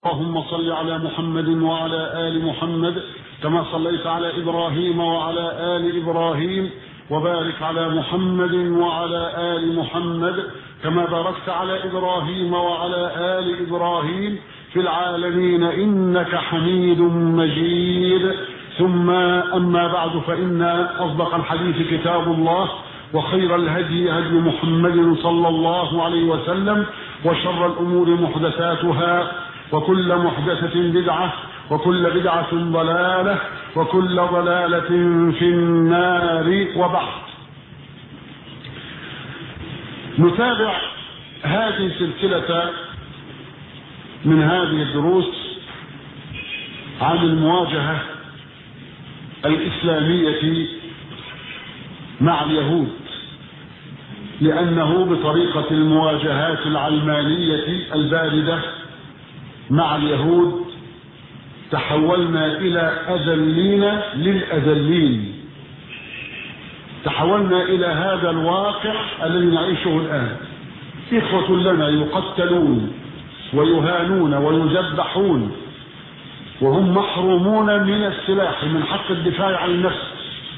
اللهم صل على محمد وعلى آل محمد كما صليت على إبراهيم وعلى آل إبراهيم وبارك على محمد وعلى آل محمد كما باركت على إبراهيم وعلى آل إبراهيم في العالمين إنك حميد مجيد ثم أما بعد فإن أصدق الحديث كتاب الله وخير الهدي هدي محمد صلى الله عليه وسلم وشر الأمور محدثاتها وكل محدثة بدعة وكل بدعة ضلالة وكل ضلالة في النار وبعد نتابع هذه السلسلة من هذه الدروس عن المواجهة الإسلامية مع اليهود لأنه بطريقة المواجهات العلمانية الباردة مع اليهود تحولنا إلى أذلين للأذلين تحولنا إلى هذا الواقع الذي نعيشه الآن إخوة لنا يقتلون ويهانون ويذبحون وهم محرومون من السلاح من حق الدفاع عن النفس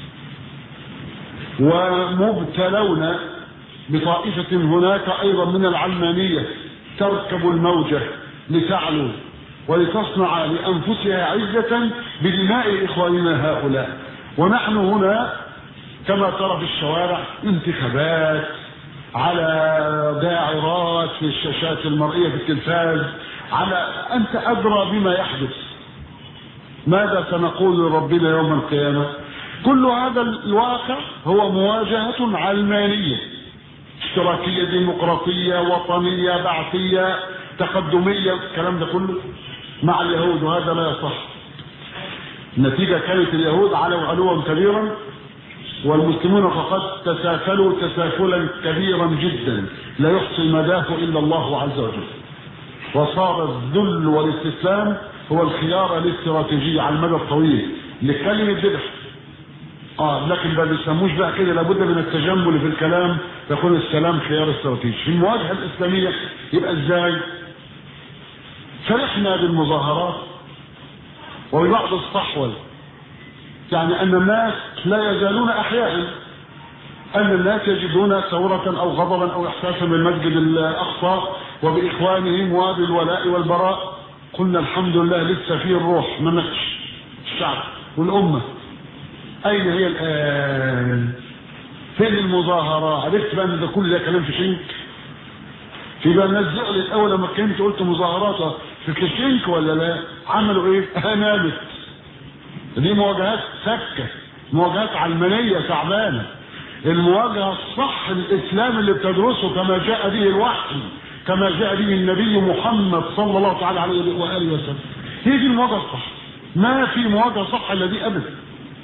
ومبتلون بطائفة هناك أيضا من العلمانية تركب الموجة لتعلو ولتصنع لأنفسها عزة بدماء إخواننا هؤلاء ونحن هنا كما ترى في الشوارع انتخابات على داعرات في الشاشات المرئية في التلفاز على أنت أدرى بما يحدث ماذا سنقول لربنا يوم القيامة كل هذا الواقع هو مواجهة علمانية اشتراكية ديمقراطية وطنية بعثية تقدمية الكلام ده كله مع اليهود وهذا لا يصح النتيجة كانت اليهود علوا علوا كبيرا والمسلمون فقد تسافلوا تسافلا كبيرا جدا لا يحصي مداه الا الله عز وجل وصار الذل والاستسلام هو الخيار الاستراتيجي على المدى الطويل لكلمة ذبح اه لكن ما بيسموش بقى كده لابد من التجمل في الكلام يكون السلام خيار استراتيجي في المواجهه الاسلاميه يبقى ازاي؟ فرحنا بالمظاهرات وببعض الصحوه يعني ان الناس لا يزالون احياء ان الناس يجدون ثوره او غضبا او احساسا بالمسجد الاقصى وباخوانهم وبالولاء والبراء قلنا الحمد لله لسه فيه الروح ما ماتش الشعب والامه اين هي الان فين المظاهرة عرفت بقى ان ده كل ده كلام في شنك في بقى الناس زعلت اول لما كنت قلت مظاهرات في كشنك ولا لا عملوا ايه نامت دي مواجهات سكة مواجهات علمانية تعبانة المواجهة الصح الاسلام اللي بتدرسه كما جاء به الوحي كما جاء به النبي محمد صلى الله تعالى عليه واله وسلم هي دي المواجهة الصح ما في مواجهة صح الا دي ابدا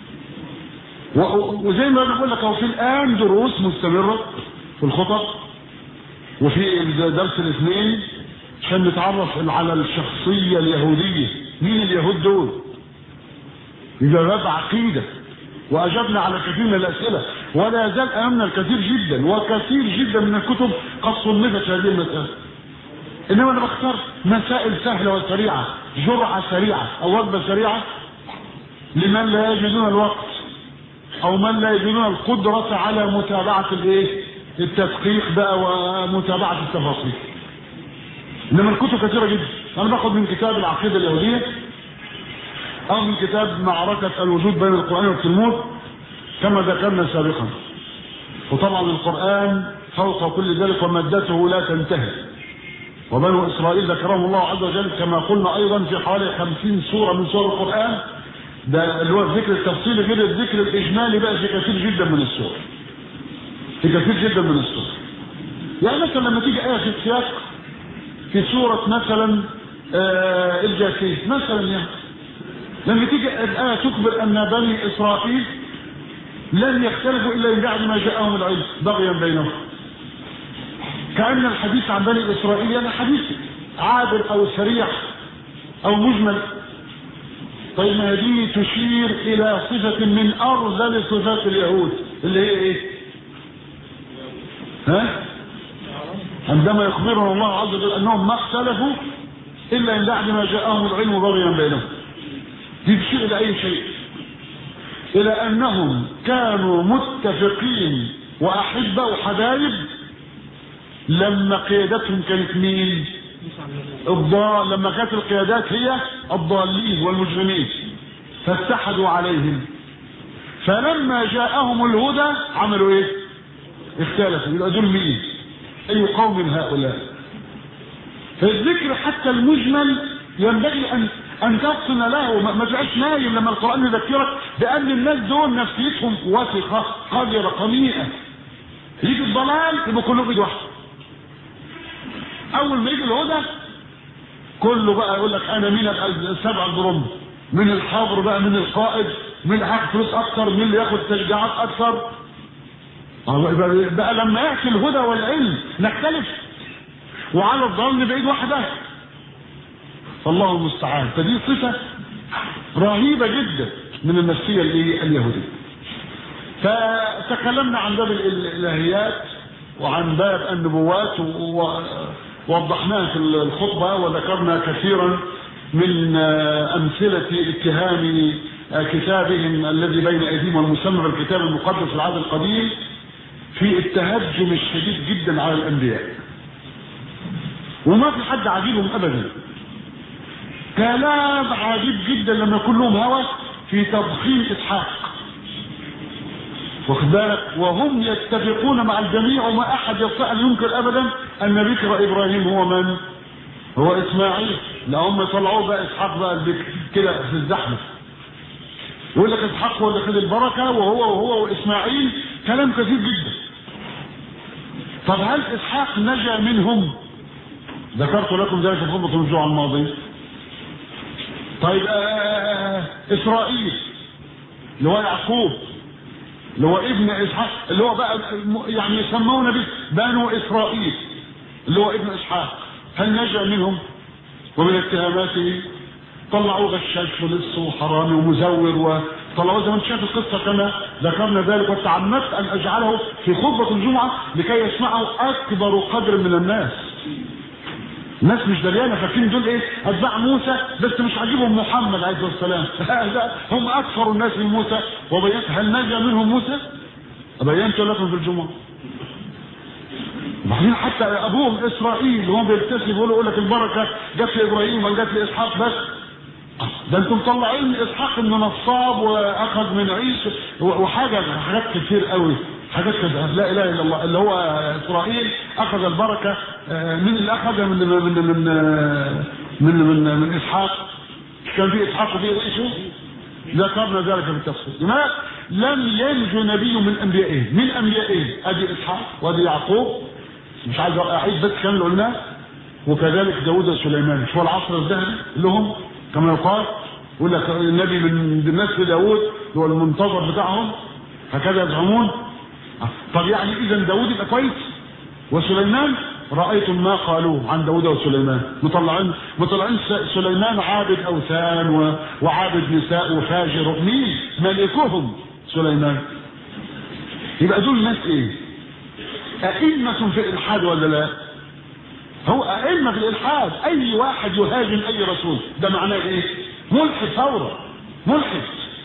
وزي ما بقول لك هو في الان دروس مستمره في الخطط وفي درس الاثنين عشان نتعرف على الشخصيه اليهوديه مين اليهود دول اذا باب عقيده واجبنا على كثير من الاسئله ولا يزال امامنا الكثير جدا وكثير جدا من الكتب قد صنفت هذه المساله انما انا بختار مسائل سهله وسريعه جرعه سريعه او وجبه سريعه لمن لا يجدون الوقت او من لا يجدون القدرة على متابعة الايه التدقيق بقى ومتابعة التفاصيل انما الكتب كثيرة جدا انا باخد من كتاب العقيدة اليهودية او من كتاب معركة الوجود بين القرآن والتلمود كما ذكرنا سابقا وطبعا القرآن فوق كل ذلك ومادته لا تنتهي وبنو اسرائيل ذكرهم الله عز وجل كما قلنا ايضا في حوالي خمسين سورة من سور القرآن ده اللي هو الذكر التفصيلي غير الذكر الاجمالي بقى في كثير جدا من السور في كثير جدا من السور يعني مثلا لما تيجي ايه في السياق في سورة مثلا آه الجاثية مثلا يعني لما تيجي الآية تخبر أن بني إسرائيل لن يختلفوا إلا من بعد ما جاءهم العلم بغيا بينهم كأن الحديث عن بني إسرائيل يعني حديث عابر أو سريع أو مجمل طيب ما دي تشير إلى صفة من أرذل صفات اليهود اللي هي إيه؟ ها؟ عندما يخبرنا الله عز وجل أنهم ما اختلفوا إلا من بعد ما جاءهم العلم بغيا بينهم يشير إلى أي شيء إلى أنهم كانوا متفقين وأحبة وحبايب لما قيادتهم كانت مين؟ الضال لما كانت القيادات هي الضالين والمجرمين فاتحدوا عليهم فلما جاءهم الهدى عملوا ايه؟ اختلفوا يبقى دول مين؟ اي قوم هؤلاء فالذكر حتى المجمل ينبغي ان ان تفطن له ما تبقاش نايم لما القران يذكرك بان الناس دول نفسيتهم وثقه قادره قميئه يجي الضلال يبقى كلهم ايد واحده اول ما يجي الهدى كله بقى يقول لك انا مين ابقى سبع البرم من الحبر بقى من القائد مين اللي هياخد فلوس اكتر مين اللي ياخد تشجيعات اكتر بقى, بقى لما ياتي الهدى والعلم نختلف وعلى الظن بعيد واحده فالله المستعان فدي صفه رهيبه جدا من النفسيه اليهوديه فتكلمنا عن باب الالهيات وعن باب النبوات ووضحناها في الخطبه وذكرنا كثيرا من امثله اتهام كتابهم الذي بين ايديهم والمسمى بالكتاب المقدس العهد القديم في التهجم الشديد جدا على الانبياء وما في حد عجيبهم ابدا كلام عجيب جدا لما يكون لهم هوى في تضخيم اسحاق واخد بالك وهم يتفقون مع الجميع وما احد يستطيع ان ينكر ابدا ان ذكر ابراهيم هو من؟ هو اسماعيل لا هم يطلعوه بقى اسحاق بقى الذكر كده في الزحمه يقول لك اسحاق هو اللي خد البركه وهو وهو واسماعيل كلام كثير جدا طب هل اسحاق نجا منهم؟ ذكرت لكم ذلك في خطبه الجمعه الماضيه طيب آه اسرائيل اللي هو يعقوب اللي هو ابن اسحاق اللي هو بقى يعني يسمون به بنو اسرائيل اللي هو ابن اسحاق هل نجا منهم ومن اتهاماته طلعوه غشاش ولص وحرامي ومزور وطلعوه زي ما انت شايف القصه كما ذكرنا ذلك وتعمدت ان اجعله في خطبه الجمعه لكي يسمعه اكبر قدر من الناس الناس مش دريانه فاكرين دول ايه اتباع موسى بس مش عاجبهم محمد عليه الصلاه والسلام هم اكثر الناس من موسى وبينت هل نجا منهم موسى؟ بينت لكم في الجمعه وبعدين حتى ابوهم اسرائيل وهم بيبتسموا يقولوا يقول لك البركه جت لابراهيم ولا جت لاسحاق بس ده انتم مطلعين اسحاق انه نصاب واخذ من عيسى وحاجه حاجات كتير قوي حاجات كده لا اله الا الله اللي هو اسرائيل اخذ البركه من اللي اخذها من من من من من, من اسحاق كان في اسحاق وفي عيسى ذكرنا ذلك في التفسير ما لم ينجو نبي من انبيائه من انبيائه ادي اسحاق وادي يعقوب مش عايز اعيد بس كان اللي قلناه وكذلك داوود وسليمان مش هو العصر الذهبي لهم كما يقال يقول لك النبي من نسل داوود هو المنتظر بتاعهم هكذا يزعمون طب يعني اذا داوود يبقى كويس وسليمان رايتم ما قالوه عن داوود وسليمان مطلعين مطلعين سليمان عابد اوثان وعابد نساء وفاجر مين ملكهم سليمان يبقى دول ناس ايه ائمه في الالحاد ولا لا هو ائمه في الالحاد اي واحد يهاجم اي رسول ده معناه ايه ملحد فورا ملحد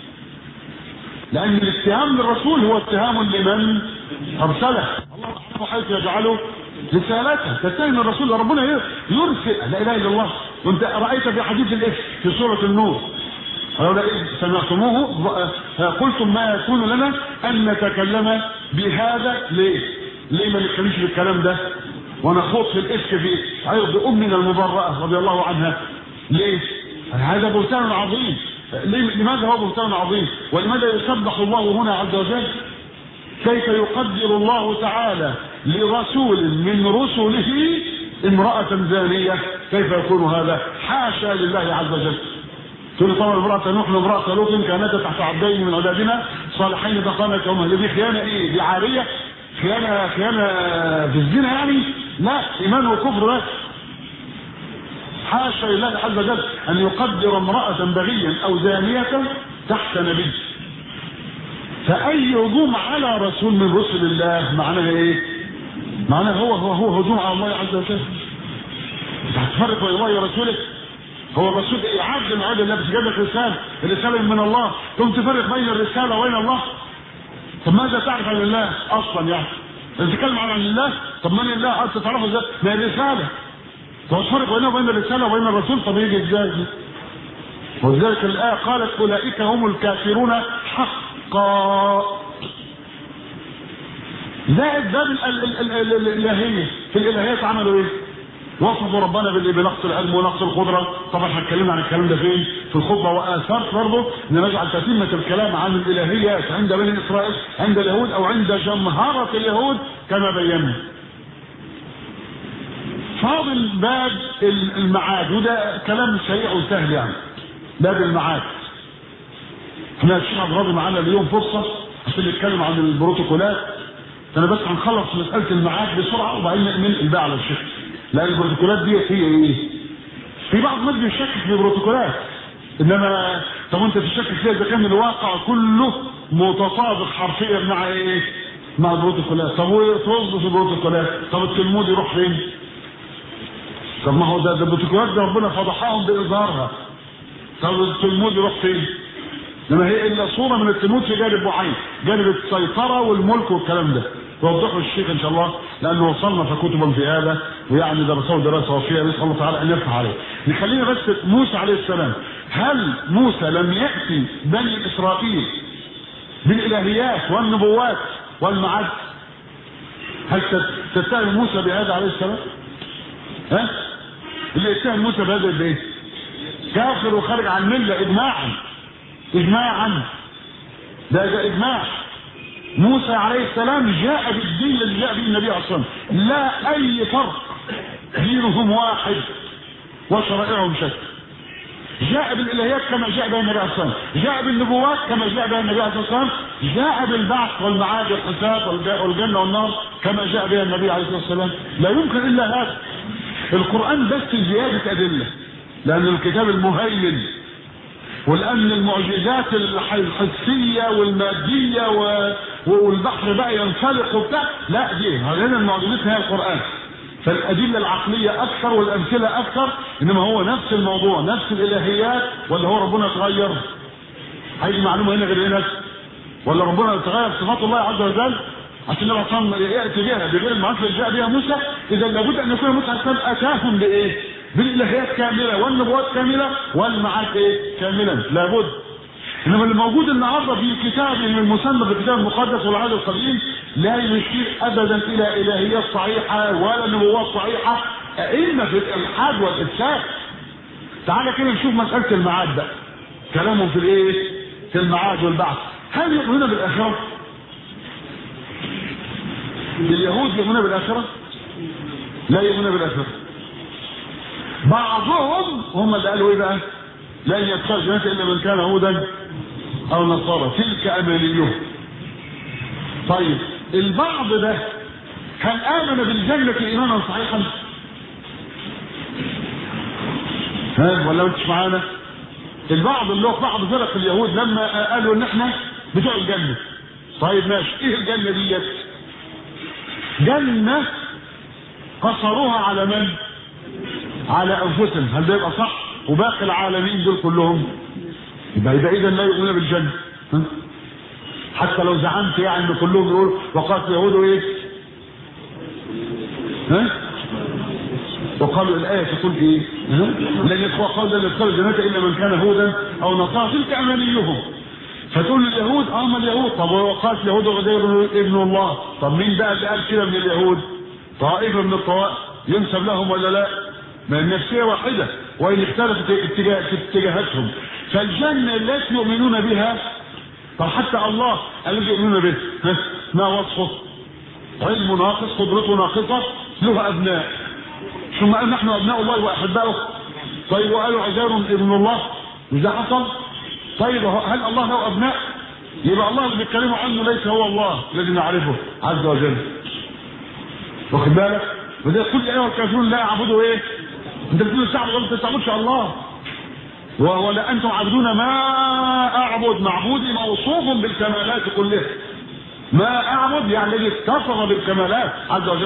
لأن الاتهام للرسول هو اتهام لمن أرسله الله أعلم حيث يجعله رسالته تتهم الرسول ربنا يرسل لا إله إلا الله وأنت رأيت في حديث الإفك في سورة النور ولولا إذ سمعتموه قلتم ما يكون لنا أن نتكلم بهذا ليه؟ ليه ما نتكلمش بالكلام ده؟ ونخوض في الإفك في عرض أمنا المبرأة رضي الله عنها ليه؟ هذا بهتان عظيم لماذا هو بهتان عظيم ولماذا يسبح الله هنا عز وجل كيف يقدر الله تعالى لرسول من رسله امرأة زانية كيف يكون هذا حاشا لله عز وجل تقول طبعا امرأة نوح وامرأة لوط كانتا تحت عبدين من عبادنا صالحين فخانتهما دي خيانة ايه دي عارية خيانة خيانة في الزنا يعني لا ايمان وكفر بس حاشا لله عز وجل ان يقدر امرأة بغيا او زانية تحت نبي فاي هجوم على رسول من رسل الله معناها ايه معناها هو هو هو هجوم على الله عز وجل انت هتفرق بين الله ورسوله هو الرسول ايه عبد من عبد الله بس جاب لك رساله الرساله من الله ثم تفرق بين الرساله وبين الله طب ماذا تعرف عن الله اصلا يعني انت تتكلم عن الله طب من الله اصلا تعرفه ازاي ما هي الرساله طب تفرق بينه وبين الرساله وبين الرسول طب يجي ازاي دي ولذلك الايه قالت اولئك هم الكافرون حقا زائد باب الالهيه في الالهيات عملوا ايه؟ وصفوا ربنا بنقص العلم ونقص القدره طبعا احنا اتكلمنا عن الكلام ده فين؟ في الخطبه واثرت برضه ان نجعل تتمه الكلام عن الالهيات عند بني اسرائيل عند اليهود او عند جمهره اليهود كما بينا. فاضل باب المعاد وده كلام سريع وسهل يعني. باب المعاد. احنا الشيخ عبد الراضي معانا اليوم فرصه عشان نتكلم عن البروتوكولات انا بس هنخلص مساله المعاد بسرعه وبعدين ننقل بقى على الشيخ. لان البروتوكولات دي هي ايه؟ في بعض الناس بيشكك في البروتوكولات انما طب انت تشكك فيها اذا كان الواقع كله متطابق حرفيا مع ايه؟ مع البروتوكولات طب وتوظف البروتوكولات طب التلمود يروح فين؟ طب ما هو ده ده البروتوكولات ده ربنا فضحهم باظهارها طب التلمود يروح فين؟ انما هي الا صوره من التلمود في جانب معين جانب السيطره والملك والكلام ده يوضحه الشيخ ان شاء الله لانه وصلنا في كتبا في هذا ويعني درسوه دراسه وفيها نسال الله تعالى ان يرفع عليه. نخلينا بس موسى عليه السلام هل موسى لم ياتي بني اسرائيل بالالهيات والنبوات والمعاد؟ هل تتهم موسى بهذا عليه السلام؟ ها؟ اللي يتهم موسى بهذا بايه؟ كافر وخارج عن المله اجماعا اجماعا ده ده اجماع موسى عليه السلام جاء بالدين الذي جاء به النبي عليه الصلاه والسلام لا اي فرق دينهم واحد وشرائعهم شتى جاء بالالهيات كما جاء بها النبي عليه الصلاه والسلام جاء بالنبوات كما جاء بها النبي عليه الصلاه والسلام جاء بالبعث والمعاد والحساب والجنه والنار كما جاء بها النبي عليه الصلاه والسلام لا يمكن الا هذا القران بس زياده ادله لان الكتاب المهيمن والان المعجزات الحسيه والماديه و... والبحر بقى ينفلق وبتاع لا دي هذين المعجزات هي القران فالادله العقليه اكثر والامثله اكثر انما هو نفس الموضوع نفس الالهيات ولا هو ربنا اتغير هيجي معلومه هنا غير هنا ولا ربنا تغير صفات الله عز وجل عشان النبي صلى الله عليه وسلم ياتي بها بغير المعرفه اللي جاء بها موسى اذا لابد ان يكون موسى عليه السلام اتاهم بايه؟ بالالهيات كامله والنبوات كامله والمعاد ايه؟ كاملا لابد انما اللي موجود النهارده في كتابهم المسمى بالكتاب المقدس والعهد القديم لا يشير ابدا الى الهيات صحيحه ولا نبوات صحيحه ائمه في الالحاد والافساد تعالى كده نشوف مساله المعاد بقى كلامهم في الايه؟ في المعاد والبعث هل يؤمنون بالاخره؟ اليهود يؤمنون بالاخره؟ لا يؤمنون بالاخره بعضهم هم اللي قالوا ايه بقى؟ لن يدخل الجنة الا من كان هودا او نصارى تلك امانيهم طيب البعض ده هل امن بالجنة ايمانا صحيحا؟ ها ولا انتش معانا؟ البعض اللي هو بعض فرق اليهود لما قالوا ان احنا بتوع الجنة طيب ماشي ايه الجنة ديت؟ جنة قصروها على من؟ على انفسهم هل ده يبقى صح؟ وباقي العالمين دول كلهم يبقى يبقى اذا لا يؤمنون بالجنه ها؟ حتى لو زعمت يعني ان كلهم يقول وقالت اليهود ايه؟ ها؟ وقالوا الايه تقول ايه؟ ها؟ لن يدخل قال لن يدخل الجنه الا من كان هودا او نصارى تلك امانيهم فتقول اليهود اه ما اليهود طب وقالت اليهود غدير ابن الله طب مين بقى اللي قال كده من اليهود؟ طائفه من الطوائف ينسب لهم ولا لا؟ ما النفسيه واحده وان اختلفت اتجاه اتجاهاتهم فالجنه التي يؤمنون بها طب حتى الله الذي يؤمنون به ما وصفه؟ علم ناقص قدرته ناقصه له ابناء ثم قال نحن ابناء الله واحباؤه طيب وقالوا عزير ابن الله مش ده حصل؟ طيب هل الله له ابناء؟ يبقى الله اللي بيتكلموا عنه ليس هو الله الذي نعرفه عز وجل واخد بالك؟ وده كل ايها الكافرون لا يعبدوا ايه؟ انت بتقول تعبد وانت تعبدش الله ولا انتم عابدون ما اعبد معبودي موصوف بالكمالات كلها ما اعبد يعني الذي اتصف بالكمالات عز وجل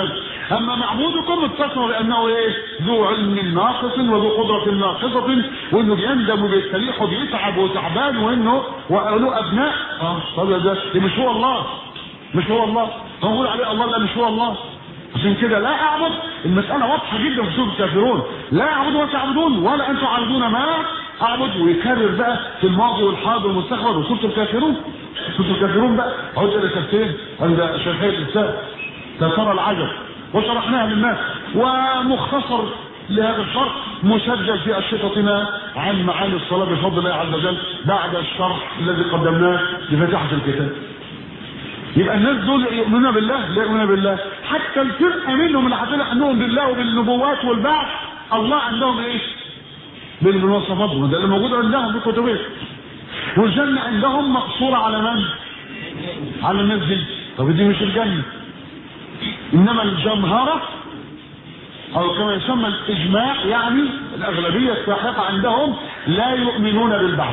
اما معبودكم اتصفوا بانه ايه ذو علم ناقص وذو قدره ناقصه وانه بيندم وبيستريح وبيتعب وتعبان وانه وله ابناء اه طب ده مش هو الله مش هو الله هو بيقول عليه الله لا مش هو الله عشان كده لا اعبد المسألة واضحة جدا في سورة الكافرون لا اعبد ولا تعبدون ولا انتم عابدون ما اعبد ويكرر بقى في الماضي والحاضر والمستقبل وسورة الكافرون سورة الكافرون بقى عود الى تفسير عند شيخي الاسلام ترى العجب وشرحناها للناس ومختصر لهذا الشرح مسجل في أشرطتنا عن معاني الصلاة بفضل الله عز وجل بعد الشرح الذي قدمناه لفتحة الكتاب يبقى الناس دول يؤمنون بالله لا يؤمنون بالله حتى الفرقه منهم اللي هتلح عنهم بالله وبالنبوات والبعث الله عندهم ايه؟ بالمواصفات ده اللي موجود عندهم في كتبهم والجنه عندهم مقصوره على من؟ على الناس دي طب دي مش الجنه انما الجمهره او كما يسمى الاجماع يعني الاغلبيه الساحقه عندهم لا يؤمنون بالبعث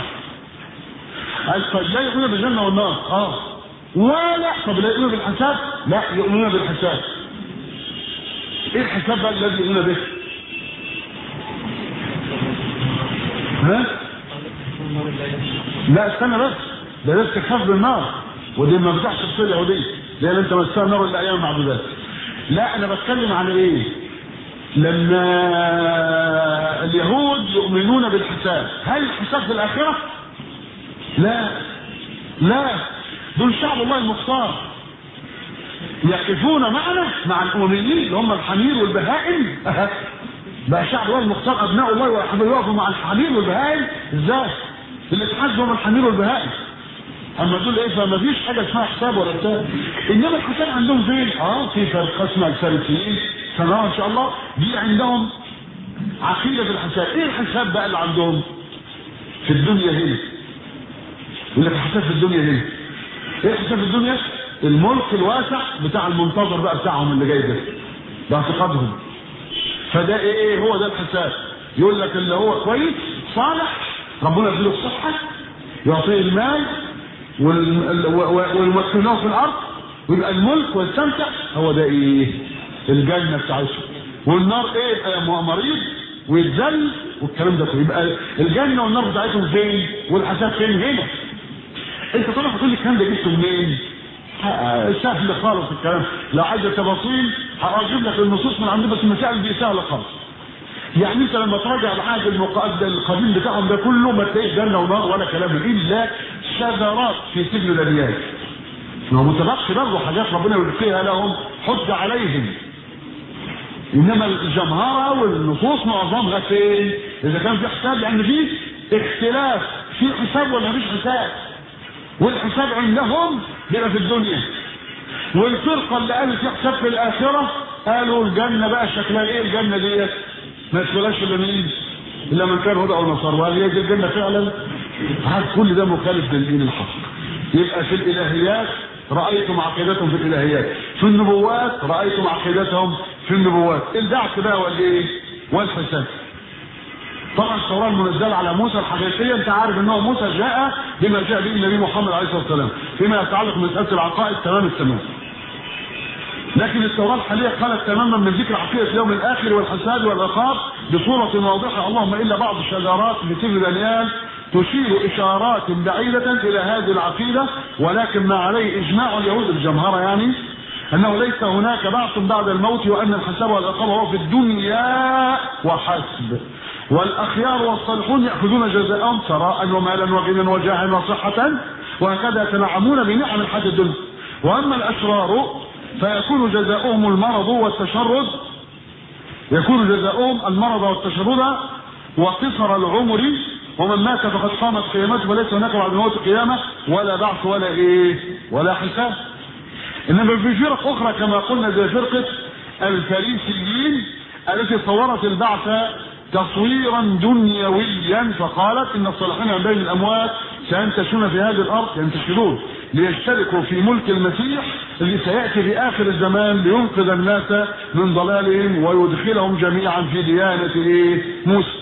لا يؤمنون بالجنه والنار اه ولا طب لا يؤمنون بالحساب لا يؤمنون بالحساب ايه الحساب بقى الذي يؤمنون به ها لا استنى بس ده ده استخفاف بالنار ودي ما بتحصل في اليهوديه لان انت مسها النار الا ايام معدودات لا انا بتكلم عن ايه لما اليهود يؤمنون بالحساب هل الحساب في الاخره لا لا دول شعب الله المختار يقفون معنا مع الامميين اللي هم الحمير والبهائم بقى شعب الله المختار ابناء الله ويحبوا يقفوا مع الحمير والبهائم ازاي؟ اللي اتحاسبوا هم الحمير والبهائم اما دول ايه فما فيش حاجه اسمها حساب ولا بتاع انما الحساب عندهم فين؟ اه في فرقه اسمها الفارسيين سنرى ان شاء الله دي عندهم عقيده في الحساب ايه الحساب بقى اللي عندهم؟ في الدنيا هنا يقول لك الحساب في الدنيا هنا ايه حساب الدنيا الملك الواسع بتاع المنتظر بقى بتاعهم اللي جاي ده باعتقادهم فده ايه هو ده الحساب يقول لك اللي هو كويس صالح ربنا يديله الصحه يعطيه المال ويمكنه في الارض ويبقى الملك ويستمتع هو ده ايه الجنه بتاعته والنار ايه يبقى مريض ويتذل والكلام ده كله يبقى الجنه والنار بتاعتهم فين والحساب فين هنا انت طبعا هتقول لي الكلام ده جبته منين؟ سهل خالص الكلام لو عايز تفاصيل هجيب لك النصوص من عندي بس المسائل دي سهله خالص يعني انت لما تراجع العهد المقدم القديم بتاعهم ده كله ما تلاقيش جنه ونار ولا كلام الا شجرات في سجن دانيال ما متبقي برضه حاجات ربنا يلقيها لهم حج عليهم انما الجمهره والنصوص معظمها فين؟ اذا كان في حساب لان في اختلاف في حساب ولا مفيش حساب والحساب عندهم بيبقى في الدنيا والفرقه اللي قالت في حساب في الاخره قالوا الجنه بقى شكلها ايه الجنه ديت ما يدخلهاش الا مين؟ الا من كان هدى او نصارى وهل هي دي الجنه فعلا؟ هذا كل ده مخالف للدين الحق يبقى في الالهيات رايتم عقيدتهم في الالهيات في النبوات رايتم عقيدتهم في النبوات البعث بقى والايه؟ والحساب طبعا التوراه المنزله على موسى الحقيقيه انت عارف ان هو موسى جاء بما جاء به النبي محمد عليه الصلاه والسلام فيما يتعلق بمساله العقائد تمام التمام لكن التوراة الحالية قالت تماما من ذكر عقيدة اليوم الآخر والحساب والعقاب بصورة واضحة اللهم إلا بعض الشجرات في سر دانيال تشير إشارات بعيدة إلى هذه العقيدة ولكن ما عليه إجماع اليهود الجمهرة يعني أنه ليس هناك بعث بعد الموت وأن الحساب والعقاب هو في الدنيا وحسب والأخيار والصالحون يأخذون جزاءهم ثراء ومالا وغنى وجاها وصحة وهكذا يتنعمون بنعم الحياة الدنيا وأما الأشرار فيكون جزاؤهم المرض والتشرد يكون جزاؤهم المرض والتشرد وقصر العمر ومن مات فقد قامت قيامته وليس هناك بعد الموت قيامة ولا بعث ولا ايه ولا حساب انما في فرق اخرى كما قلنا زي فرقة الفريسيين التي صورت البعث تصويرا دنيويا فقالت ان الصالحين من بين الاموات سينتشرون في هذه الارض ينتشرون ليشتركوا في ملك المسيح اللي سياتي في اخر الزمان لينقذ الناس من ضلالهم ويدخلهم جميعا في ديانه ايه؟ موسى.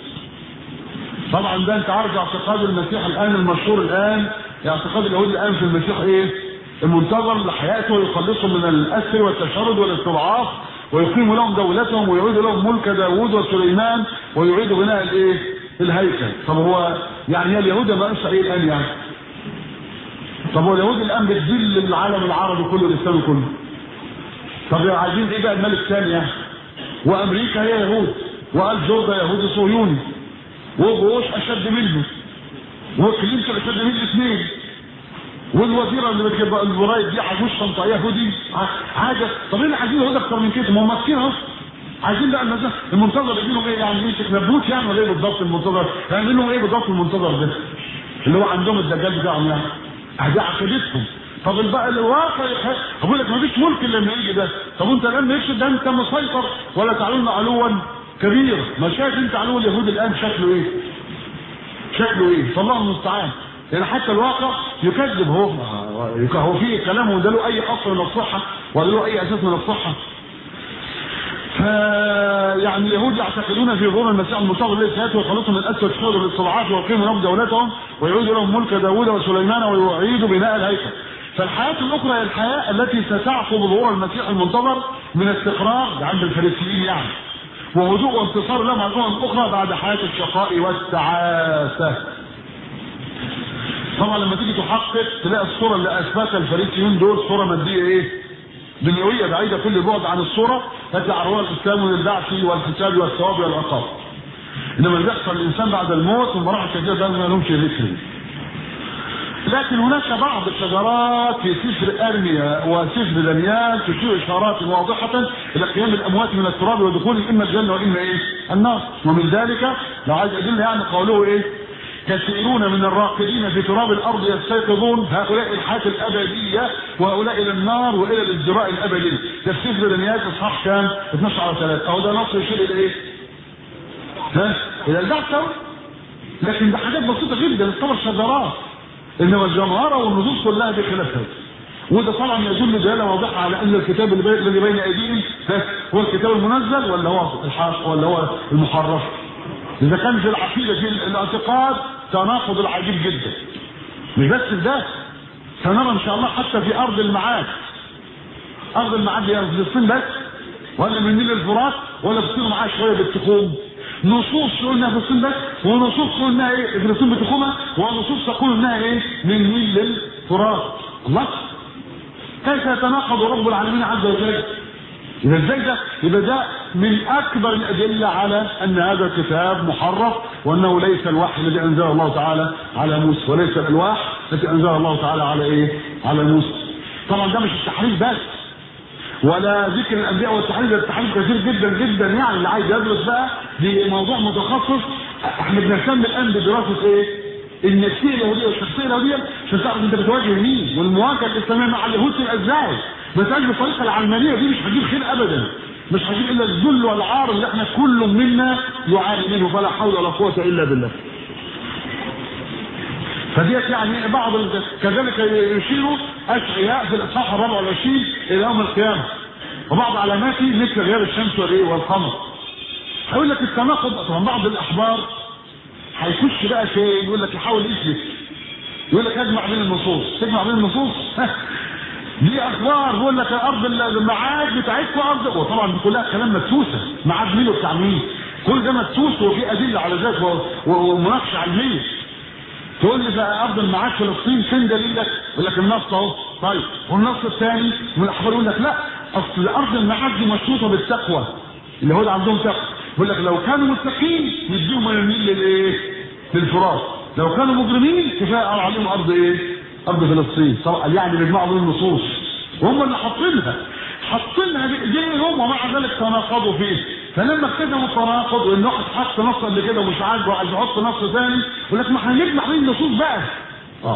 طبعا ده انت عارف اعتقاد المسيح الان المشهور الان اعتقاد اليهود الان في المسيح ايه؟ المنتظر لحياته ويخلصهم من الاسر والتشرد والاستضعاف ويقيم لهم دولتهم ويعيد لهم ملك داوود وسليمان ويعيد بناء الايه الهيكل طب هو يعني هي اليهود ما قالش ايه الان يعني طب هو اليهود الان بتذل العالم العربي كله الاسلامي كله طب عايزين ايه بقى الملك الثاني يعني وامريكا هي يهود وقال جوردة يهودي صهيوني وبوش اشد منه وكلينتون اشد منه الاثنين والوزيره اللي بتجيب الورايد دي عجوز شنطه يهودي حاجه طب ايه عايزين يهود اكتر من كده ما هم ماسكين اهو عايزين بقى المزا... المنتظر يجي ايه يعني ايه نبوت يعني ولا ايه بالضبط المنتظر يعمل لهم ايه بالضبط المنتظر ده اللي هو عندهم الدجال بتاعهم يعني دي عقيدتهم طب بقى الواقع بقول لك مفيش ملك الا لما يجي ده طب انت الان مالكش ده انت مسيطر ولا تعلن علوا كبير ما شايف انت علو اليهود الان شكله ايه شكله ايه فالله المستعان يعني حتى الواقع يكذب هو هو في كلامه ده له اي اصل من الصحه ولا له اي اساس من الصحه فيعني اليهود يعتقدون في ظهور المسيح المنتظر الذي سياتي ويخلصهم من اسود شهور الاستضعاف ويقيم لهم دولتهم ويعيد لهم ملك داوود وسليمان ويعيد بناء الهيكل فالحياة الأخرى هي الحياة التي ستعقب ظهور المسيح المنتظر من استقرار عند الفلسطينيين يعني وهدوء وانتصار لهم على الأمم الأخرى بعد حياة الشقاء والتعاسة طبعا لما تيجي تحقق تلاقي الصورة اللي أثبتها الفريسيين دول صورة مادية إيه؟ دنيوية بعيدة كل البعد عن الصورة التي عرضها الإسلام من البعث والحساب والثواب والعقاب. إنما اللي بيحصل الإنسان بعد الموت ومراحل كثيرة ده ما لهمش ذكر. لكن هناك بعض الشجرات في سفر ارميا وسفر دانيال تشير اشارات واضحه الى قيام الاموات من التراب ودخول اما الجنه واما ايه؟ النار ومن ذلك لو عايز ادله يعني قوله ايه؟ كثيرون من الراقدين في تراب الارض يستيقظون هؤلاء الحياه الابديه وهؤلاء الى النار والى الازدراء الابدي ده في سفر دانيال اصحاح كام؟ 12 على 3 اهو ده نص يشير الى ايه؟ ها؟ الى البعث لكن ده حاجات بسيطه جدا طبعا شجرات انما الجمهره والنصوص كلها بخلاف هذا وده طبعا يدل دلاله واضحه على ان الكتاب اللي الذي بين ايديهم هو الكتاب المنزل ولا هو الحق ولا هو المحرف اذا كان في العقيده في الاعتقاد تناقض العجيب جدا مش بس في ده سنرى ان شاء الله حتى في ارض المعاد ارض المعاد هي فلسطين بس ولا من نيل الفرات ولا فلسطين معاه شويه بالتخوم نصوص تقول انها فلسطين بس ونصوص تقول انها ايه فلسطين بتخومها ونصوص تقول انها ايه من النيل للفرات الله كيف يتناقض رب العالمين عز وجل يبقى ازاي ده يبقى ده من اكبر الادله على ان هذا الكتاب محرف وانه ليس الوحي الذي انزله الله تعالى على موسى وليس الالواح التي انزلها الله تعالى على ايه على موسى طبعا ده مش التحريف بس ولا ذكر الانبياء والتحريف ده التحريف كثير جدا جدا يعني اللي عايز يدرس بقى دي موضوع متخصص احنا بنهتم الان بدراسه ايه؟ النفسيه اليهوديه والشخصيه اليهوديه عشان تعرف انت بتواجه مين والمواجهه الاسلاميه مع اليهود تبقى ازاي؟ ما تبقاش بالطريقه العلمانيه دي مش هتجيب خير ابدا مش هتجيب الا الذل والعار اللي احنا كل منا يعاني منه فلا حول ولا قوه الا بالله. فديت يعني بعض كذلك يشير اشعياء في الاصحاح الرابع والعشرين الى يوم القيامه وبعض علاماته مثل غياب الشمس والايه والقمر هيقول لك التناقض طبعا بعض الاحبار هيخش بقى فين يقول لك يحاول يثبت يقول لك اجمع بين النصوص تجمع بين النصوص دي اخبار بيقول لك ارض المعاد بتاعتكم ارض وطبعا دي كلها كلام مدسوسه معاد مين وبتاع مين كل ده مدسوس وفي ادله على ذلك ومناقشه علميه تقول لي بقى ارض المعاد فلسطين فين دليلك؟ يقول لك النص اهو طيب والنص الثاني من الاحبار يقول لك لا اصل ارض المعاد دي مشروطه بالتقوى اليهود عندهم تقوى يقول لك لو كانوا متقين يديهم من النيل للايه؟ للفرات لو كانوا مجرمين كفايه عليهم ارض ايه؟ ارض فلسطين طبعا يعني بيجمعوا بين النصوص وهم اللي حاطينها حاطينها بايديهم ومع ذلك تناقضوا فيه فلما اكتشفوا التناقض وان واحد حط نص قبل كده ومش عاجبه وعايز يحط نص ثاني يقول لك ما هنجمع بين النصوص بقى اه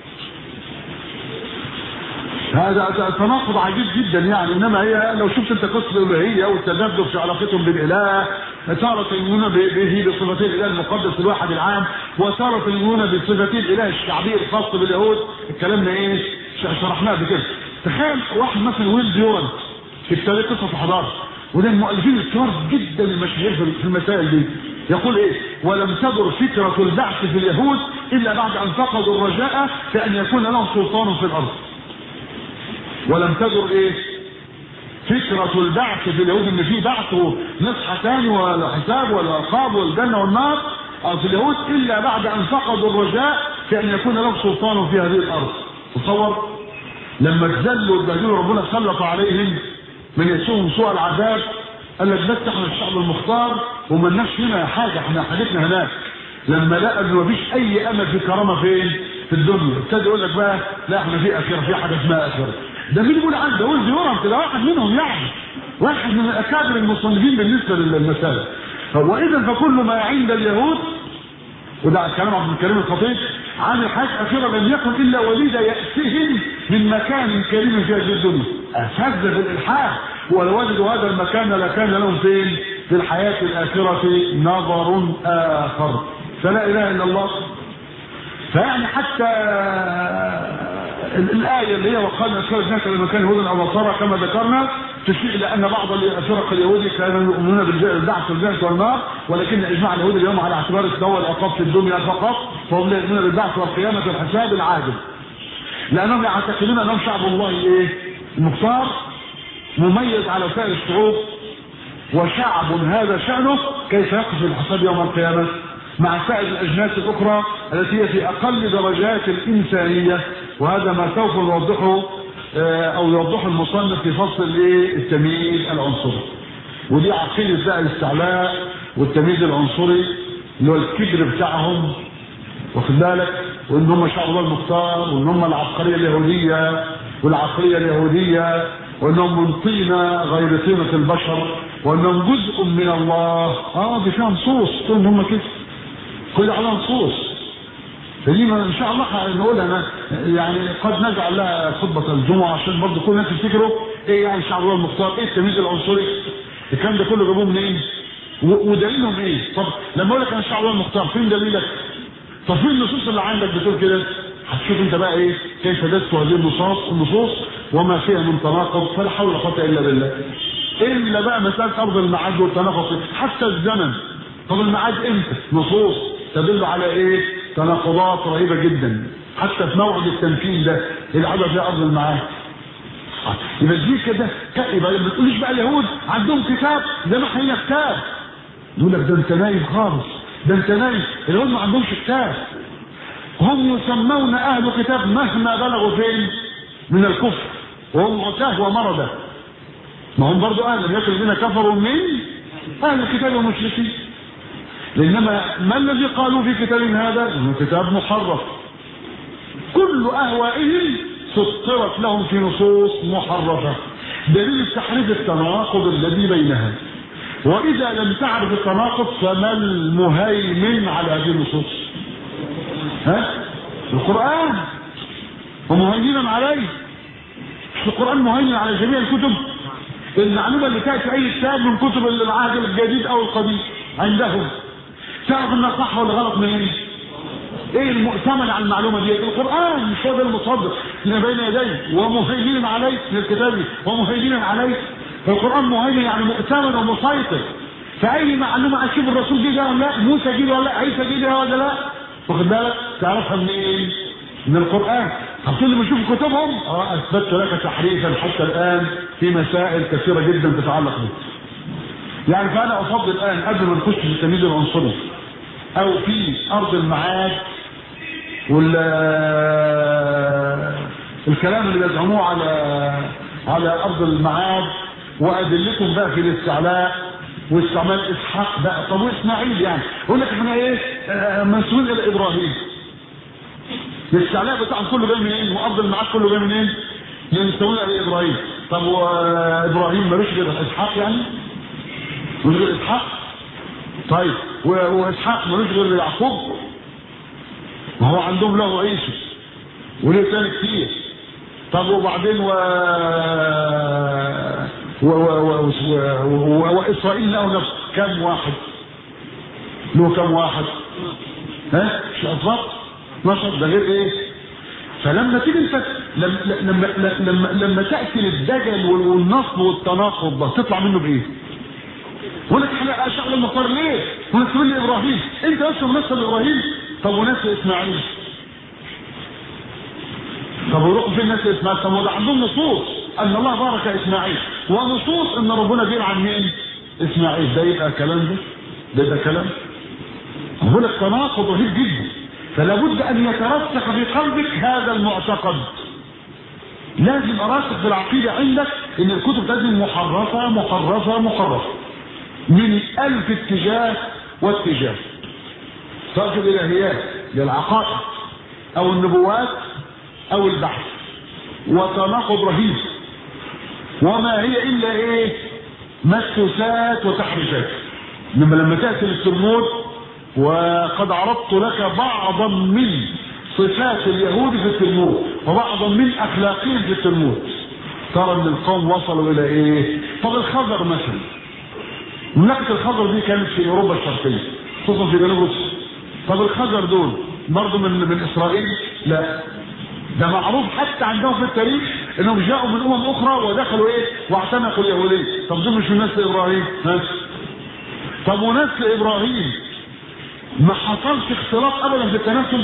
هذا تناقض عجيب جدا يعني انما هي لو شفت انت قصه الالوهيه والتذبذب في علاقتهم بالاله تارة يؤمنون به بصفتي الاله المقدس الواحد العام وتارة يؤمنون بصفتي الاله الشعبي الخاص باليهود الكلام ده ايه شرحناه قبل كده تخيل واحد مثلا ويل ديورنت في كتاب قصه الحضاره وده المؤلفين الكبار جدا المشاهير في المسائل دي يقول ايه ولم تدر فكرة البعث في اليهود الا بعد ان فقدوا الرجاء في ان يكون لهم سلطان في الارض ولم تدر ايه فكرة البعث في اليهود ان في بعث ونصحى تاني ولا حساب ولا عقاب والجنة والنار أو في اليهود إلا بعد أن فقدوا الرجاء في أن يكون له سلطان في هذه الأرض تصور لما اتذلوا واتبهدلوا ربنا سلط عليهم من يسوهم سوء العذاب قال لك بس احنا الشعب المختار وما لناش هنا حاجه احنا حاجتنا هناك لما لقى ان مفيش اي امل في كرامه فين؟ في الدنيا ابتدى يقول لك بقى لا احنا في اخره في حاجه اسمها اخره ده مين يقول عنده يقول زيورهم كده واحد منهم يعني واحد من الاكابر المصنفين بالنسبه للمساله واذا فكل ما عند اليهود وده كلام عبد الكريم الخطيب عن الحياه الاخيره لم يكن الا وليد ياتهم من مكان كريم في هذه الدنيا اشد في الالحاد ولو وجدوا هذا المكان لكان لهم فين؟ في الحياه الاخره نظر اخر فلا اله الا الله فيعني حتى الآية اللي هي وقال أسفل الناس لما كان يهودا أو نصارى كما ذكرنا تشير إلى أن بعض الفرق اليهودي كانوا يؤمنون بالبعث والجنة والنار ولكن إجماع اليهود اليوم على اعتبار التدور العقاب في الدنيا فقط فهم لا يؤمنون بالبعث والقيامة والحساب العادل لأنهم يعتقدون أنهم شعب الله إيه؟ المختار مميز على سائر الشعوب وشعب هذا شأنه كيف يقف الحساب يوم القيامة مع سائر الأجناس الأخرى التي هي في أقل درجات الإنسانية وهذا ما سوف يوضحه أو يوضحه المصنف في فصل التمييز العنصري ودي عقيدة بقى الاستعلاء والتمييز العنصري اللي هو الكبر بتاعهم واخد بالك وان هم شعب الله المختار وان هم العبقريه اليهوديه والعقليه اليهوديه وانهم من طينه غير طينه البشر وانهم جزء من الله اه دي فيها نصوص تقول ان هم كده كل على نصوص فدي ان شاء الله هنقول انا يعني قد نجعل لها خطبه الجمعه عشان برضه كل الناس يفتكروا ايه يعني شعب الله المختار ايه التمييز العنصري الكلام ده كله جابوه منين؟ ودليلهم ايه؟ طب لما اقول لك انا شعب الله المختار فين دليلك؟ طب فين النصوص اللي عندك بتقول كده؟ هتشوف انت بقى ايه؟ كيف دست هذه النصوص النصوص وما فيها من تناقض فلا حول ولا قوه الا بالله. الا بقى مساله ارض المعاد والتناقض حتى الزمن. طب الميعاد امتى؟ نصوص تدل على ايه؟ تناقضات رهيبه جدا. حتى في موعد التمكين ده العبث في ارض المعاد. يبقى دي كده يبقى ما تقوليش بقى اليهود عندهم كتاب ده ما هي كتاب. يقول لك ده انت نايم خالص ده انت نايم اليهود ما عندهمش كتاب. هم يسمون اهل كتاب مهما بلغوا فين من الكفر وهم عتاه ومرضى ما هم برضو اهل لم يكن الذين كفروا من اهل الكتاب والمشركين انما ما الذي قالوا في كتاب هذا انه كتاب محرف كل اهوائهم سطرت لهم في نصوص محرفه دليل التحريف التناقض الذي بينها واذا لم تعرف التناقض فما المهيمن على هذه النصوص ها القرآن ومهيمنا عليه القرآن مهيمن على جميع الكتب المعلومة اللي كانت في أي كتاب من كتب العهد الجديد أو القديم عندهم تعرف انها صح ولا غلط منين؟ ايه المؤتمن على المعلومة دي؟ القرآن مش هو ده المصدق اللي بين يديه ومهيمن عليه من الكتاب ومهيمن عليه القرآن مهيمن يعني مؤتمن ومسيطر فأي معلومة أشوف الرسول دي ولا لا موسى دي ولا لا عيسى دي ولا لا واخد بالك تعرفها منين إيه؟ من القرآن هتقول لي بشوف كتبهم اه اثبتت لك تحريفا حتى الان في مسائل كثيره جدا تتعلق به يعني فانا افضل الان قبل ما نخش في التمييز العنصري او في ارض المعاد وال الكلام اللي بيزعموه على على ارض المعاد وادلتهم بقى في الاستعلاء واستعمال اسحاق بقى طب واسماعيل يعني يقول لك احنا ايه آه منسوبين الى ابراهيم الاستعلاء بتاعهم كله جاي منين وارض المعاد كله جاي منين ينسبون الى ابراهيم طب وابراهيم ملوش غير اسحاق يعني ملوش غير اسحاق طيب واسحاق ملوش غير يعقوب ما هو عندهم له عيسى وليه تاني كتير طب وبعدين و و و و واسرائيل له نفس كم واحد له كم واحد ها مش اصبر 12 ده غير ايه فلما تيجي انت لما لما لما لما تاتي للدجل والنصب والتناقض ده تطلع منه بايه؟ يقول لك احنا شعب المختار ليه؟ يقول لك تقول لي ابراهيم انت اصلا منسب لابراهيم طب وناس اسماعيل طب وروحوا فين ناس اسماعيل طب ده عندهم نصوص ان الله بارك اسماعيل ونصوص ان ربنا بيلعن مين اسماعيل ده يبقى كلام ده ده ده كلام هو لك تناقض رهيب جدا فلا بد ان يترسخ في قلبك هذا المعتقد لازم ارسخ في العقيده عندك ان الكتب لازم محرفه محرفه محرفه من الف اتجاه واتجاه سواء في الالهيات للعقائد او النبوات او البحث وتناقض رهيب وما هي الا ايه مسوسات وتحريفات انما لما تاتي للترمذ وقد عرضت لك بعضا من صفات اليهود في التلمود وبعضا من اخلاقهم في التلمود ترى ان القوم وصلوا الى ايه طب الخزر مثلا مملكه الخزر دي كانت في اوروبا الشرقيه خصوصا في جنوب روسيا طب الخزر دول برضه من من اسرائيل لا ده معروف حتى عندهم في التاريخ انهم جاءوا من امم اخرى ودخلوا ايه واعتنقوا اليهوديه طب دول مش من نسل ابراهيم ها طب ونسل ابراهيم ما حصلش اختلاط ابدا في التناسل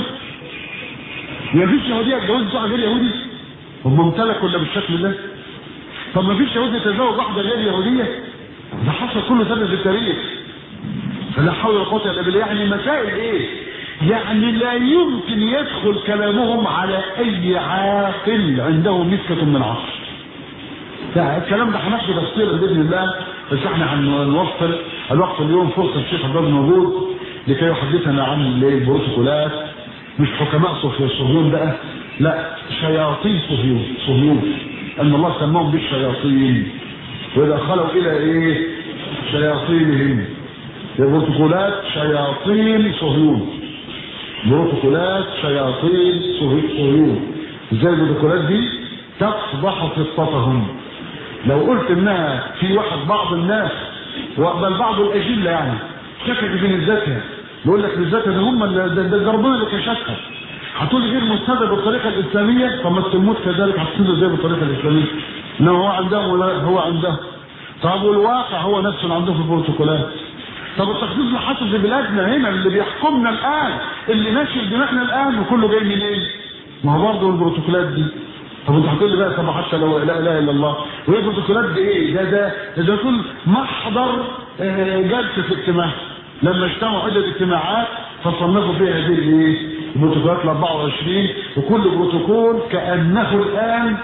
ما فيش يهوديه اتجوزت واحد غير يهودي هم امتلكوا الا بالشكل ده طب ما فيش يهودي يتزوج واحده غير يهوديه ده حصل كل سنه في التاريخ فلا حول ولا قوه الا بالله يعني مسائل ايه يعني لا يمكن يدخل كلامهم على اي عاقل عنده مثلة من عقل الكلام ده هناخده تفصيلا باذن الله بس احنا هنوصل الوقت اليوم فرصه الشيخ عبد موجود لكي يحدثنا عن البروتوكولات مش حكماء صهيون بقى لا شياطين صهيون صهيون ان الله سماهم بالشياطين واذا خلوا الى ايه شياطينهم البروتوكولات شياطين صهيون بروتوكولات شياطين صهيون ازاي البروتوكولات دي تفضح خطتهم لو قلت انها في واحد بعض الناس بل بعض الاجله يعني شكك في نزاتها يقول لك نزاتها ده هم اللي ده, ده ربنا اللي كشفها هتقول غير مستند بالطريقه الاسلاميه طب ما التلمود كذلك هتستند ازاي بالطريقه الاسلاميه؟ انما هو عندهم ولا هو عنده طب والواقع هو نفسه اللي عندهم في البروتوكولات طب التخصيص اللي حصل في بلادنا هنا اللي بيحكمنا الان اللي ماشي في دماغنا الان وكله جاي منين؟ إيه؟ ما هو برضه البروتوكولات دي طب انت هتقول لي بقى طب حتى لو لا اله الا الله وهي البروتوكولات دي ايه؟ ده ده ده يكون محضر جلسه اجتماع لما اجتمعوا عده اجتماعات فصنفوا فيها هذه الايه؟ البروتوكولات ال 24 وكل بروتوكول كانه الان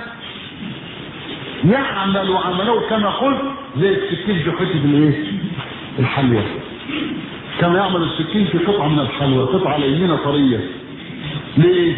يعمل عمله كما قلت زي السكين في حته الايه؟ الحلوى كما يعمل السكين في قطعه من الحلوى قطعه لينه طريه ليه؟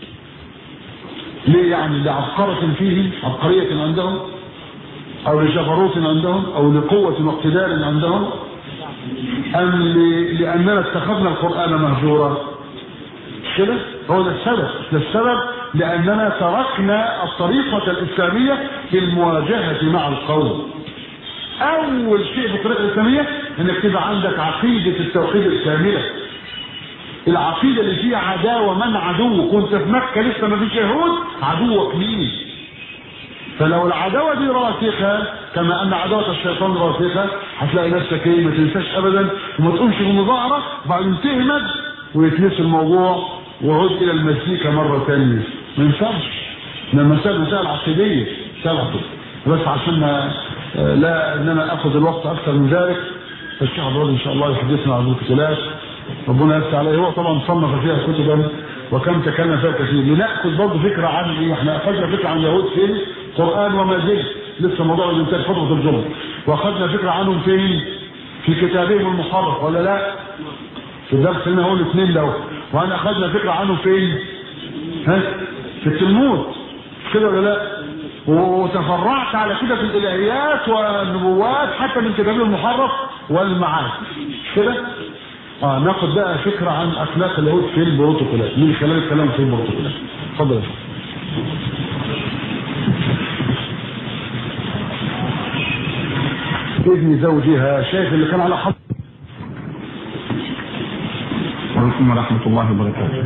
ليه يعني لعبقرة فيهم عبقرية عندهم أو لجبروت عندهم أو لقوة واقتدار عندهم أم لأننا اتخذنا القرآن مهجورا كده هو ده السبب ده السبب لأننا تركنا الطريقة الإسلامية في المواجهة مع القوم أول شيء في الطريقة الإسلامية إنك تبقى عندك عقيدة التوحيد الكاملة العقيدة اللي فيها عداوة من عدو كنت في مكة لسه ما فيش يهود عدوك مين فلو العداوة دي راسخة كما أن عداوة الشيطان راسخة هتلاقي نفسك إيه ما تنساش أبدا وما تقومش بمظاهرة بعدين تهمد ويتنسي الموضوع وعود إلى المزيكا مرة ثانية ما ينفعش ده مسائل مسائل عقيدية مسائل بس عشان ما لا ان انا اخذ الوقت اكثر من ذلك فالشيخ عبد ان شاء الله يحدثنا عن البروتوكولات ربنا يفتح عليه هو طبعا صنف فيها كتبا وكم تكلم فيها كثير لناخذ برضه فكره عن ايه احنا اخذنا فكره عن اليهود فين قران وما زلت لسه موضوع الانتاج فتره الجمعه واخذنا فكره عنهم فين في كتابهم المحرف ولا لا في الدرس اللي هو الاثنين ده وانا اخذنا فكره عنهم فين ها في التلمود كده ولا لا وتفرعت على كده في الالهيات والنبوات حتى من كتاب المحرف والمعاد كده اه ناخد بقى فكره عن اخلاق اليهود في البروتوكولات من خلال الكلام في البروتوكولات اتفضل يا ابن زوجها شايف اللي كان على حظ عليكم ورحمة الله وبركاته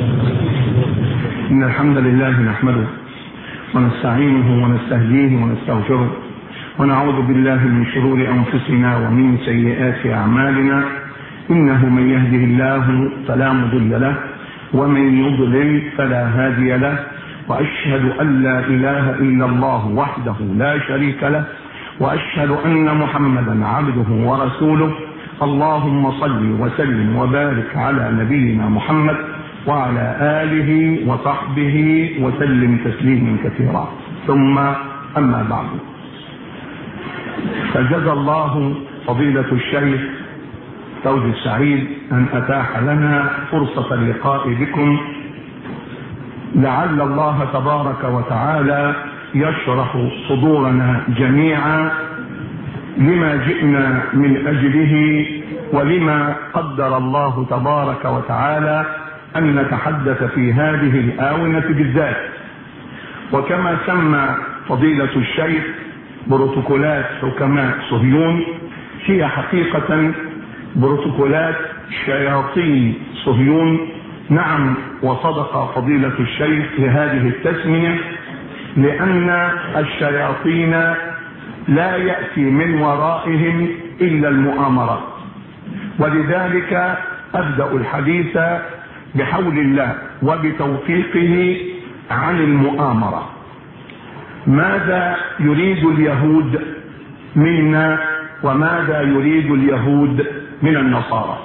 إن الحمد لله نحمده ونستعينه ونستهديه ونستغفره ونعوذ بالله من شرور أنفسنا ومن سيئات أعمالنا إنه من يهده الله فلا مضل له ومن يضلل فلا هادي له وأشهد أن لا إله إلا الله وحده لا شريك له واشهد ان محمدا عبده ورسوله اللهم صل وسلم وبارك على نبينا محمد وعلى اله وصحبه وسلم تسليما كثيرا ثم اما بعد فجزى الله فضيله الشيخ فوزي السعيد ان اتاح لنا فرصه اللقاء بكم لعل الله تبارك وتعالى يشرح صدورنا جميعا لما جئنا من اجله ولما قدر الله تبارك وتعالى ان نتحدث في هذه الاونه بالذات وكما سمى فضيله الشيخ بروتوكولات حكماء صهيون هي حقيقه بروتوكولات شياطين صهيون نعم وصدق فضيله الشيخ لهذه التسميه لان الشياطين لا ياتي من ورائهم الا المؤامرات ولذلك ابدا الحديث بحول الله وبتوفيقه عن المؤامره ماذا يريد اليهود منا وماذا يريد اليهود من النصارى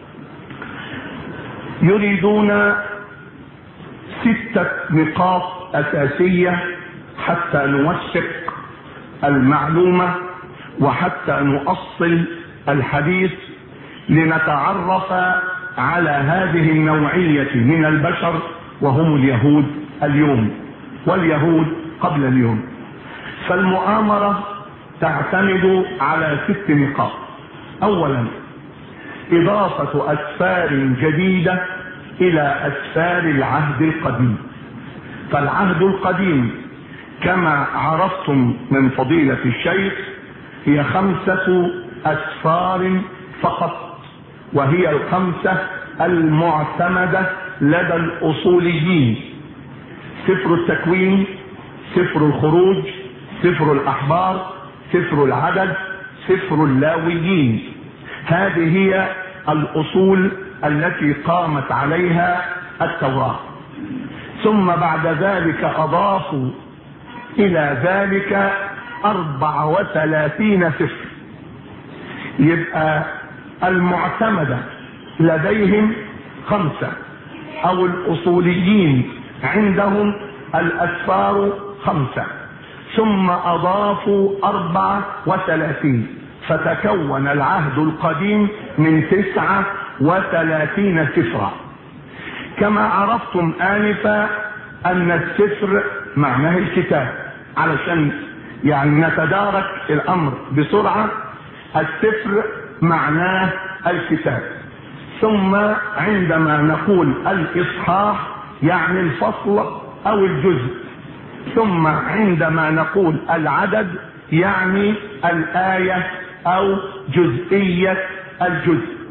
يريدون سته نقاط اساسيه حتى نوثق المعلومه وحتى نؤصل الحديث لنتعرف على هذه النوعيه من البشر وهم اليهود اليوم واليهود قبل اليوم فالمؤامره تعتمد على ست نقاط اولا اضافه اسفار جديده الى اسفار العهد القديم فالعهد القديم كما عرفتم من فضيله الشيخ هي خمسه اسفار فقط وهي الخمسه المعتمده لدى الاصوليين سفر التكوين سفر الخروج سفر الاحبار سفر العدد سفر اللاويين هذه هي الاصول التي قامت عليها التوراه ثم بعد ذلك اضافوا الى ذلك اربع وثلاثين سفر يبقى المعتمده لديهم خمسه او الاصوليين عندهم الاسفار خمسه ثم اضافوا اربعه وثلاثين فتكون العهد القديم من تسعه وثلاثين سفرا كما عرفتم انفا ان السفر معناه الكتاب علشان يعني نتدارك الامر بسرعه السفر معناه الكتاب ثم عندما نقول الاصحاح يعني الفصل او الجزء ثم عندما نقول العدد يعني الايه او جزئيه الجزء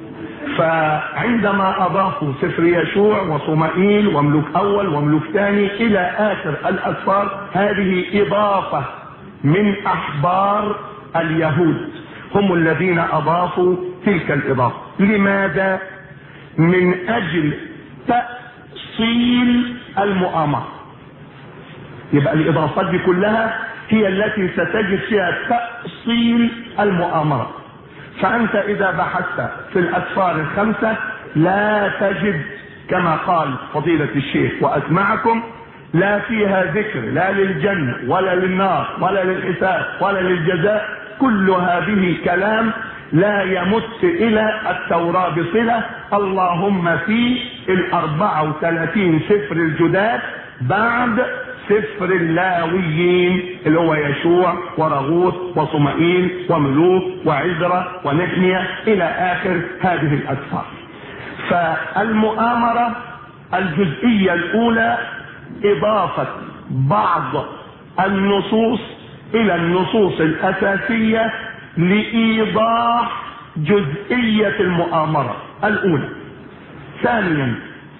فعندما اضافوا سفر يشوع وصمائيل وملوك اول وملوك ثاني الى اخر الاسفار هذه اضافه من احبار اليهود هم الذين اضافوا تلك الاضافه لماذا من اجل تاصيل المؤامره يبقى الاضافات دي كلها هي التي ستجد فيها تاصيل المؤامره فانت اذا بحثت في الاسفار الخمسه لا تجد كما قال فضيله الشيخ واسمعكم لا فيها ذكر لا للجنه ولا للنار ولا للحساب ولا للجزاء كل هذه كلام لا يمت الى التوراه بصله اللهم في الاربعه وثلاثين سفر الجداد بعد سفر اللاويين اللي هو يشوع ورغوث وصمائيل وملوك وعزرة ونحمية إلى آخر هذه الأسفار فالمؤامرة الجزئية الأولى إضافة بعض النصوص إلى النصوص الأساسية لإيضاح جزئية المؤامرة الأولى ثانيا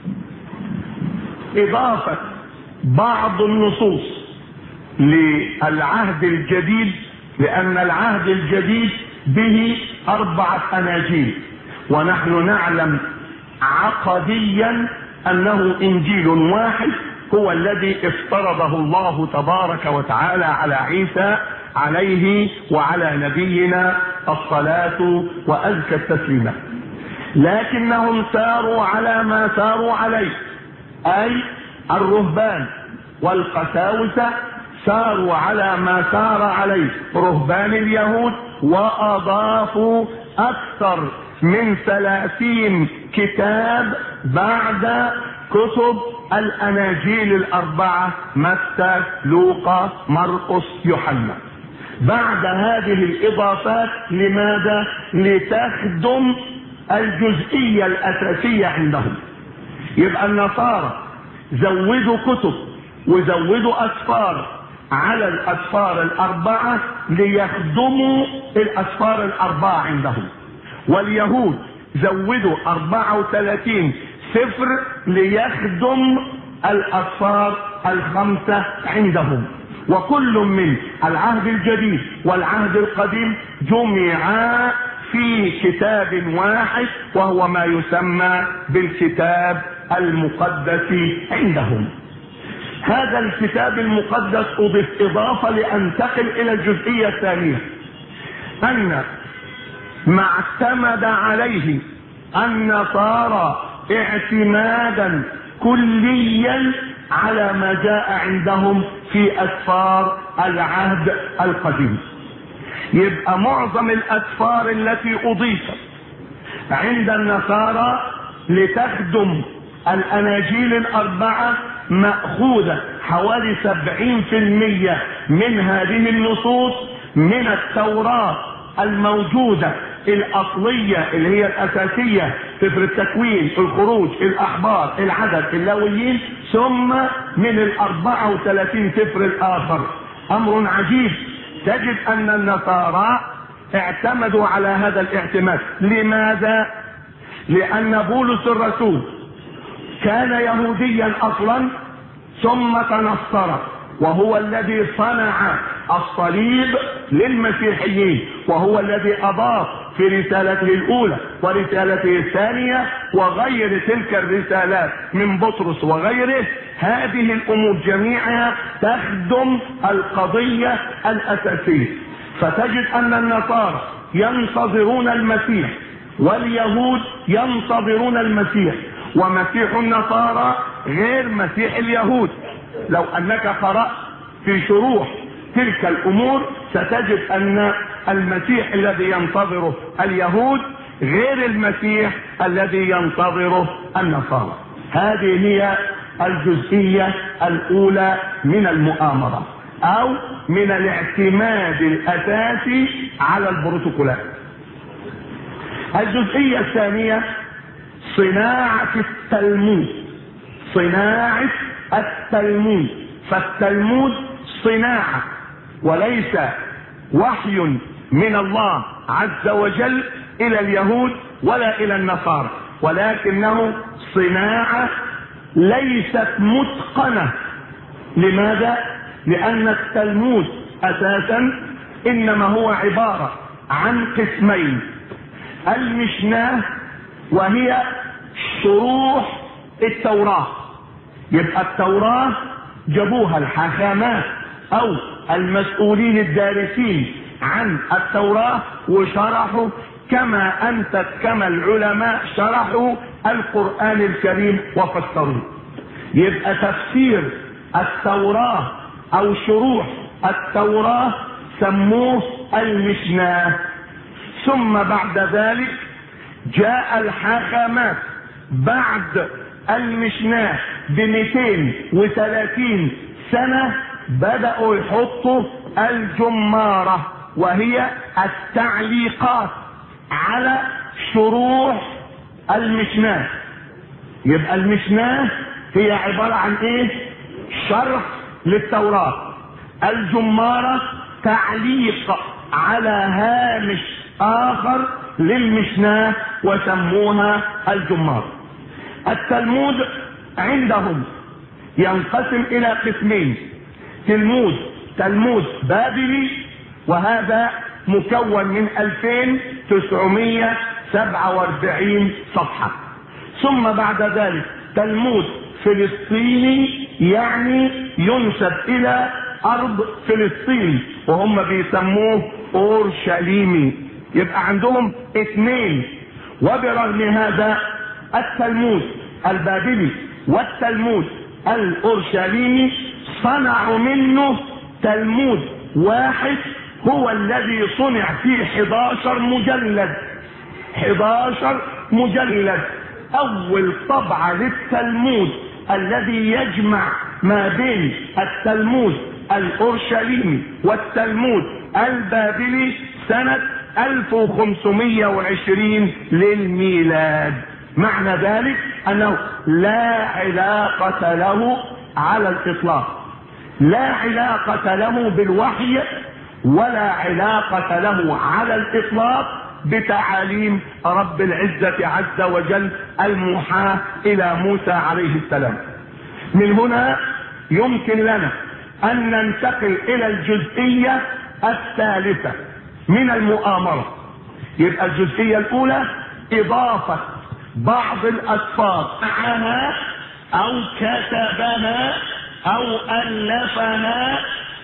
إضافة بعض النصوص للعهد الجديد لأن العهد الجديد به أربعة أناجيل ونحن نعلم عقديا أنه إنجيل واحد هو الذي افترضه الله تبارك وتعالى على عيسى عليه وعلى نبينا الصلاة وأزكى التسليمات لكنهم ساروا على ما ساروا عليه أي الرهبان والقساوسة ساروا على ما سار عليه رهبان اليهود وأضافوا أكثر من ثلاثين كتاب بعد كتب الأناجيل الأربعة متى لوقا مرقس يوحنا بعد هذه الإضافات لماذا؟ لتخدم الجزئية الأساسية عندهم يبقى النصارى زودوا كتب وزودوا أسفار على الأسفار الأربعة ليخدموا الأسفار الأربعة عندهم واليهود زودوا 34 سفر ليخدم الأسفار الخمسة عندهم وكل من العهد الجديد والعهد القديم جمعا في كتاب واحد وهو ما يسمى بالكتاب المقدس عندهم هذا الكتاب المقدس أضيف إضافة لأنتقل إلى الجزئية الثانية أن ما اعتمد عليه النصارى اعتمادا كليا على ما جاء عندهم في اسفار العهد القديم يبقى معظم الاسفار التي اضيفت عند النصارى لتخدم الاناجيل الاربعه ماخوذه حوالي سبعين في الميه من هذه النصوص من التوراه الموجوده الاصليه اللي هي الاساسيه سفر التكوين الخروج الاحبار العدد اللاويين ثم من الاربعه وثلاثين سفر الاخر امر عجيب تجد ان النصارى اعتمدوا على هذا الاعتماد لماذا لان بولس الرسول كان يهوديا اصلا ثم تنصر وهو الذي صنع الصليب للمسيحيين وهو الذي اضاف في رسالته الاولى ورسالته الثانيه وغير تلك الرسالات من بطرس وغيره هذه الامور جميعها تخدم القضيه الاساسيه فتجد ان النصارى ينتظرون المسيح واليهود ينتظرون المسيح ومسيح النصارى غير مسيح اليهود لو انك قرات في شروح تلك الامور ستجد ان المسيح الذي ينتظره اليهود غير المسيح الذي ينتظره النصارى هذه هي الجزئيه الاولى من المؤامره او من الاعتماد الاساسي على البروتوكولات الجزئيه الثانيه صناعه التلمود صناعه التلمود فالتلمود صناعه وليس وحي من الله عز وجل الى اليهود ولا الى النصارى ولكنه صناعه ليست متقنه لماذا لان التلمود اساسا انما هو عباره عن قسمين المشناه وهي شروح التوراه يبقى التوراه جابوها الحاخامات او المسؤولين الدارسين عن التوراة وشرحوا كما أنت كما العلماء شرحوا القرآن الكريم وفسروه يبقى تفسير التوراة أو شروح التوراة سموه المشناه ثم بعد ذلك جاء الحاخامات بعد المشناه ب 230 سنة بدأوا يحطوا الجمارة وهي التعليقات على شروح المشناه يبقى المشناه هي عبارة عن ايه شرح للتوراة الجمارة تعليق على هامش اخر للمشناه وسموها الجمارة التلمود عندهم ينقسم الى قسمين تلمود تلمود بابلي وهذا مكون من 2947 صفحة ثم بعد ذلك تلمود فلسطيني يعني ينسب إلى ارض فلسطين وهم بيسموه اورشليمي يبقى عندهم اثنين وبرغم هذا التلمود البابلي والتلمود الاورشليمي صنعوا منه تلمود واحد هو الذي صنع فيه 11 مجلد 11 مجلد اول طبعه للتلمود الذي يجمع ما بين التلمود الاورشليمي والتلمود البابلي سنه 1520 للميلاد معنى ذلك انه لا علاقه له على الاطلاق لا علاقه له بالوحي ولا علاقه له على الاطلاق بتعاليم رب العزه عز وجل الموحاه الى موسى عليه السلام من هنا يمكن لنا ان ننتقل الى الجزئيه الثالثه من المؤامره يبقى الجزئيه الاولى اضافه بعض الاسفار معنا او كتبنا او الفنا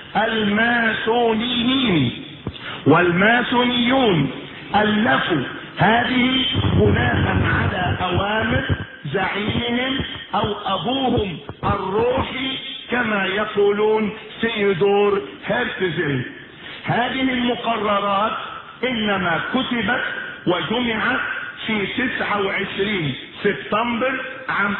الماسونيين والماسونيون الفوا هذه بناء على اوامر زعيمهم او ابوهم الروحي كما يقولون سيدور هرتزل هذه المقررات انما كتبت وجمعت في 29 سبتمبر عام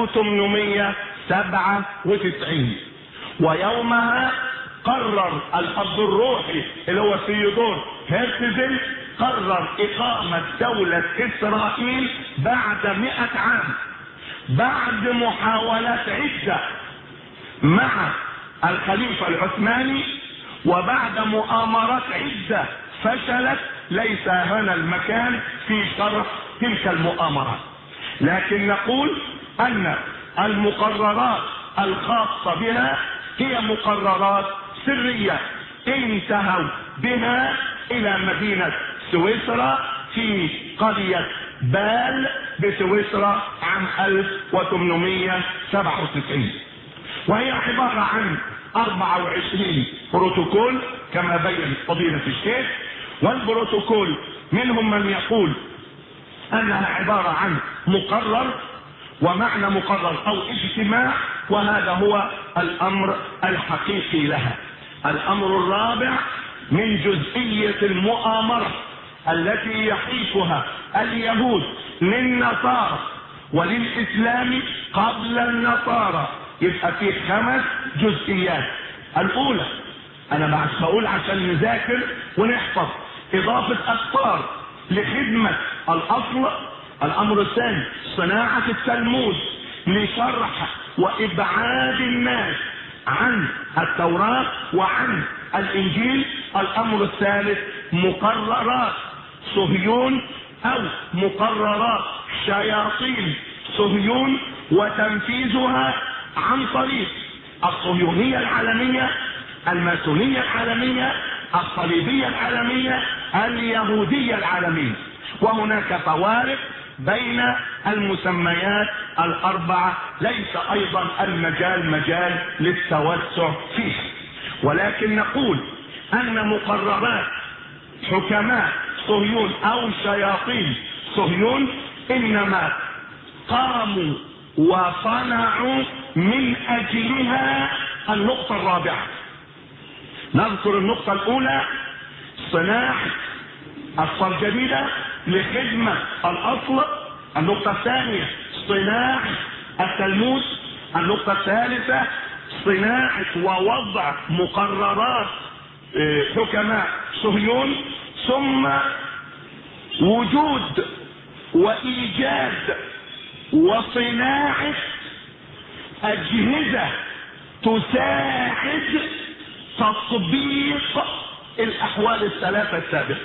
1897 ويومها قرر الاب الروحي اللي هو سيدور هرتزل قرر اقامة دولة اسرائيل بعد مئة عام بعد محاولات عدة مع الخليفة العثماني وبعد مؤامرات عدة فشلت ليس هنا المكان في شرح تلك المؤامرات لكن نقول ان المقررات الخاصة بها هي مقررات سرية انتهوا بها الى مدينة سويسرا في قرية بال بسويسرا عام 1897 وهي عبارة عن 24 بروتوكول كما بين فضيلة الشيخ والبروتوكول منهم من يقول انها عبارة عن مقرر ومعنى مقرر او اجتماع وهذا هو الامر الحقيقي لها الامر الرابع من جزئية المؤامرة التي يحيكها اليهود للنصارى وللاسلام قبل النصارى يبقى في خمس جزئيات الاولى انا بعد بقول عشان نذاكر ونحفظ اضافة افكار لخدمة الاصل الامر الثاني صناعة التلمود لشرح وابعاد الناس عن التوراة وعن الانجيل الامر الثالث مقررات صهيون او مقررات شياطين صهيون وتنفيذها عن طريق الصهيونية العالمية الماسونية العالمية الصليبية العالمية اليهودية العالمية وهناك فوارق بين المسميات الأربعة ليس أيضا المجال مجال للتوسع فيها ولكن نقول أن مقررات حكماء صهيون أو شياطين صهيون إنما قاموا وصنعوا من أجلها النقطة الرابعة نذكر النقطة الأولى صناعة أصفار جديدة لخدمة الأصل النقطة الثانية صناعة التلمود النقطة الثالثة صناعة ووضع مقررات حكماء صهيون ثم وجود وإيجاد وصناعة أجهزة تساعد تطبيق الأحوال الثلاثة السابقة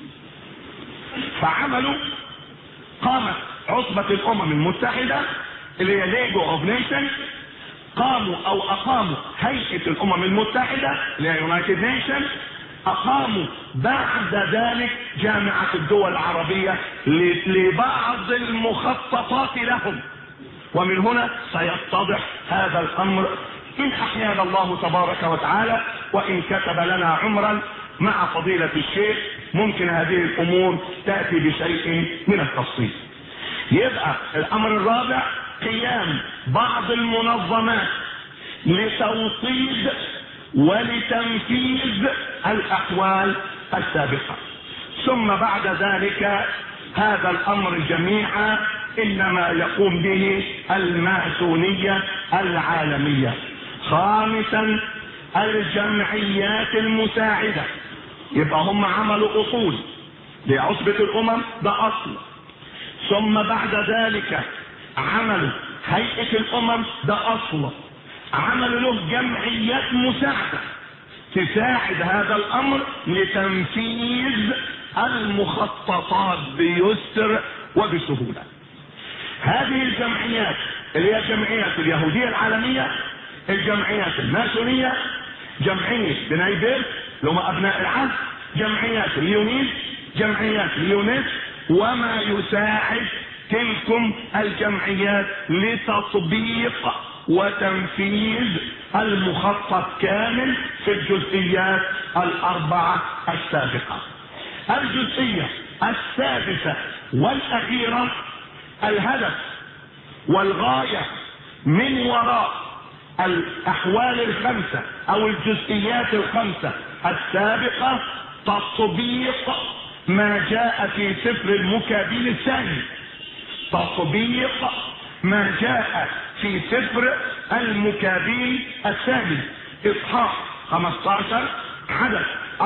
فعملوا قامت عصبة الأمم المتحدة اللي هي ليجو اوف نيشن قاموا او اقاموا هيئة الامم المتحدة اللي هي يونايتد نيشن اقاموا بعد ذلك جامعة الدول العربية لبعض المخططات لهم ومن هنا سيتضح هذا الامر إن أحيانا الله تبارك وتعالى وإن كتب لنا عمرا مع فضيلة الشيخ ممكن هذه الأمور تأتي بشيء من التفصيل يبقى الأمر الرابع قيام بعض المنظمات لتوطيد ولتنفيذ الأحوال السابقة ثم بعد ذلك هذا الأمر جميعا إنما يقوم به الماسونية العالمية خامسا الجمعيات المساعدة يبقى هم عملوا أصول لعصبة الأمم ده أصل ثم بعد ذلك عملوا هيئة الأمم ده أصل عملوا له جمعيات مساعدة تساعد هذا الأمر لتنفيذ المخططات بيسر وبسهولة هذه الجمعيات اللي هي الجمعيات اليهودية العالمية الجمعيات الماسونية جمعية بنايبير اللي هم أبناء العهد جمعيات اليونيس جمعيات اليونس وما يساعد تلكم الجمعيات لتطبيق وتنفيذ المخطط كامل في الجزئيات الأربعة السابقة الجزئية السادسة والأخيرة الهدف والغاية من وراء الأحوال الخمسة أو الجزئيات الخمسة السابقة تطبيق ما جاء في سفر المكابين الثاني تطبيق ما جاء في سفر المكابين الثاني اصحاح 15 عدد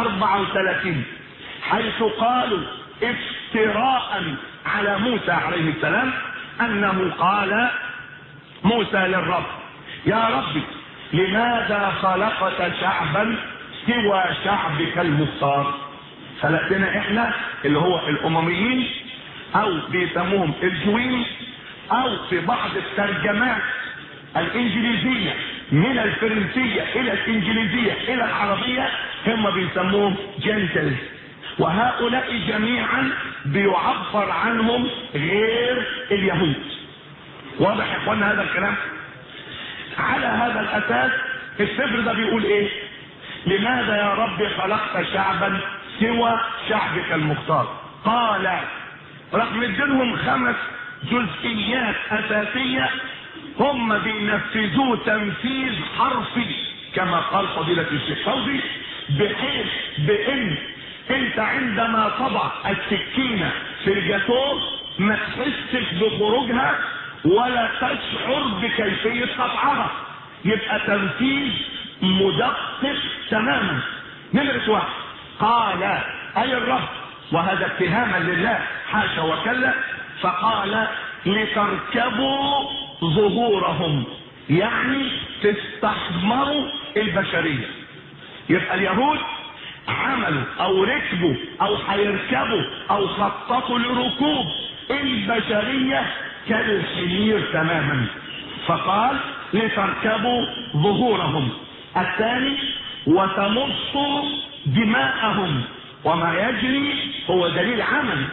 34 حيث قالوا افتراء على موسى عليه السلام انه قال موسى للرب يا ربي لماذا خلقت شعبا سوى شعبك المختار خلقتنا احنا اللي هو الامميين او بيسموهم الجوين او في بعض الترجمات الانجليزية من الفرنسية الى الانجليزية الى العربية هم بيسموهم جنتلز وهؤلاء جميعا بيعبر عنهم غير اليهود واضح يا اخوانا هذا الكلام على هذا الاساس السفر ده بيقول ايه لماذا يا رب خلقت شعبا سوى شعبك المختار قال راح مديلهم خمس جزئيات اساسيه هم بينفذوه تنفيذ حرفي كما قال فضيله الشيخ فوزي بحيث بان انت عندما تضع السكينه في الجاتوه ما تحسش بخروجها ولا تشعر بكيفيه قطعها يبقى تنفيذ مدقق تماما نمرة واحد قال اي الرب وهذا اتهاما لله حاشا وكلا فقال لتركبوا ظهورهم يعني تستحمروا البشريه يبقى اليهود عملوا او ركبوا او هيركبوا او خططوا لركوب البشريه كالحمير تماما فقال لتركبوا ظهورهم الثاني وتمصوا دماءهم وما يجري هو دليل عمل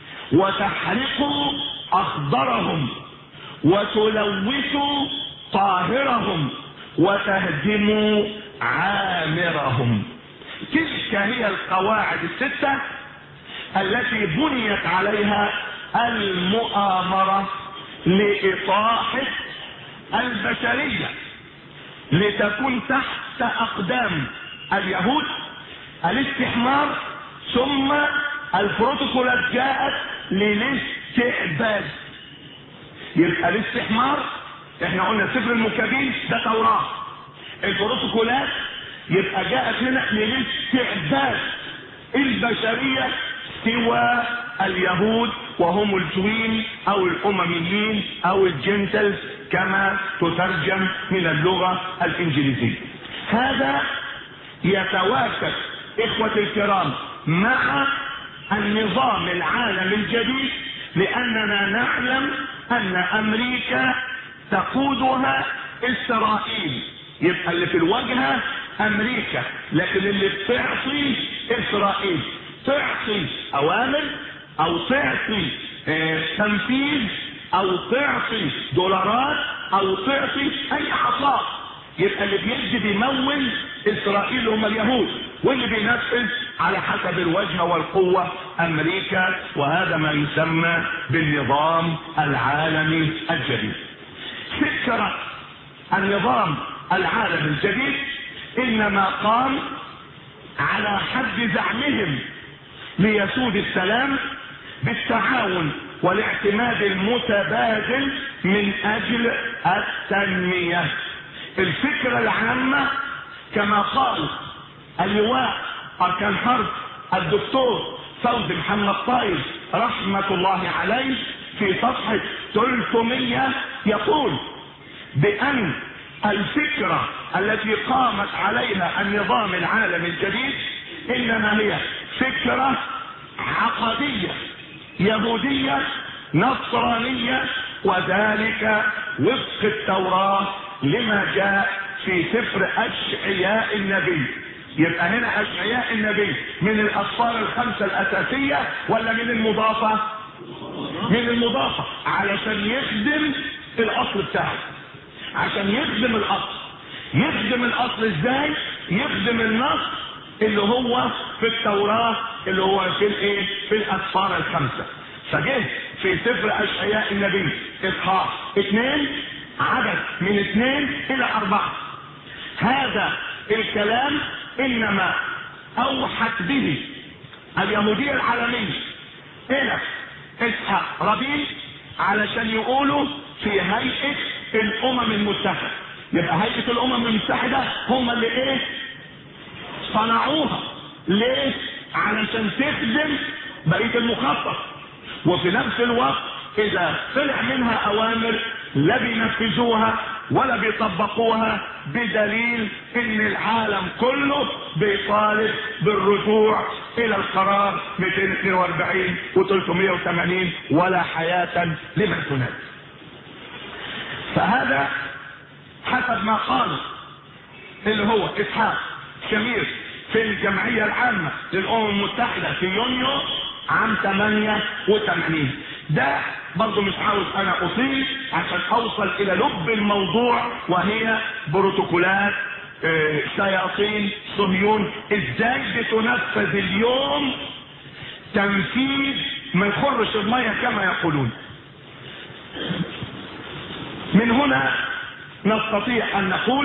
وتحرقوا اخضرهم وتلوثوا طاهرهم وتهدموا عامرهم تلك هي القواعد الستة التي بنيت عليها المؤامرة لإطاحة البشرية لتكون تحت أقدام اليهود الاستحمار ثم البروتوكولات جاءت للاستعباد يبقى الاستحمار احنا قلنا سفر المكابين ده توراة البروتوكولات يبقى جاءت هنا للاستعباد البشرية سوى اليهود وهم الجوين او الامميين او الجنتلز كما تترجم من اللغة الانجليزية هذا يتوافق اخوة الكرام مع النظام العالمي الجديد لاننا نعلم ان امريكا تقودها اسرائيل يبقى اللي في الواجهه امريكا لكن اللي بتعصي اسرائيل تعصي اوامر او تعصي اه تنفيذ او تعصي دولارات او تعصي اي عطاء يبقى اللي بيدي بيمول اسرائيل هم اليهود واللي بينفذ على حسب الوجه والقوة امريكا وهذا ما يسمى بالنظام العالمي الجديد فكرة النظام العالمي الجديد انما قام على حد زعمهم ليسود السلام بالتعاون والاعتماد المتبادل من اجل التنمية الفكرة العامة كما قال اللواء اركان حرب الدكتور فوزي محمد طايف رحمة الله عليه في صفحة 300 يقول بأن الفكرة التي قامت عليها النظام العالمي الجديد إنما هي فكرة عقدية يهودية نصرانية وذلك وفق التوراة لما جاء في سفر أشعياء النبي يبقى هنا أشعياء النبي من الأسفار الخمسة الأساسية ولا من المضافة؟ من المضافة علشان يخدم الأصل بتاعه عشان يخدم الأصل يخدم الأصل إزاي؟ يخدم النص اللي هو في التوراة اللي هو في الايه؟ في الأسفار الخمسة فجه في سفر أشعياء النبي إصحاح اثنين عدد من اثنين إلى أربعة هذا الكلام إنما أوحت به اليهودية العالمية إلى إسحاق ربيل علشان يقولوا في هيئة الأمم المتحدة يبقى هيئة الأمم المتحدة هم اللي إيه صنعوها ليه؟ علشان تخدم بقية المخطط وفي نفس الوقت إذا طلع منها أوامر لا بينفذوها ولا بيطبقوها بدليل ان العالم كله بيطالب بالرجوع الى القرار 242 و380 ولا حياة لمن تنادي فهذا حسب ما قال اللي هو اسحاق شمير في الجمعية العامة للأمم المتحدة في يونيو عام 88 ده برضه مش عاوز انا اطيل عشان اوصل الى لب الموضوع وهي بروتوكولات اه شياطين صهيون ازاي بتنفذ اليوم تنفيذ ما يخرش الميه كما يقولون من هنا نستطيع ان نقول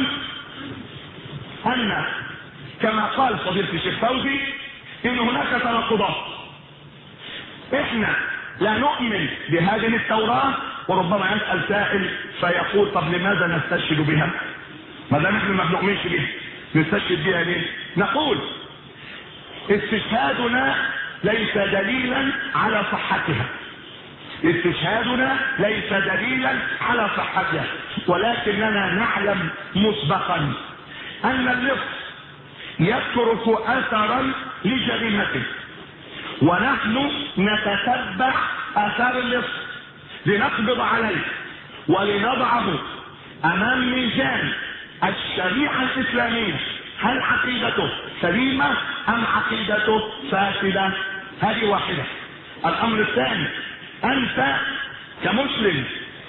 ان كما قال فضيلة الشيخ فوزي ان هناك تناقضات احنا لا نؤمن بهذه التوراة وربما يسأل سائل فيقول طب لماذا نستشهد بها ما دام احنا ما بنؤمنش بها نستشهد بها ليه نقول استشهادنا ليس دليلا على صحتها استشهادنا ليس دليلا على صحتها ولكننا نعلم مسبقا ان اللص يترك اثرا لجريمته ونحن نتتبع اثار اللص لنقبض عليه ولنضعه امام ميزان الشريعه الاسلاميه هل عقيدته سليمه ام عقيدته فاسده هذه واحده الامر الثاني انت كمسلم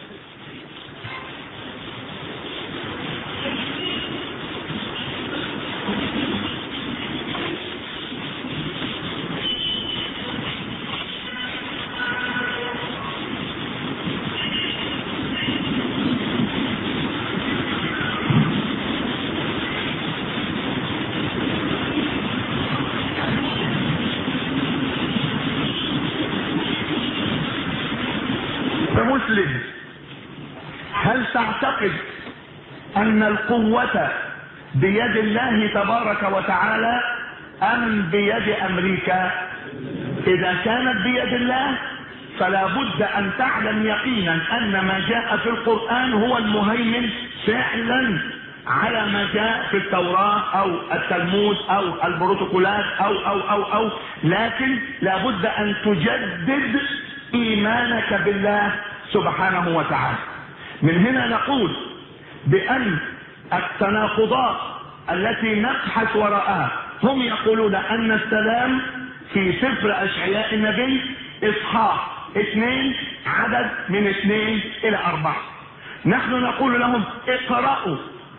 كمسلم هل تعتقد ان القوة بيد الله تبارك وتعالى ام بيد امريكا اذا كانت بيد الله فلا بد ان تعلم يقينا ان ما جاء في القرآن هو المهيمن فعلا على ما جاء في التوراة او التلمود او البروتوكولات او او او او لكن لابد ان تجدد ايمانك بالله سبحانه وتعالى من هنا نقول بان التناقضات التي نبحث وراءها هم يقولون ان السلام في سفر اشعياء النبي اصحاح اثنين عدد من اثنين الى اربعة نحن نقول لهم اقرأوا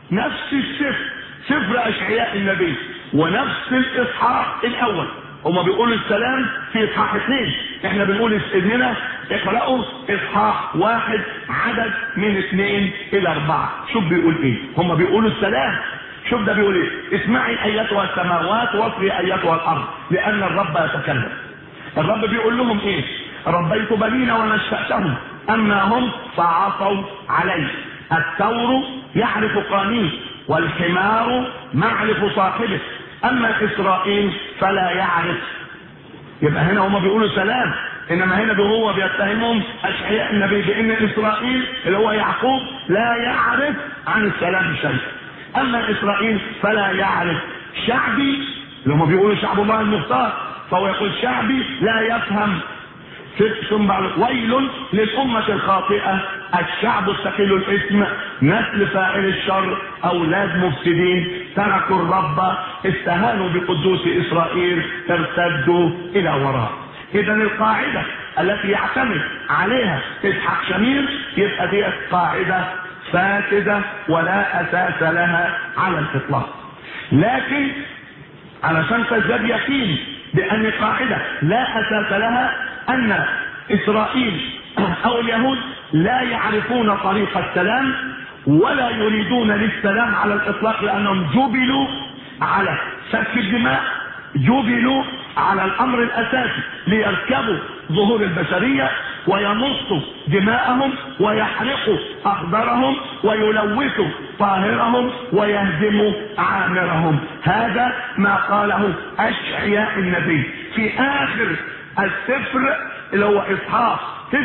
نفس السفر سفر اشعياء النبي ونفس الاصحاح الاول هما بيقولوا السلام في اصحاح اثنين احنا بنقول اننا اقرأوا اصحاح واحد عدد من اثنين الى اربعة شوف بيقول ايه هما بيقولوا السلام شوف ده بيقول ايه اسمعي ايتها السماوات واصغي ايتها الارض لان الرب يتكلم الرب بيقول لهم ايه ربيت بنين ونشأتهم اما هم فعصوا علي الثور يعرف قانيه والحمار معرف صاحبه اما اسرائيل فلا يعرف يبقى هنا هما بيقولوا سلام انما هنا هو بيتهمهم اشعياء النبي بان اسرائيل اللي هو يعقوب لا يعرف عن السلام شيء اما اسرائيل فلا يعرف شعبي اللي هم بيقولوا شعب الله المختار فهو يقول شعبي لا يفهم ثم بعد ويل للأمة الخاطئة الشعب الثقيل الاسم نسل فاعل الشر أولاد مفسدين تركوا الرب استهانوا بقدوس إسرائيل ارتدوا إلى وراء إذا القاعدة التي يعتمد عليها إسحاق شمير يبقى دي قاعدة فاسدة ولا أساس لها على الإطلاق لكن علشان تزداد يقين بأن قاعدة لا أساس لها أن إسرائيل أو اليهود لا يعرفون طريق السلام ولا يريدون للسلام على الإطلاق لأنهم جبلوا على سفك الدماء جبلوا على الأمر الأساسي ليركبوا ظهور البشرية ويمصوا دماءهم ويحرقوا أخضرهم ويلوثوا طاهرهم ويهدموا عامرهم هذا ما قاله أشعياء النبي في آخر السفر اللي هو إصحاح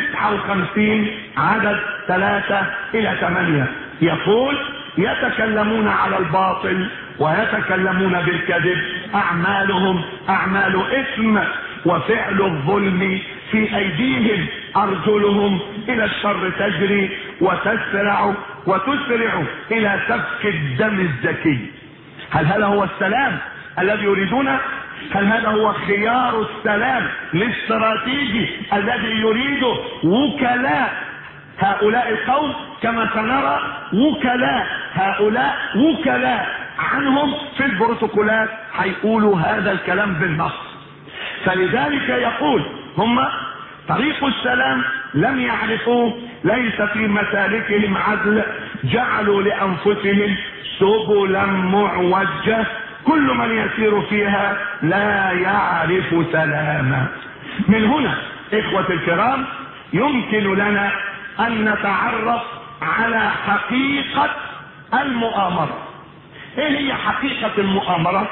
59 عدد 3 إلى 8 يقول يتكلمون على الباطل ويتكلمون بالكذب أعمالهم أعمال إثم وفعل الظلم في أيديهم أرجلهم إلى الشر تجري وتسرع وتسرع إلى سفك الدم الزكي هل هذا هو السلام الذي يريدونه هل هذا هو خيار السلام الاستراتيجي الذي يريده وكلاء هؤلاء القوم كما سنرى وكلاء هؤلاء وكلاء عنهم في البروتوكولات هيقولوا هذا الكلام بالنص فلذلك يقول هم طريق السلام لم يعرفوه ليس في مسالكهم عدل جعلوا لانفسهم سبلا معوجه كل من يسير فيها لا يعرف سلاما من هنا اخوة الكرام يمكن لنا ان نتعرف على حقيقة المؤامرة ايه هي حقيقة المؤامرة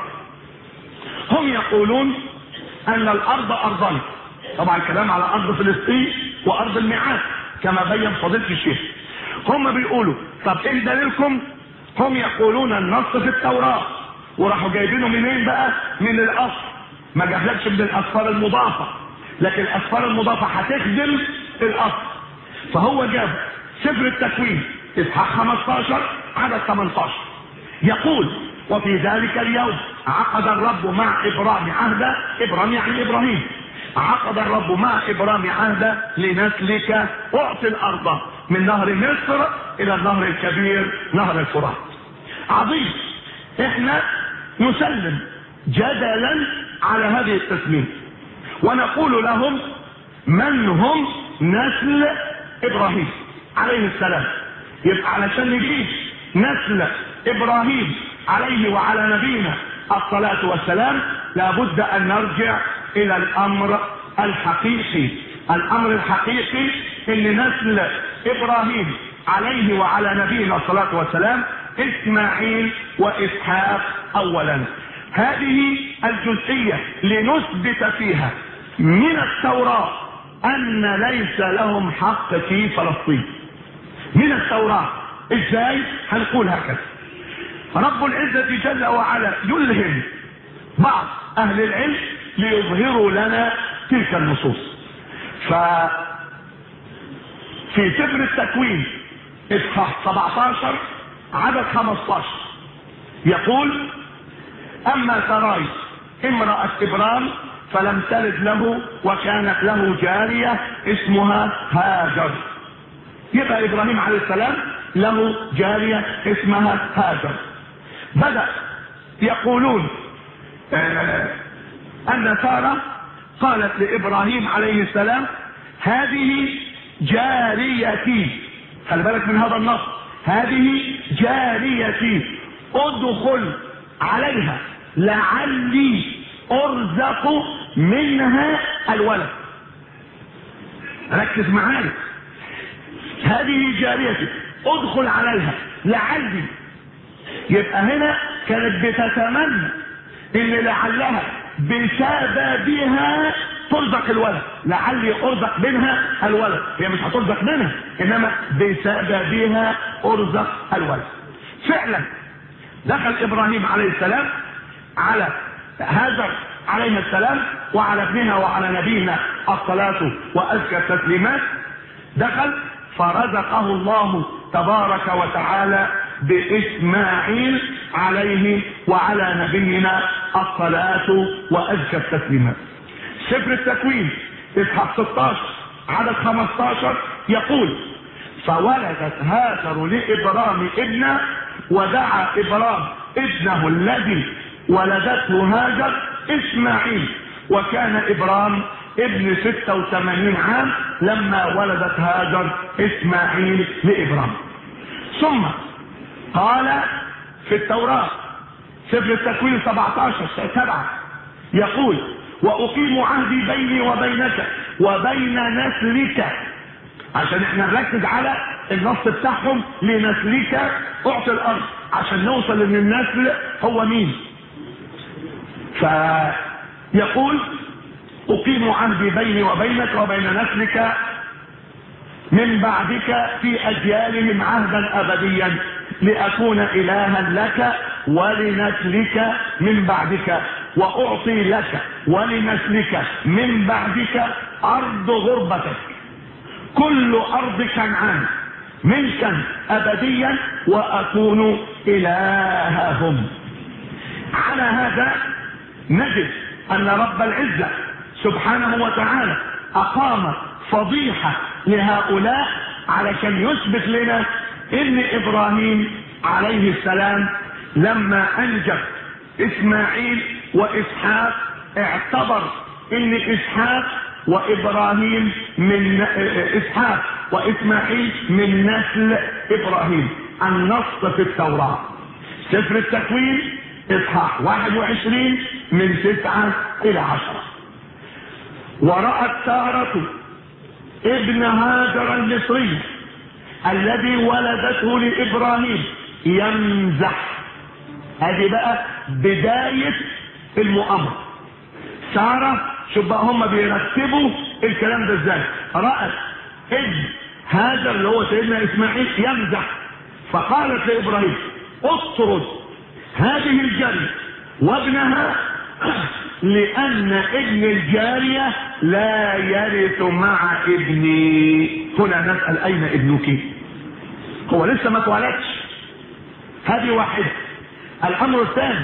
هم يقولون ان الارض ارضان طبعا الكلام على ارض فلسطين وارض الميعاد كما بين فضيلة الشيخ هم بيقولوا طب ايه دليلكم هم يقولون النص في التوراة وراحوا جايبينه منين بقى من الاصل ما جابلكش من الاسفار المضافة لكن الاسفار المضافة هتخدم الاصل فهو جاب سفر التكوين اصحاح 15 عدد 18 يقول وفي ذلك اليوم عقد الرب مع ابرام عهدا ابرام يعني ابراهيم عقد الرب مع ابرام عهدا لنسلك اعطي الارض من نهر مصر الى النهر الكبير نهر الفرات عظيم احنا نسلم جدلا على هذه التسميه ونقول لهم من هم نسل ابراهيم عليه السلام يبقى علشان نجيب نسل ابراهيم عليه وعلى نبينا الصلاة والسلام لابد ان نرجع الى الامر الحقيقي الامر الحقيقي ان نسل ابراهيم عليه وعلى نبينا الصلاة والسلام اسماعيل واسحاق اولا هذه الجزئية لنثبت فيها من التوراة ان ليس لهم حق في فلسطين من التوراة ازاي هنقول هكذا رب العزة جل وعلا يلهم بعض اهل العلم ليظهروا لنا تلك النصوص ف في سفر التكوين اصحاح 17 عدد 15 يقول اما سراي امرأة ابرام فلم تلد له وكانت له جارية اسمها هاجر يبقى ابراهيم عليه السلام له جارية اسمها هاجر بدأ يقولون آه أن سارة قالت لإبراهيم عليه السلام هذه جاريتي خلي بالك من هذا النص هذه جاريتي ادخل عليها لعلي ارزق منها الولد ركز معايا هذه جاريتي ادخل عليها لعلي يبقى هنا كانت بتتمنى ان لعلها بسببها ترزق الولد لعلي ارزق منها الولد هي مش هترزق منها انما بسببها ارزق الولد فعلا دخل ابراهيم عليه السلام على هاجر عليه السلام وعلى ابنها وعلى نبينا الصلاة وأزكى التسليمات دخل فرزقه الله تبارك وتعالى بإسماعيل عليه وعلى نبينا الصلاة وأزكى التسليمات سفر التكوين اصحاح 16 عدد 15 يقول فولدت هاجر لإبرام ابنا ودعا إبرام ابنه الذي ولدته هاجر اسماعيل وكان ابرام ابن 86 عام لما ولدت هاجر اسماعيل لابرام ثم قال في التوراة سفر التكوين 17 سبعة يقول واقيم عهدي بيني وبينك وبين نسلك عشان احنا نركز على النص بتاعهم لنسلك اعطي الارض عشان نوصل ان النسل هو مين فيقول أقيم عهدي بيني وبينك وبين نسلك من بعدك في أجيالهم عهدا أبديا لأكون إلها لك ولنسلك من بعدك وأعطي لك ولنسلك من بعدك أرض غربتك كل أرض كنعان ملكا أبديا وأكون إلههم على هذا نجد ان رب العزة سبحانه وتعالى اقام فضيحة لهؤلاء علشان يثبت لنا ان ابراهيم عليه السلام لما انجب اسماعيل واسحاق اعتبر ان اسحاق وابراهيم من اسحاق واسماعيل من نسل ابراهيم النص في التوراة سفر التكوين اصحاح 21 من 9 الى 10 ورأت سارة ابن هاجر المصري الذي ولدته لابراهيم يمزح هذه بقى بداية المؤامرة سارة شوف بقى هم بيرتبوا الكلام ده ازاي رأت ابن هاجر اللي هو سيدنا اسماعيل يمزح فقالت لابراهيم اطرد هذه الجارية وابنها لأن ابن الجارية لا يرث مع ابني هنا نسأل أين ابنك هو لسه ما اتولدش هذه واحدة الأمر الثاني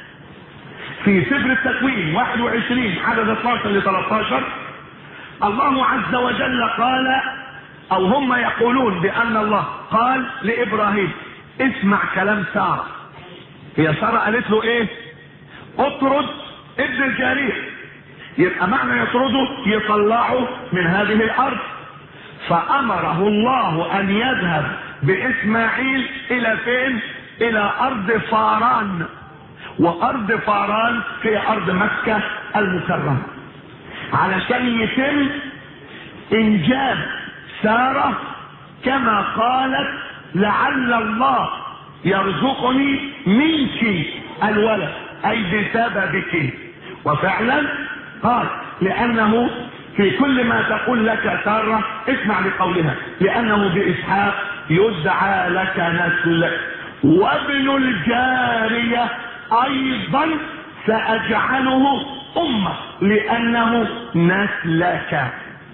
في سفر التكوين 21 عدد 12 ل 13 الله عز وجل قال أو هم يقولون بأن الله قال لإبراهيم اسمع كلام سارة هي سارة قالت له ايه اطرد ابن الجارية يبقى معنى يطرده يطلعه من هذه الارض فامره الله ان يذهب باسماعيل الى فين الى ارض فاران وارض فاران في ارض مكة المكرمة علشان يتم انجاب سارة كما قالت لعل الله يرزقني منك الولد اي بسببك وفعلا قال لانه في كل ما تقول لك سارة اسمع لقولها لانه باسحاق يدعى لك نسل وابن الجارية ايضا ساجعله امة لانه نسلك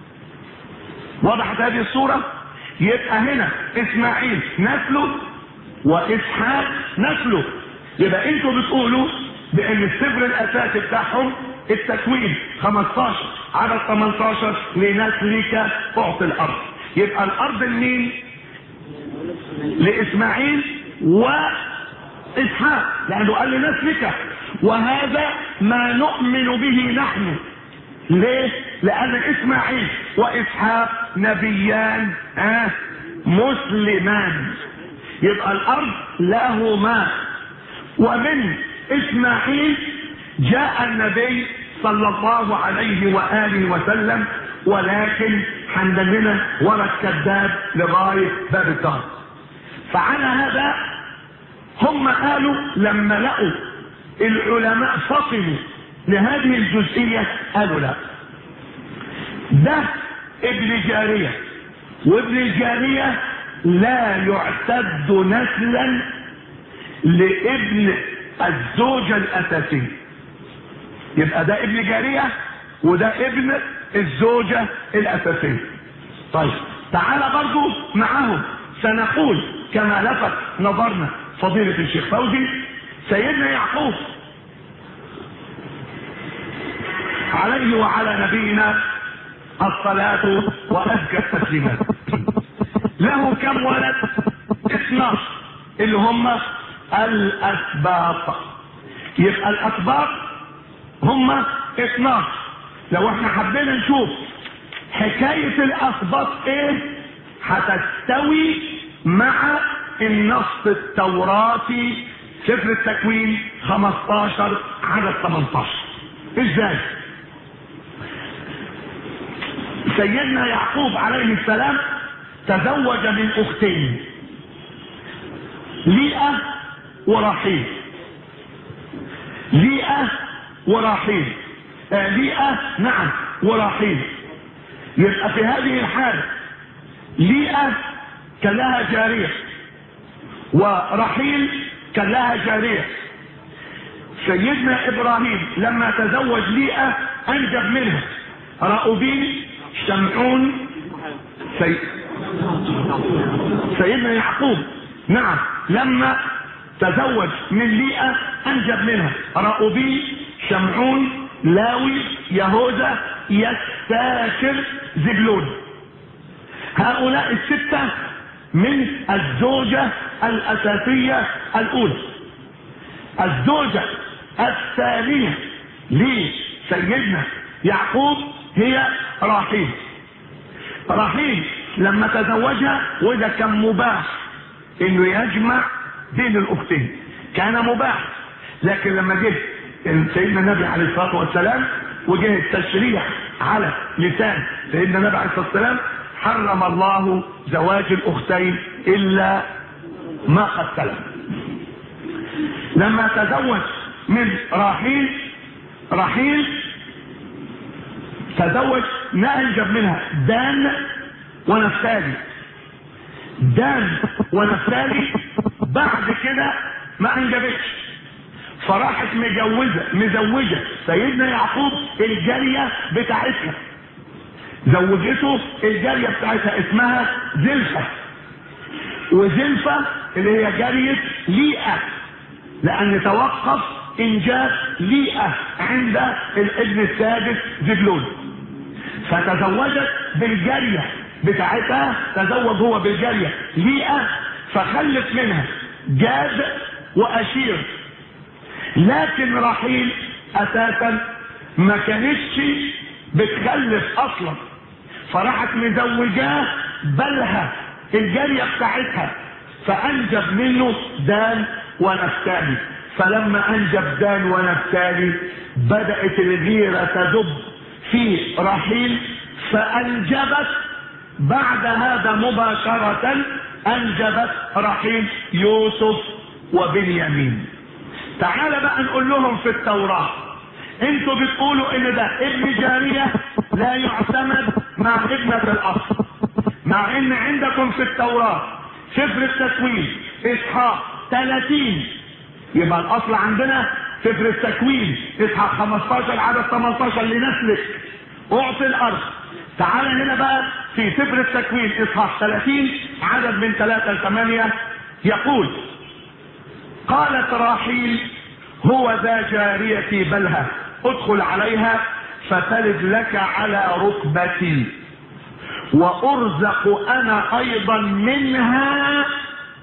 وضحت هذه الصورة يبقى هنا اسماعيل نسله واسحاق نسله يبقى انتوا بتقولوا بان السفر الاساسي بتاعهم التكوين 15 عدد 18 لنسلك اعطي الارض يبقى الارض لمين لاسماعيل واسحاق لانه قال لنسلك وهذا ما نؤمن به نحن ليه؟ لأن إسماعيل وإسحاق نبيان آه مسلمان يبقى الأرض لهما ومن إسماعيل جاء النبي صلى الله عليه وآله وسلم ولكن حندلنا ورا الكذاب لغاية باب الدار فعلى هذا هم قالوا لما لقوا العلماء فصلوا لهذه الجزئية قالوا لا ده ابن جارية وابن الجارية لا يعتد نسلا لابن الزوجة الأساسية يبقى ده ابن جارية وده ابن الزوجة الأساسية طيب تعالى برضو معهم سنقول كما لفت نظرنا فضيلة الشيخ فوزي سيدنا يعقوب عليه وعلى نبينا الصلاة وأزكى التسليمات له كم ولد 12 اللي هم الأسباط يبقى الأسباط هم 12 لو احنا حبينا نشوف حكاية الأسباط ايه هتستوي مع النص التوراتي سفر التكوين 15 عدد 18 ازاي سيدنا يعقوب عليه السلام تزوج من اختين ليئة ورحيل ليئة ورحيل آه ليئة نعم ورحيل يبقى في هذه الحالة ليئة كان لها جارية ورحيل كان لها جارية سيدنا ابراهيم لما تزوج ليئة انجب منها رأوبين شمعون سي... سيدنا يعقوب نعم لما تزوج من ليئة انجب منها رأوبين شمعون لاوي يهوذا يستاكر زبلون هؤلاء الستة من الزوجة الأساسية الأولى الزوجة الثانية لسيدنا يعقوب هي راحيل راحيل لما تزوجها وده كان مباح انه يجمع بين الاختين كان مباح لكن لما جه سيدنا النبي عليه الصلاه والسلام وجه التشريع على لسان سيدنا النبي عليه الصلاه والسلام حرم الله زواج الاختين الا ما قد سلم لما تزوج من راحيل راحيل تزوج نأنجب منها دان ونفتالي دان ونفتالي بعد كده ما انجبتش فراحت مجوزة مزوجة سيدنا يعقوب الجارية بتاعتها زوجته الجارية بتاعتها اسمها زلفة وزلفة اللي هي جارية ليئة لأن توقف إنجاب ليئة عند الابن السادس زبلون فتزوجت بالجارية بتاعتها تزوج هو بالجارية ليئة فخلت منها جاد وأشير لكن رحيل أساسا ما كانتش بتخلف أصلا فراحت مزوجاه بلها الجارية بتاعتها فأنجب منه دان ونفتالي فلما أنجب دان ونفتالي بدأت الغيرة تدب في رحيل فأنجبت بعد هذا مباشرة أنجبت رحيل يوسف وبنيامين تعال بقى نقول لهم في التوراة انتوا بتقولوا ان ده ابن جارية لا يعتمد مع ابنة الاصل مع ان عندكم في التوراة سفر التكوين اسحاق 30 يبقى الاصل عندنا سفر التكوين اسحاق 15 عدد 18 لنسلك اعطي الارض تعال هنا بقى في سفر التكوين اصحاح 30 عدد من 3 ل 8 يقول قالت راحيل هو ذا جاريتي بلها ادخل عليها فتلد لك على ركبتي وارزق انا ايضا منها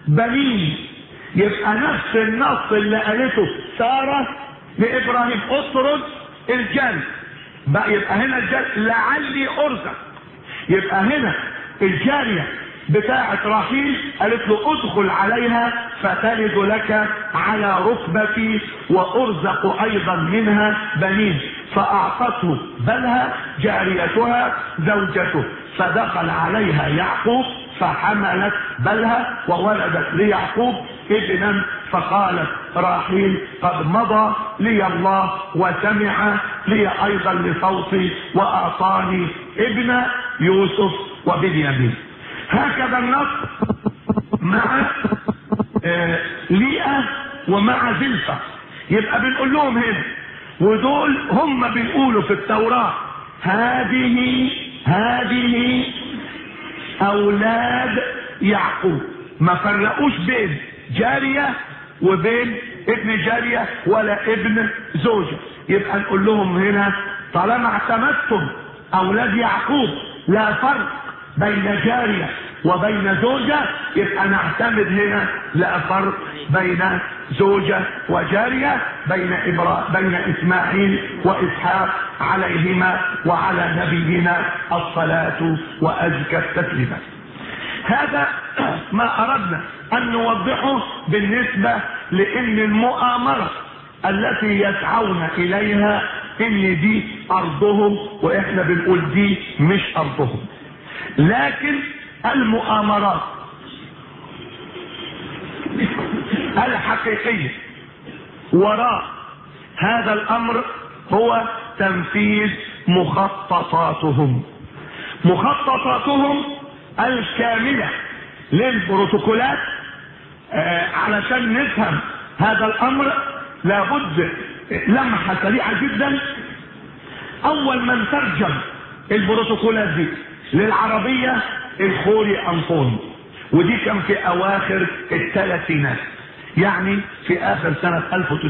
بنين يبقى نفس النص اللي قالته سارة لإبراهيم اطرد الجن بقى يبقى هنا الجن لعلي أرزق يبقى هنا الجارية بتاعة رحيل قالت له ادخل عليها فتلد لك على ركبتي وارزق ايضا منها بنين فاعطته بلها جاريتها زوجته فدخل عليها يعقوب فحملت بلها وولدت ليعقوب ابنا فقالت راحيل قد مضى لي الله وسمع لي ايضا لصوتي واعطاني ابن يوسف وبنيامين هكذا النص مع آه ليئة ومع زلفة يبقى بنقول لهم هنا ودول هم بيقولوا في التوراة هذه هذه أولاد يعقوب ما فرقوش بين جارية وبين ابن جارية ولا ابن زوجة يبقى نقول لهم هنا طالما اعتمدتم أولاد يعقوب لا فرق بين جارية وبين زوجة يبقى نعتمد هنا لا فرق بين زوجة وجارية بين إبرا بين إسماعيل وإسحاق عليهما وعلى نبينا الصلاة وأزكى التسليمات هذا ما أردنا أن نوضحه بالنسبة لأن المؤامرة التي يسعون إليها إن دي أرضهم وإحنا بنقول دي مش أرضهم لكن المؤامرات الحقيقية وراء هذا الأمر هو تنفيذ مخططاتهم مخططاتهم الكاملة للبروتوكولات آه علشان نفهم هذا الأمر لابد لمحة سريعة جدا أول من ترجم البروتوكولات دي للعربية الخوري أنطوني ودي كان في أواخر الثلاثينات يعني في آخر سنة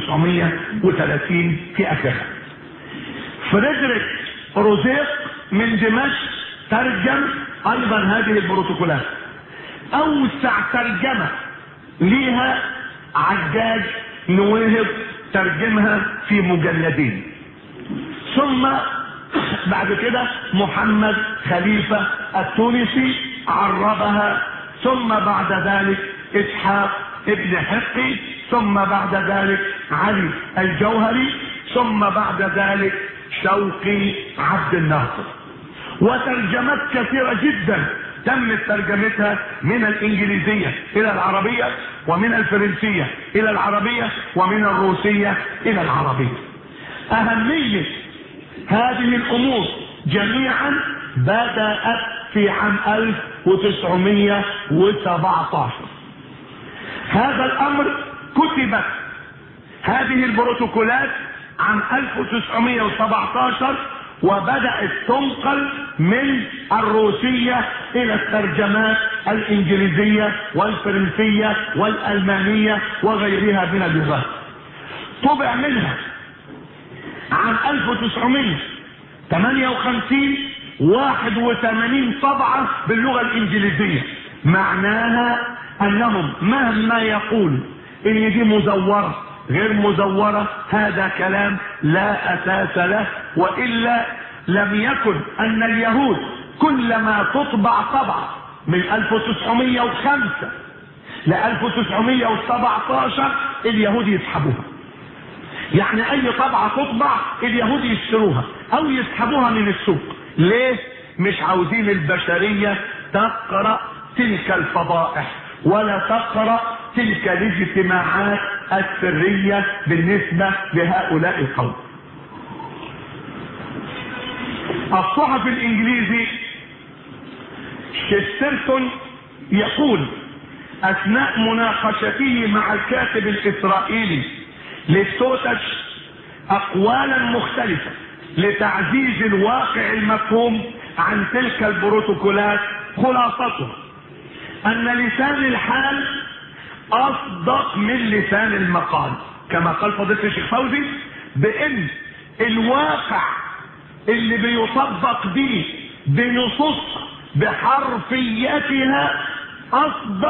1930 في آخرها فريدريك روزيق من دمشق ترجم أيضا هذه البروتوكولات أوسع ترجمة ليها عجاج نويهب ترجمها في مجلدين ثم بعد كده محمد خليفة التونسي عربها ثم بعد ذلك اسحاق ابن حقي ثم بعد ذلك علي الجوهري ثم بعد ذلك شوقي عبد الناصر وترجمات كثيرة جدا تمت ترجمتها من الانجليزية الى العربية ومن الفرنسية الى العربية ومن الروسية الى العربية اهمية هذه الامور جميعا بدأت في عام 1917 هذا الامر كتبت هذه البروتوكولات عام 1917 وبدأت تنقل من الروسية إلى الترجمات الإنجليزية والفرنسية والألمانية وغيرها من اللغات. طبع منها عام 1958 81 طبعة باللغة الإنجليزية معناها أنهم مهما يقول إن دي مزورة غير مزورة هذا كلام لا أساس له وإلا لم يكن أن اليهود كلما تطبع طبعة من 1905 ل 1917 اليهود يسحبوها يعني أي طبعة تطبع اليهود يشتروها أو يسحبوها من السوق ليه؟ مش عاوزين البشرية تقرأ تلك الفضائح ولا تقرأ تلك الاجتماعات السرية بالنسبة لهؤلاء القوم الصحفي الانجليزي شيسترتون يقول اثناء مناقشته مع الكاتب الاسرائيلي للسوتش اقوالا مختلفة لتعزيز الواقع المفهوم عن تلك البروتوكولات خلاصتها ان لسان الحال اصدق من لسان المقال كما قال فضيله الشيخ فوزي بان الواقع اللي بيطبق به بنصوص بحرفيتها اصدق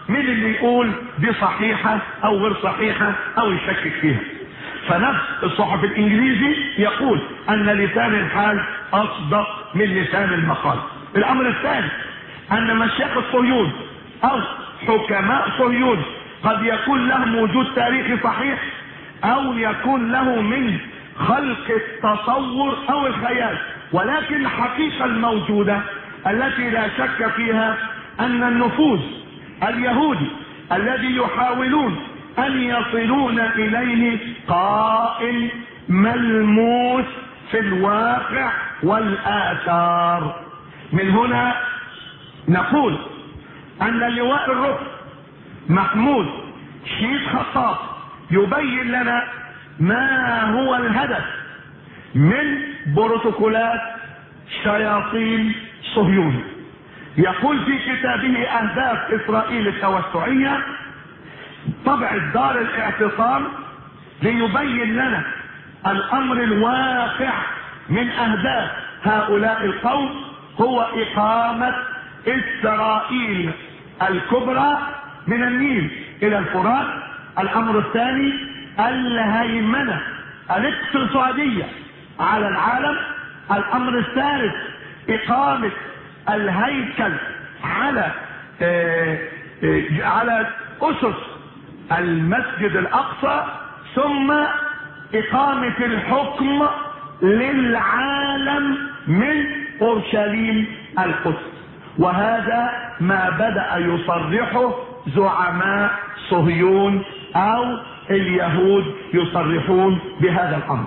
مين اللي يقول دي صحيحة او غير صحيحة او يشكك فيها فنفس الصحف الانجليزي يقول ان لسان الحال اصدق من لسان المقال الامر الثاني ان مشايخ الصهيون او حكماء صهيون قد يكون لهم وجود تاريخي صحيح او يكون له من خلق التصور او الخيال ولكن الحقيقة الموجودة التي لا شك فيها ان النفوذ اليهودي الذي يحاولون ان يصلون اليه قائم ملموس في الواقع والاثار من هنا نقول ان لواء الركن محمود شيخ خطاب يبين لنا ما هو الهدف من بروتوكولات شياطين صهيون يقول في كتابه اهداف اسرائيل التوسعيه طبع دار الاعتصام ليبين لنا الامر الواقع من اهداف هؤلاء القوم هو اقامه اسرائيل الكبرى من النيل الى الفرات الامر الثاني الهيمنه الاقتصاديه على العالم الامر الثالث اقامه الهيكل على آه آه على اسس المسجد الاقصى ثم اقامه الحكم للعالم من اورشليم القدس وهذا ما بدا يصرحه زعماء صهيون او اليهود يصرحون بهذا الامر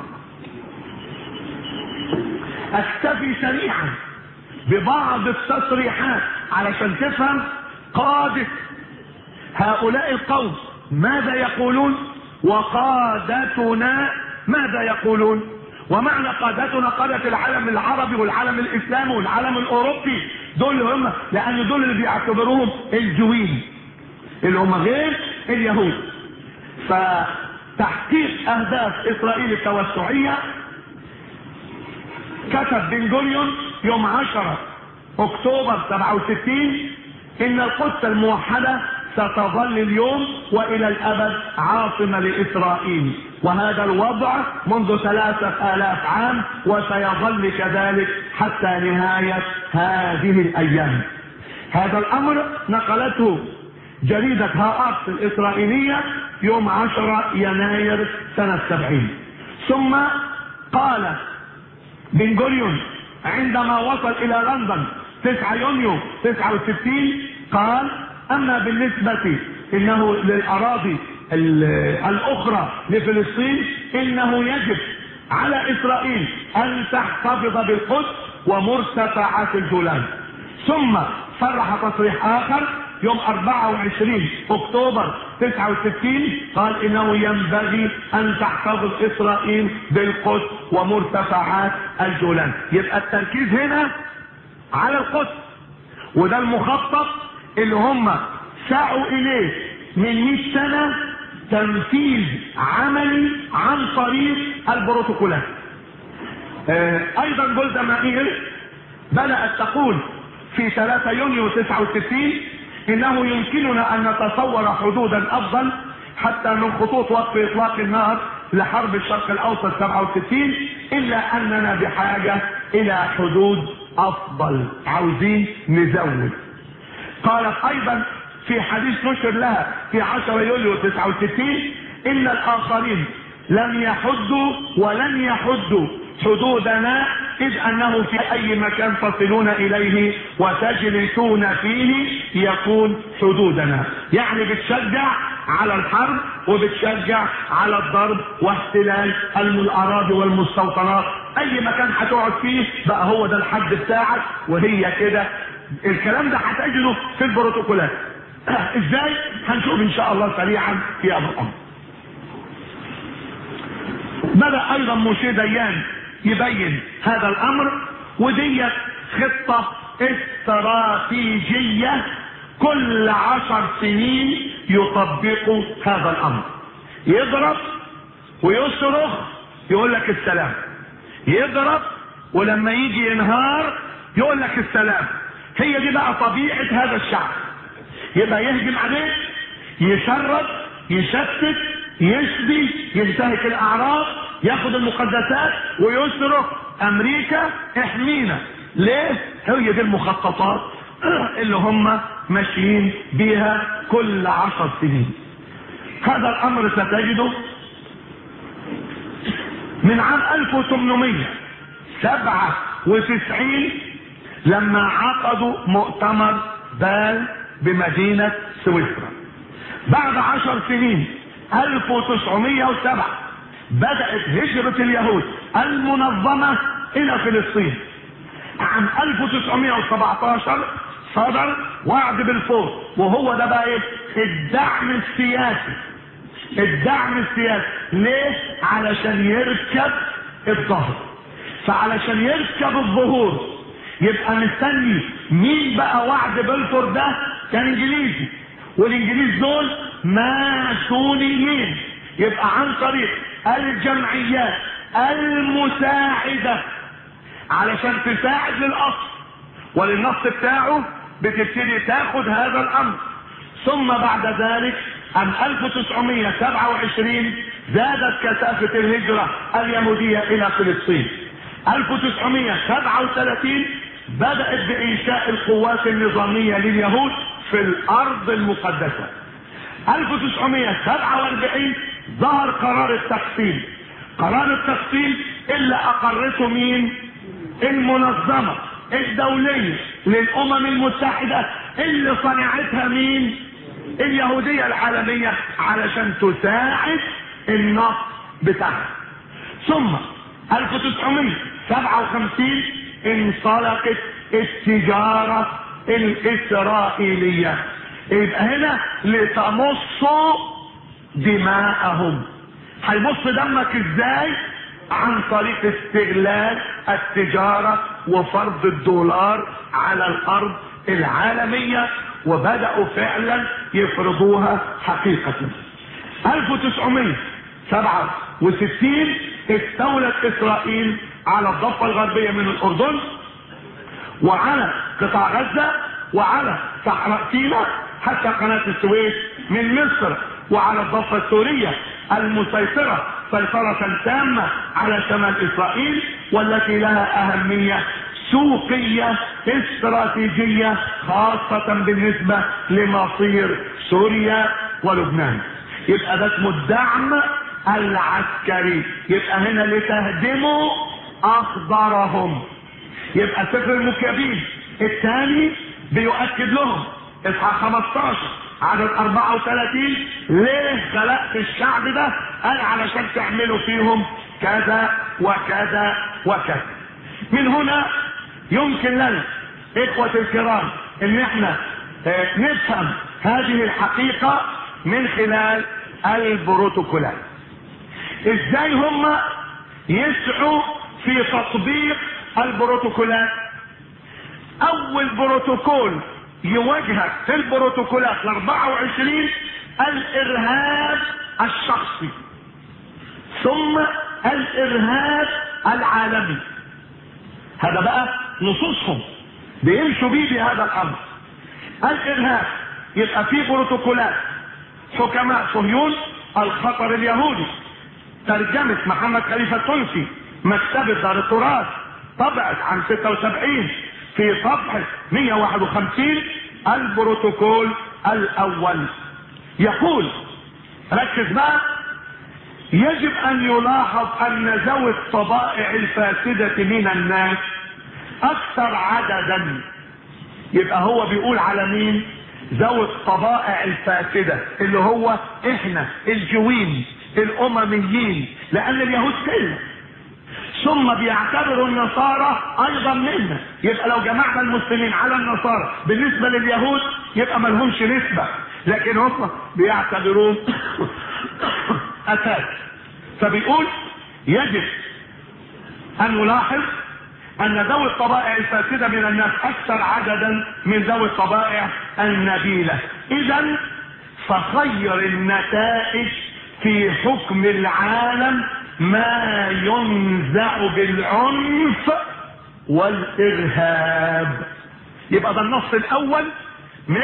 اكتفي سريعا ببعض التصريحات علشان تفهم قادة هؤلاء القوم ماذا يقولون وقادتنا ماذا يقولون ومعنى قادتنا قادة العالم العربي والعالم الاسلامي والعالم الاوروبي دول هم لان دول اللي بيعتبروهم الجوين اللي هم غير اليهود فتحقيق اهداف اسرائيل التوسعية كتب بن جوريون يوم 10 اكتوبر 67 ان القدس الموحدة ستظل اليوم والى الابد عاصمة لاسرائيل وهذا الوضع منذ ثلاثة الاف عام وسيظل كذلك حتى نهاية هذه الايام هذا الامر نقلته جريدة هاآكس الاسرائيلية يوم 10 يناير سنة 70 ثم قال بن جوريون عندما وصل الى لندن 9 يونيو 69 قال اما بالنسبة انه للاراضي الاخرى لفلسطين انه يجب على اسرائيل ان تحتفظ بالقدس ومرتفعات الجولان ثم صرح تصريح اخر يوم 24 اكتوبر 69 قال انه ينبغي ان تحتفظ اسرائيل بالقدس ومرتفعات الجولان يبقى التركيز هنا على القدس وده المخطط اللي هم سعوا اليه من 100 سنه تنفيذ عملي عن طريق البروتوكولات آه ايضا جولدا مائير بدات تقول في 3 يونيو 69 انه يمكننا ان نتصور حدودا افضل حتى من خطوط وقف اطلاق النار لحرب الشرق الاوسط 67 الا اننا بحاجه الى حدود افضل عاوزين نزود قالت ايضا في حديث نشر لها في 10 يوليو 69 ان الاخرين لم يحدوا ولن يحدوا حدودنا اذ انه في اي مكان تصلون اليه وتجلسون فيه يكون حدودنا يعني بتشجع على الحرب وبتشجع على الضرب واحتلال الاراضي والمستوطنات اي مكان هتقعد فيه بقى هو ده الحد بتاعك وهي كده الكلام ده هتجده في البروتوكولات ازاي هنشوف ان شاء الله سريعا في هذا الامر بدا ايضا موشي ديان يبين هذا الامر وديت خطة استراتيجية كل عشر سنين يطبقوا هذا الامر يضرب ويصرخ يقول لك السلام يضرب ولما يجي ينهار يقول لك السلام هي دي بقى طبيعة هذا الشعب يبقى يهجم عليه يشرد يشتت يشبي ينتهك الاعراض ياخد المقدسات ويصرخ امريكا احمينا ليه هي دي المخططات اللي هم ماشيين بيها كل عشر سنين هذا الامر ستجده من عام 1897 لما عقدوا مؤتمر بال بمدينة سويسرا بعد عشر سنين 1907 بدأت هجرة اليهود المنظمة إلى فلسطين عام 1917 صدر وعد بالفوز وهو ده بقى ايه الدعم السياسي الدعم السياسي ليه علشان يركب الظهر فعلشان يركب الظهور يبقى مستني مين بقى وعد بلفور ده كان انجليزي والانجليز دول ماسونيين يبقى عن طريق الجمعيات المساعدة علشان تساعد للاصل وللنص بتاعه بتبتدي تاخد هذا الامر ثم بعد ذلك عام 1927 زادت كثافة الهجرة اليهودية إلى فلسطين 1937 بدأت بإنشاء القوات النظامية لليهود في الأرض المقدسة 1947 ظهر قرار التقسيم قرار التقسيم اللي أقرته مين المنظمة الدولية للأمم المتحدة اللي صنعتها مين اليهودية العالمية علشان تساعد النص بتاعها ثم 1957 انطلقت التجارة الإسرائيلية يبقى هنا لتمص دماءهم هيمص دمك ازاي عن طريق استغلال التجارة وفرض الدولار على الأرض العالمية وبدأوا فعلا يفرضوها حقيقة 1967 استولت إسرائيل على الضفة الغربية من الأردن وعلى قطاع غزة وعلى صحراء سيناء حتى قناة السويس من مصر وعلى الضفة السورية المسيطرة سيطرة تامة على شمال إسرائيل والتي لها أهمية سوقية استراتيجية خاصة بالنسبة لمصير سوريا ولبنان يبقى ده اسمه الدعم العسكري يبقى هنا لتهدموا أخضرهم يبقى سفر المكيابين الثاني بيؤكد لهم اصحاح 15 عدد 34 ليه خلقت الشعب ده؟ قال علشان تعملوا فيهم كذا وكذا وكذا. من هنا يمكن لنا اخوة الكرام ان احنا اه نفهم هذه الحقيقة من خلال البروتوكولات. ازاي هم يسعوا في تطبيق البروتوكولات؟ اول بروتوكول يواجهك في البروتوكولات ال 24 الارهاب الشخصي ثم الارهاب العالمي هذا بقى نصوصهم بيمشوا بيه بهذا الامر الارهاب يبقى في بروتوكولات حكماء صهيون الخطر اليهودي ترجمة محمد خليفة التونسي مكتبة دار التراث طبعت عن 76 في صفحة 151 البروتوكول الأول يقول ركز بقى يجب أن يلاحظ أن ذوي الطبائع الفاسدة من الناس أكثر عددا يبقى هو بيقول على مين؟ ذوي الطبائع الفاسدة اللي هو احنا الجوين الأمميين لأن اليهود كلهم ثم بيعتبروا النصارى ايضا منا يبقى لو جمعنا المسلمين على النصارى بالنسبه لليهود يبقى ما لهمش نسبه لكن هم بيعتبروه اساس فبيقول يجب ان نلاحظ ان ذوي الطبائع الفاسده من الناس اكثر عددا من ذوي الطبائع النبيله اذا فخير النتائج في حكم العالم ما ينزع بالعنف والارهاب يبقى ده النص الاول من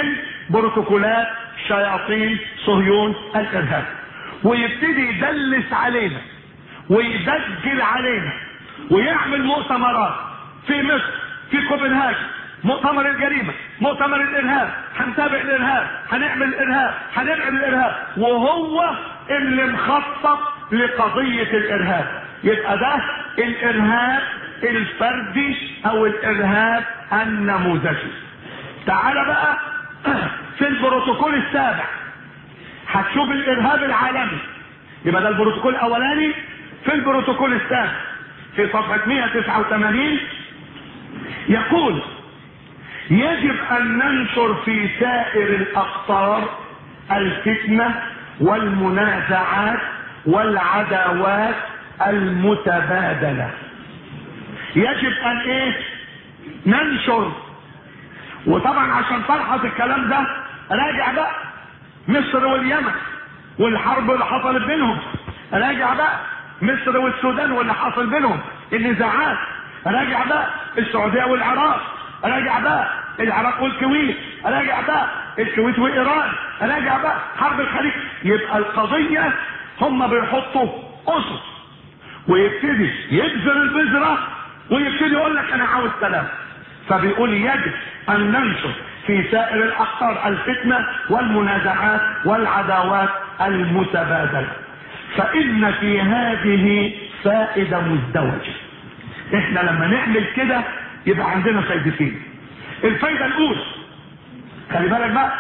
بروتوكولات شياطين صهيون الارهاب ويبتدي يدلس علينا ويدجل علينا ويعمل مؤتمرات في مصر في كوبنهاجن مؤتمر الجريمة مؤتمر الإرهاب هنتابع الإرهاب هنعمل الإرهاب هنعمل الإرهاب وهو اللي مخطط لقضية الإرهاب يبقى ده الإرهاب الفردي أو الإرهاب النموذجي تعال بقى في البروتوكول السابع هتشوف الإرهاب العالمي يبقى ده البروتوكول الأولاني في البروتوكول السابع في صفحة 189 يقول يجب ان ننشر في سائر الاقطار الفتنه والمنازعات والعداوات المتبادله يجب ان ايه ننشر وطبعا عشان تلحظ الكلام ده راجع بقى مصر واليمن والحرب اللي حصلت بينهم راجع بقى مصر والسودان واللي حصل بينهم النزاعات راجع بقى السعوديه والعراق راجع بقى العراق والكويت راجع بقى الكويت وايران راجع بقى حرب الخليج يبقى القضيه هم بيحطوا اسس ويبتدي يبذر البذره ويبتدي يقول لك انا عاوز سلام فبيقول يجب ان ننشر في سائر الاقطار الفتنه والمنازعات والعداوات المتبادله فان في هذه فائده مزدوجه احنا لما نعمل كده يبقى عندنا فايدتين الفايده الاولى خلي بالك بقى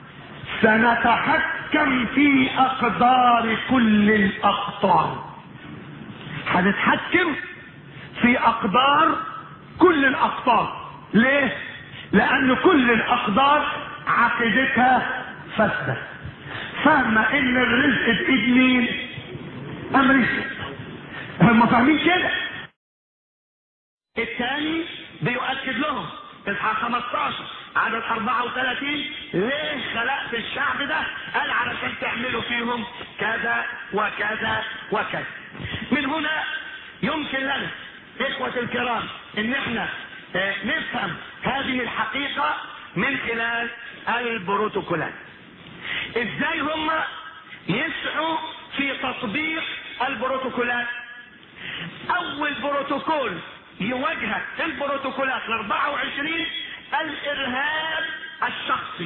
سنتحكم في اقدار كل الاقطار هنتحكم في اقدار كل الاقطار ليه لان كل الاقدار عقيدتها فاسده فاهمه ان الرزق بايد مين امريكا هم فاهمين كده الثاني بيؤكد لهم اصحاح 15 عدد 34 ليه خلقت الشعب ده؟ قال علشان تعملوا فيهم كذا وكذا وكذا. من هنا يمكن لنا اخوة الكرام ان احنا اه نفهم هذه الحقيقة من خلال البروتوكولات. ازاي هم يسعوا في تطبيق البروتوكولات؟ اول بروتوكول يواجهك البروتوكولات ال 24 الارهاب الشخصي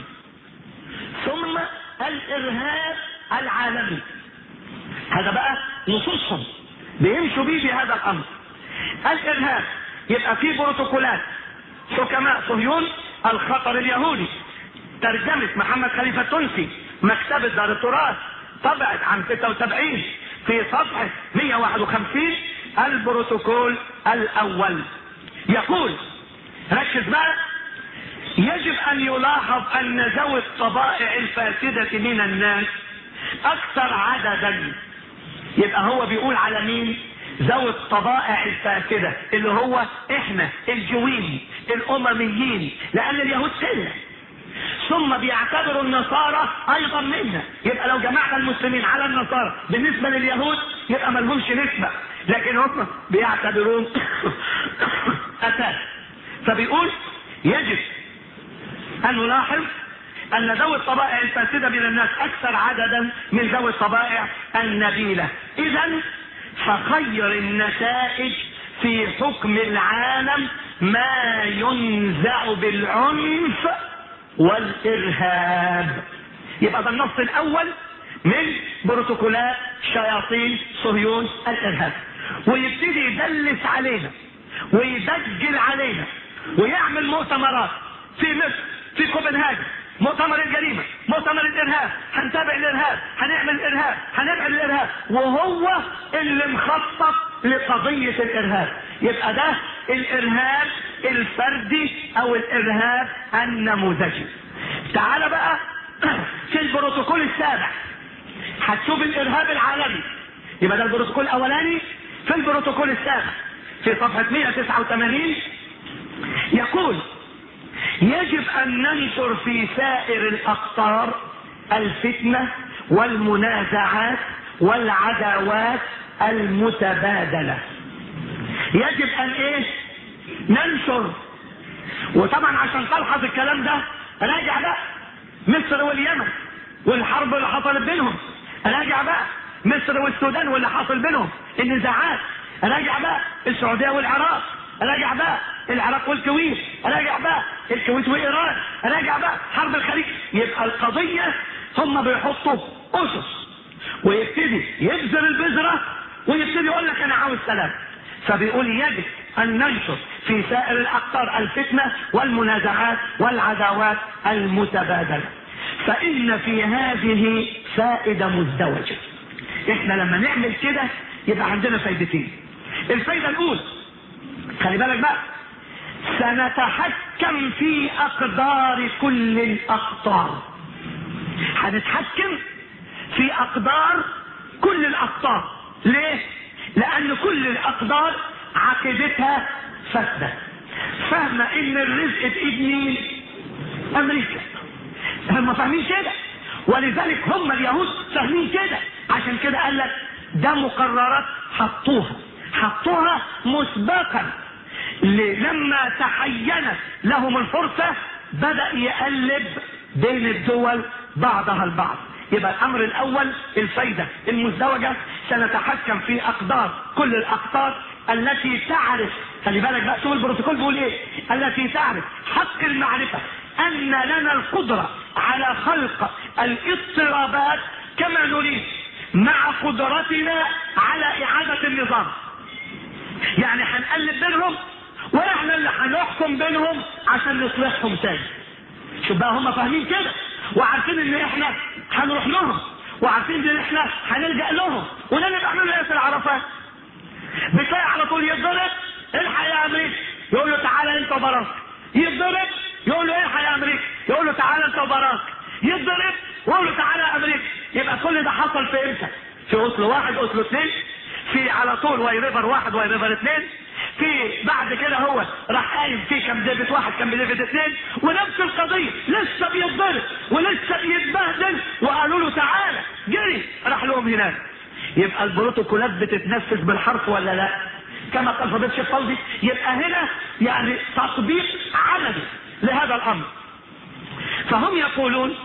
ثم الارهاب العالمي هذا بقى نصوصهم بيمشوا بيه بهذا الامر الارهاب يبقى في بروتوكولات حكماء صهيون الخطر اليهودي ترجمة محمد خليفة التونسي مكتبة دار التراث طبعت عام 76 في صفحة 151 البروتوكول الاول يقول ركز بقى يجب ان يلاحظ ان ذوي الطبائع الفاسدة من الناس اكثر عددا يبقى هو بيقول على مين ذوي الطبائع الفاسدة اللي هو احنا الجويين الامميين لان اليهود سنة ثم بيعتبروا النصارى ايضا منا يبقى لو جمعنا المسلمين على النصارى بالنسبة لليهود يبقى ملهمش نسبة لكن هم بيعتبرون اساس فبيقول يجب ان نلاحظ ان ذوي الطبائع الفاسده من الناس اكثر عددا من ذوي الطبائع النبيله اذا فخير النتائج في حكم العالم ما ينزع بالعنف والارهاب يبقى ده النص الاول من بروتوكولات شياطين صهيون الارهاب ويبتدي يدلس علينا ويدجل علينا ويعمل مؤتمرات في مصر في كوبنهاجن مؤتمر الجريمة مؤتمر الإرهاب هنتابع الإرهاب هنعمل الإرهاب هنعمل الإرهاب وهو اللي مخطط لقضية الإرهاب يبقى ده الإرهاب الفردي أو الإرهاب النموذجي تعال بقى في البروتوكول السابع هتشوف الإرهاب العالمي يبقى ده البروتوكول الأولاني في البروتوكول السابع في صفحة 189 يقول يجب ان ننشر في سائر الاقطار الفتنه والمنازعات والعداوات المتبادله يجب ان ايه ننشر وطبعا عشان تلحظ الكلام ده راجع بقى مصر واليمن والحرب اللي حصلت بينهم راجع بقى مصر والسودان واللي حصل بينهم النزاعات راجع بقى السعوديه والعراق راجع بقى العراق والكويت راجع بقى الكويت وايران راجع بقى حرب الخليج يبقى القضيه هم بيحطوا اسس ويبتدي يبذر البذره ويبتدي يقول لك انا عاوز سلام فبيقول يجب ان ننشر في سائر الاقطار الفتنه والمنازعات والعداوات المتبادله فان في هذه فائده مزدوجه احنا لما نعمل كده يبقى عندنا فايدتين الفايده الاولى خلي بالك بقى سنتحكم في اقدار كل الاقطار هنتحكم في اقدار كل الاقطار ليه لان كل الاقدار عقيدتها فاسده فاهمه ان الرزق في ايد مين امريكا هم فاهمين كده ولذلك هم اليهود فاهمين كده عشان كده قال لك ده مقررات حطوها حطوها مسبقا لما تحينت لهم الفرصة بدأ يقلب بين الدول بعضها البعض يبقى الامر الاول الفايدة المزدوجة سنتحكم في اقدار كل الاقطار التي تعرف خلي بالك بقى شوف البروتوكول بيقول ايه التي تعرف حق المعرفة ان لنا القدرة على خلق الاضطرابات كما نريد مع قدرتنا على اعادة النظام يعني هنقلب بينهم واحنا اللي هنحكم بينهم عشان نصلحهم تاني شوف بقى هم فاهمين كده وعارفين ان احنا هنروح لهم وعارفين ان احنا هنلجا لهم وده اللي بيعملوا ياسر عرفات بتلاقي على طول يتضرب الحق يا امريكا يقول له تعالى انت وبراك يتضرب يقول له الحق يا امريكا يقول له تعالى انت وبراك يتضرب ويقول له تعالى يا امريكا يبقى كل ده حصل في امتى؟ في اوسلو واحد اوسلو اثنين في على طول واي ريفر واحد واي ريفر اثنين في بعد كده هو راح قايم في كام ديفيد واحد كام ديفيد اثنين ونفس القضيه لسه بيتضرب ولسه بيتبهدل وقالوا له تعالى جري راح لهم هناك يبقى البروتوكولات بتتنفذ بالحرف ولا لا؟ كما قال فضيله الشيخ فوزي يبقى هنا يعني تطبيق عملي لهذا الامر فهم يقولون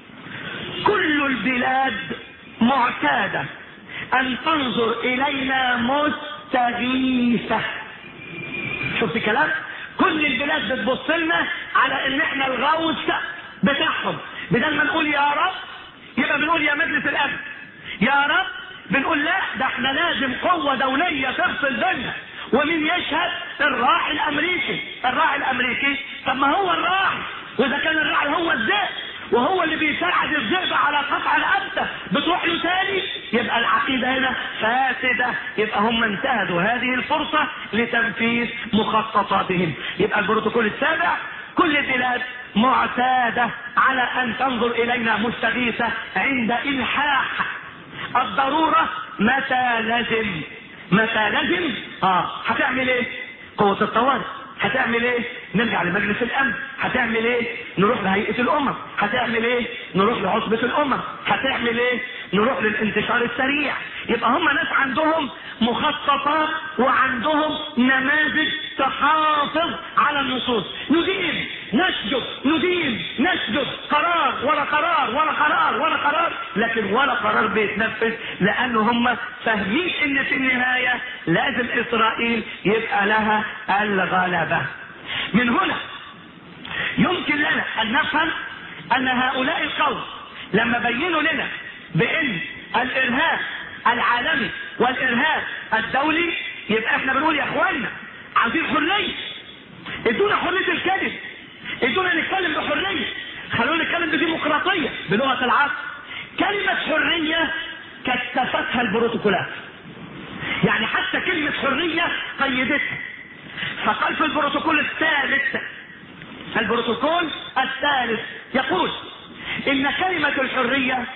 كل البلاد معتاده ان تنظر الينا مستغيثه شفت كلام كل البلاد بتبص لنا على ان احنا الغوث بتاعهم بدل ما نقول يا رب يبقى بنقول يا مجلس الامن يا رب بنقول لا ده احنا لازم قوه دوليه تفصل بيننا ومين يشهد الراعي الامريكي الراعي الامريكي طب ما هو الراعي واذا كان الراعي هو الذئب وهو اللي بيساعد الذئب على قطع رقبته بتروح له تاني يبقى العقيده هنا فاسده يبقى هم انتهزوا هذه الفرصه لتنفيذ مخططاتهم يبقى البروتوكول السابع كل البلاد معتاده على ان تنظر الينا مستغيثه عند الحاح الضروره متى لازم متى لازم اه هتعمل ايه قوه الطوارئ هتعمل ايه نرجع لمجلس الامن هتعمل ايه نروح لهيئه الامم هتعمل ايه نروح لعصبه الامم هتعمل ايه نروح للانتشار السريع يبقى هم ناس عندهم مخططات وعندهم نماذج تحافظ على النصوص ندين نسجد ندين نسجد قرار ورا قرار ورا قرار ورا قرار لكن ولا قرار بيتنفذ لان هم فاهمين ان في النهايه لازم اسرائيل يبقى لها الغلبه من هنا يمكن لنا ان نفهم ان هؤلاء القوم لما بينوا لنا بان الارهاب العالمي والارهاب الدولي يبقى احنا بنقول يا اخوانا عايزين حريه ادونا حريه الكذب ادونا نتكلم بحريه خلونا نتكلم بديمقراطيه بلغه العصر كلمه حريه كثفتها البروتوكولات يعني حتى كلمه حريه قيدتها فقال في البروتوكول الثالث البروتوكول الثالث يقول ان كلمه الحريه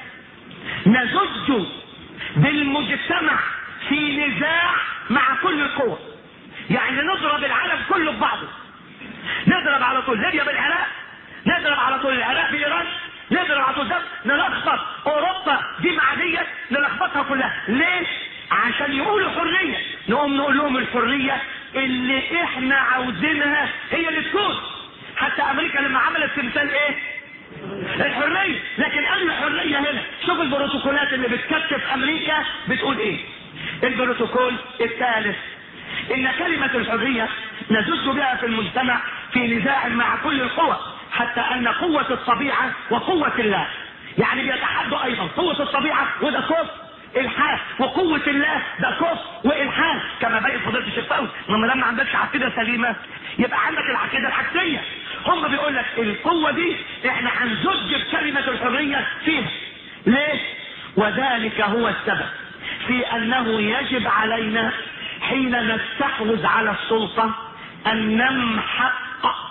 نزج بالمجتمع في نزاع مع كل القوى يعني نضرب العالم كله ببعضه نضرب على طول ليبيا بالعراق نضرب على طول العراق بايران نضرب على طول ده نلخبط اوروبا دي مع ديت نلخبطها كلها ليه؟ عشان يقولوا حريه نقوم نقول لهم الحريه اللي احنا عاوزينها هي اللي تكون حتى امريكا لما عملت تمثال ايه؟ الحريه لكن قبل الحريه هنا شوف البروتوكولات اللي بتكتف امريكا بتقول ايه البروتوكول الثالث ان كلمه الحريه نزج بها في المجتمع في نزاع مع كل القوى حتى ان قوه الطبيعه وقوه الله يعني بيتحدوا ايضا قوه الطبيعه وده كفر الحاد وقوة الله ده كفر والحاد كما بين فضيلة الشيخ فوزي لما لما عندكش عقيدة سليمة يبقى عندك العقيدة العكسية هم بيقول لك القوة دي احنا هنزج بكلمة الحرية فيها ليه؟ وذلك هو السبب في انه يجب علينا حين نستحوذ على السلطة ان نمحق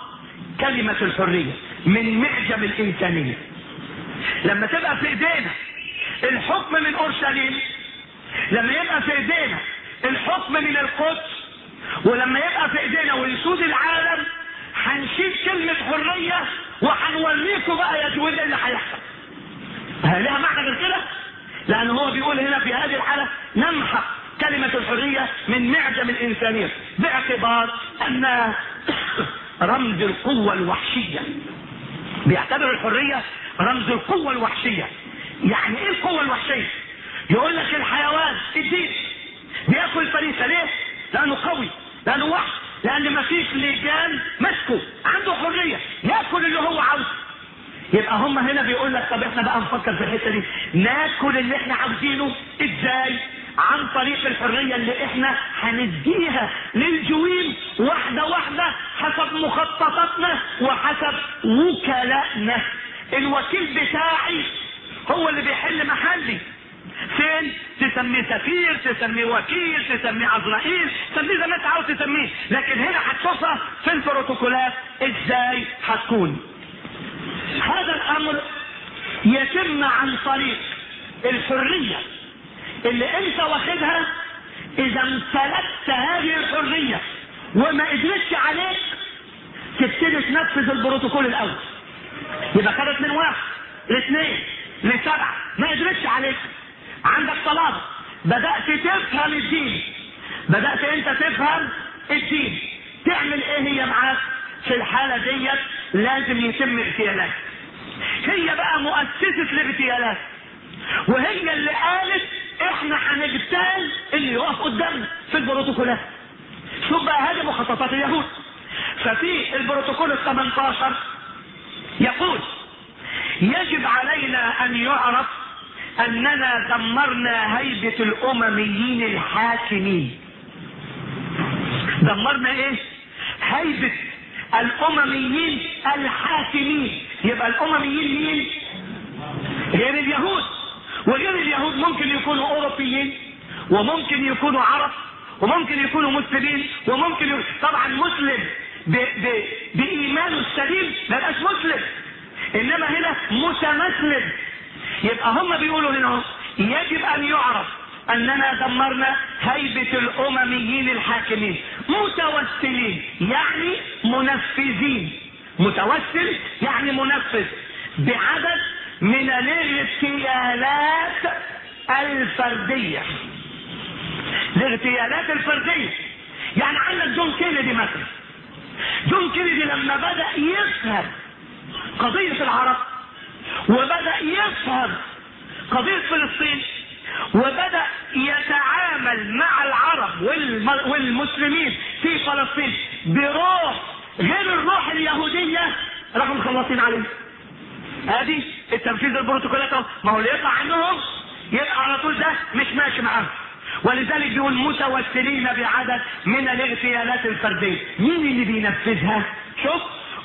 كلمة الحرية من معجم الانسانية لما تبقى في ايدينا الحكم من اورشليم لما يبقى في ايدينا الحكم من القدس ولما يبقى في ايدينا ويسود العالم هنشيل كلمة حرية وهنوريكم بقى يا جويل ايه اللي هيحصل هل لها معنى غير كده؟ لان هو بيقول هنا في هذه الحالة نمحق كلمة الحرية من معجم الانسانية باعتبار ان رمز القوة الوحشية بيعتبر الحرية رمز القوة الوحشية يعني ايه القوة الوحشية يقول لك الحيوان الدين بياكل فريسة ليه لانه قوي لانه وحش لان مفيش لجان مسكه عنده حرية ياكل اللي هو عاوزه يبقى هم هنا بيقول لك طب احنا بقى نفكر في الحته دي ناكل اللي احنا عاوزينه ازاي عن طريق الحريه اللي احنا هنديها للجويم واحده واحده حسب مخططاتنا وحسب وكلائنا الوكيل بتاعي هو اللي بيحل محلي فين تسميه سفير تسميه وكيل تسميه عزرائيل تسميه زي ما انت عاوز تسميه لكن هنا هتشوفها في البروتوكولات ازاي هتكون هذا الامر يتم عن طريق الحريه اللي انت واخدها اذا امتلكت هذه الحريه وما قدرتش عليك تبتدي تنفذ البروتوكول الاول يبقى خدت من واحد لاثنين لسبعه ما قدرتش عليك عندك طلبه بدات تفهم الدين بدات انت تفهم الدين تعمل ايه هي معاك في الحاله ديت لازم يتم اغتيالات هي بقى مؤسسه الاغتيالات وهي اللي قالت احنا هنغتال اللي يقف قدامنا في البروتوكولات شوف بقى هذه مخططات اليهود ففي البروتوكول ال 18 يقول يجب علينا ان يعرف اننا دمرنا هيبة الامميين الحاكمين دمرنا ايه هيبة الامميين الحاكمين يبقى الامميين مين غير اليهود وغير اليهود ممكن يكونوا اوروبيين وممكن يكونوا عرب وممكن يكونوا مسلمين وممكن يكونوا طبعا مسلم ب... ب... بايمانه السليم ما يبقاش مسلم انما هنا متمسلم يبقى هم بيقولوا هنا يجب ان يعرف اننا دمرنا هيبة الامميين الحاكمين متوسلين يعني منفذين متوسل يعني منفذ بعدد من الاغتيالات الفردية الاغتيالات الفردية يعني عندك جون كينيدي مثلا جون كينيدي لما بدأ يفهم قضية العرب وبدأ يفهم قضية فلسطين وبدأ يتعامل مع العرب والمسلمين في فلسطين بروح غير الروح اليهودية راحوا مخلصين عليه ادي التنفيذ البروتوكولات ما هو اللي يطلع عنهم يبقى على طول ده مش ماشي معاهم ولذلك بيقول متوسلين بعدد من الاغتيالات الفرديه مين اللي بينفذها شوف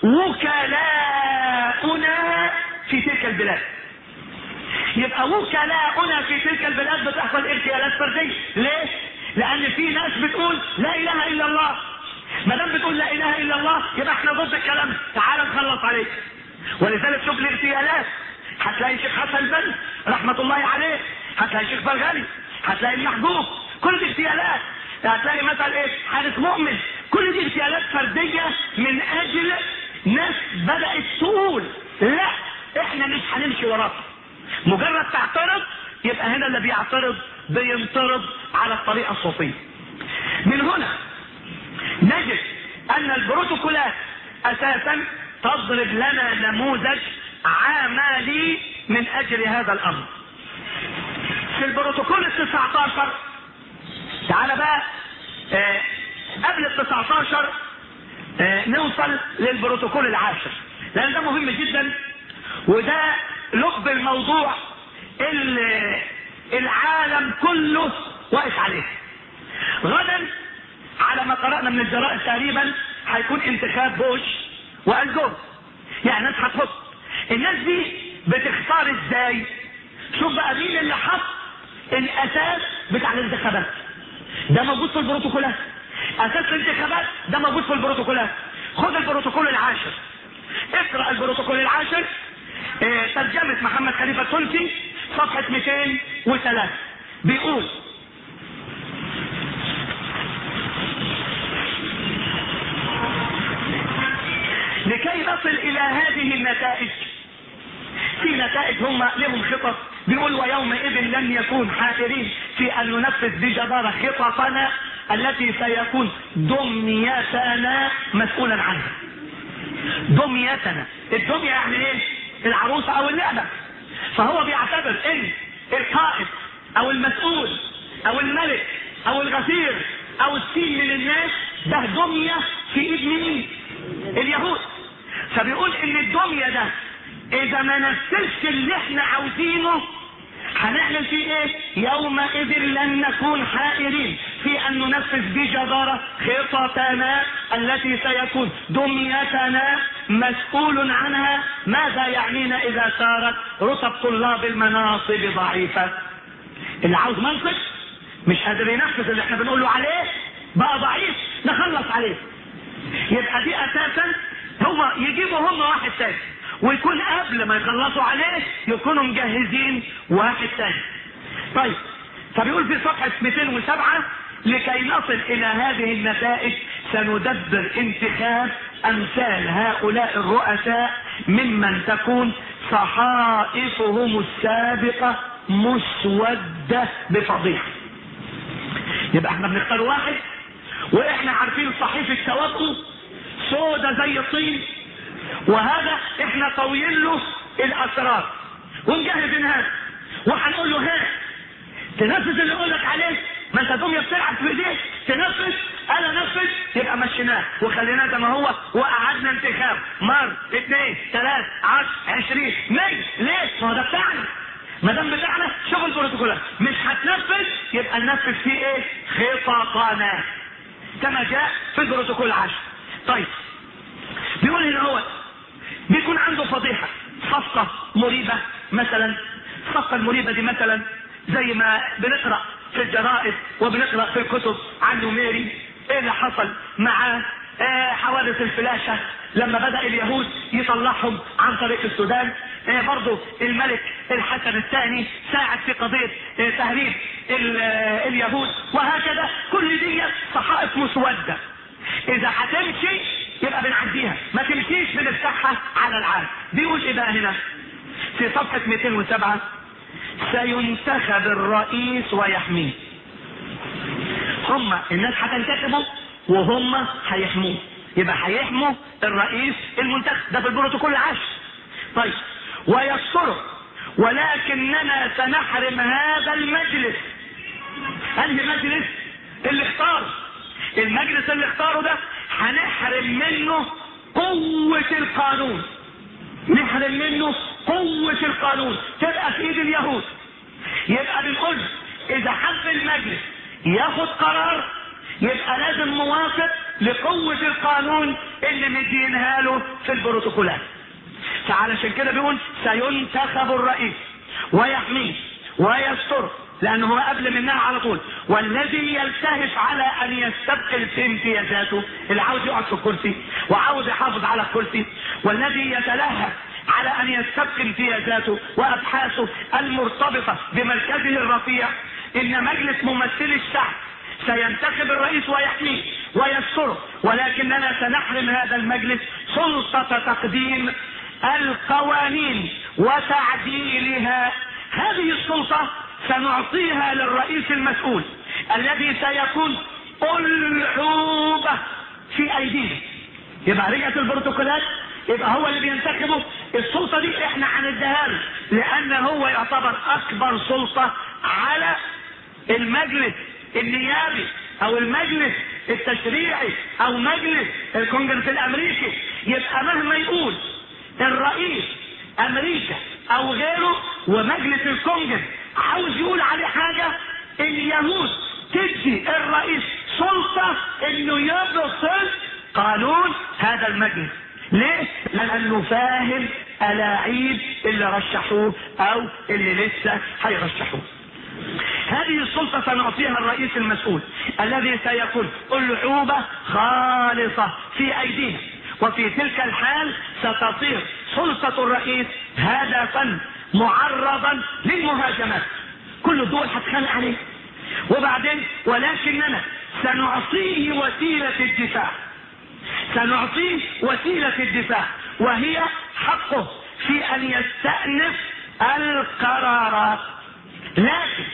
وكلاؤنا في تلك البلاد يبقى وكلاؤنا في تلك البلاد بتحصل اغتيالات فرديه ليه لان في ناس بتقول لا اله الا الله ما دام بتقول لا اله الا الله يبقى احنا ضد الكلام تعال نخلص عليك ولذلك شوف الاغتيالات هتلاقي شيخ حسن بن رحمة الله عليه هتلاقي شيخ برغالي هتلاقي المحبوب كل دي اغتيالات هتلاقي مثلا ايه حارس مؤمن كل دي اغتيالات فردية من اجل ناس بدأت تقول لا احنا مش هنمشي وراك مجرد تعترض يبقى هنا اللي بيعترض بينطرد على الطريقة الصوفية من هنا نجد ان البروتوكولات اساسا تضرب لنا نموذج عملي من اجل هذا الامر في البروتوكول ال 19 تعالى بقى آه قبل ال 19 آه نوصل للبروتوكول العاشر لان ده مهم جدا وده لب الموضوع اللي العالم كله واقف عليه غدا على ما قرأنا من الجرائد تقريبا هيكون انتخاب بوش والجور يعني ناس هتحط الناس دي بتختار ازاي شوف بقى مين اللي حط الاساس بتاع الانتخابات ده موجود في البروتوكولات اساس الانتخابات ده موجود في البروتوكولات خد البروتوكول العاشر اقرا البروتوكول العاشر اه ترجمه محمد خليفه التونسي صفحه 203 بيقول لكي نصل الى هذه النتائج في نتائج هم لهم خطط بيقول ويومئذ لن يكون حائرين في ان ننفذ بجدارة خططنا التي سيكون دميتنا مسؤولا عنها دميتنا الدمية يعني ايه العروسة او اللعبة فهو بيعتبر ان القائد او المسؤول او الملك او الغفير او السين من الناس ده دمية في ايد مين اليهود فبيقول ان الدمية ده اذا ما نفذش اللي احنا عاوزينه هنعمل فيه ايه يومئذ لن نكون حائرين في ان ننفذ بجدارة خططنا التي سيكون دميتنا مسؤول عنها ماذا يعنينا اذا صارت رتب طلاب المناصب ضعيفة اللي عاوز منصب مش قادر ينفذ اللي احنا بنقول له عليه بقى ضعيف نخلص عليه يبقى دي اساسا هم يجيبوا هم واحد تاني ويكون قبل ما يخلصوا عليه يكونوا مجهزين واحد تاني طيب فبيقول في صفحة 207 لكي نصل الى هذه النتائج سندبر انتخاب امثال هؤلاء الرؤساء ممن تكون صحائفهم السابقة مسودة بفضيحة يبقى احنا بنختار واحد واحنا عارفين صحيفة توقف سودة زي الطين وهذا احنا طويل له الاسرار ونجهز الناس وهنقول له ها تنفذ اللي اقول لك عليه ما انت دميه بتلعب في ايديك تنفذ انا نفذ يبقى مشيناه وخليناه زي ما هو وقعدنا انتخاب مر اثنين ثلاث عشر عشرين مية ليه؟ ما هو ده بتاعنا ما دام بتاعنا شغل بروتوكولات مش هتنفذ يبقى ننفذ فيه ايه؟ خططنا كما جاء في البروتوكول العاشر طيب بيقول هنا هو بيكون عنده فضيحة صفقة مريبة مثلا الصفقة المريبة دي مثلا زي ما بنقرأ في الجرائد وبنقرأ في الكتب عن نميري ايه اللي حصل مع آه حوادث الفلاشة لما بدأ اليهود يطلعهم عن طريق السودان آه برضو الملك الحسن الثاني ساعد في قضية آه تهريب اليهود وهكذا كل دي صحائف مسودة اذا هتمشي يبقى بنعديها ما تمشيش بنفتحها على العالم بيقول ايه بقى هنا في صفحة 207 سينتخب الرئيس ويحميه هم الناس هتنتخبوا وهم هيحموه يبقى هيحموا الرئيس المنتخب ده في البروتوكول العاشر طيب ويستره ولكننا سنحرم هذا المجلس انهي مجلس اللي اختار المجلس اللي اختاره ده هنحرم منه قوة القانون نحرم منه قوة القانون تبقى في ايد اليهود يبقى بنقول اذا حب المجلس ياخد قرار يبقى لازم موافق لقوة القانون اللي مدينها له في البروتوكولات فعلشان كده بيقول سينتخب الرئيس ويحميه ويستره لانه هو قبل منها على طول والذي يلتهف على ان يستبقل في امتيازاته اللي عاوز يقعد في الكرسي وعاوز يحافظ على الكرسي والذي يتلهف على ان يستبقي امتيازاته وابحاثه المرتبطه بمركزه الرفيع ان مجلس ممثلي الشعب سينتخب الرئيس ويحميه ويستره ولكننا سنحرم هذا المجلس سلطه تقديم القوانين وتعديلها هذه السلطه سنعطيها للرئيس المسؤول الذي سيكون ألعوبة في أيديه يبقى رجعت البروتوكولات يبقى هو اللي بينتخبه السلطة دي احنا هنديها له لان هو يعتبر اكبر سلطة على المجلس النيابي او المجلس التشريعي او مجلس الكونجرس الامريكي يبقى مهما يقول الرئيس امريكا او غيره ومجلس الكونجرس عاوز يقول عليه حاجة اليهود تدي الرئيس سلطة انه يبطل قانون هذا المجلس ليه؟ لانه فاهم الاعيب اللي رشحوه او اللي لسه هيرشحوه هذه السلطة سنعطيها الرئيس المسؤول الذي سيكون ألعوبة خالصة في أيدينا وفي تلك الحال ستصير سلطة الرئيس هدفا معرضا للمهاجمات كل الدول هتخانق عليه وبعدين ولكننا سنعطيه وسيلة الدفاع سنعطيه وسيلة الدفاع وهي حقه في أن يستأنف القرارات لكن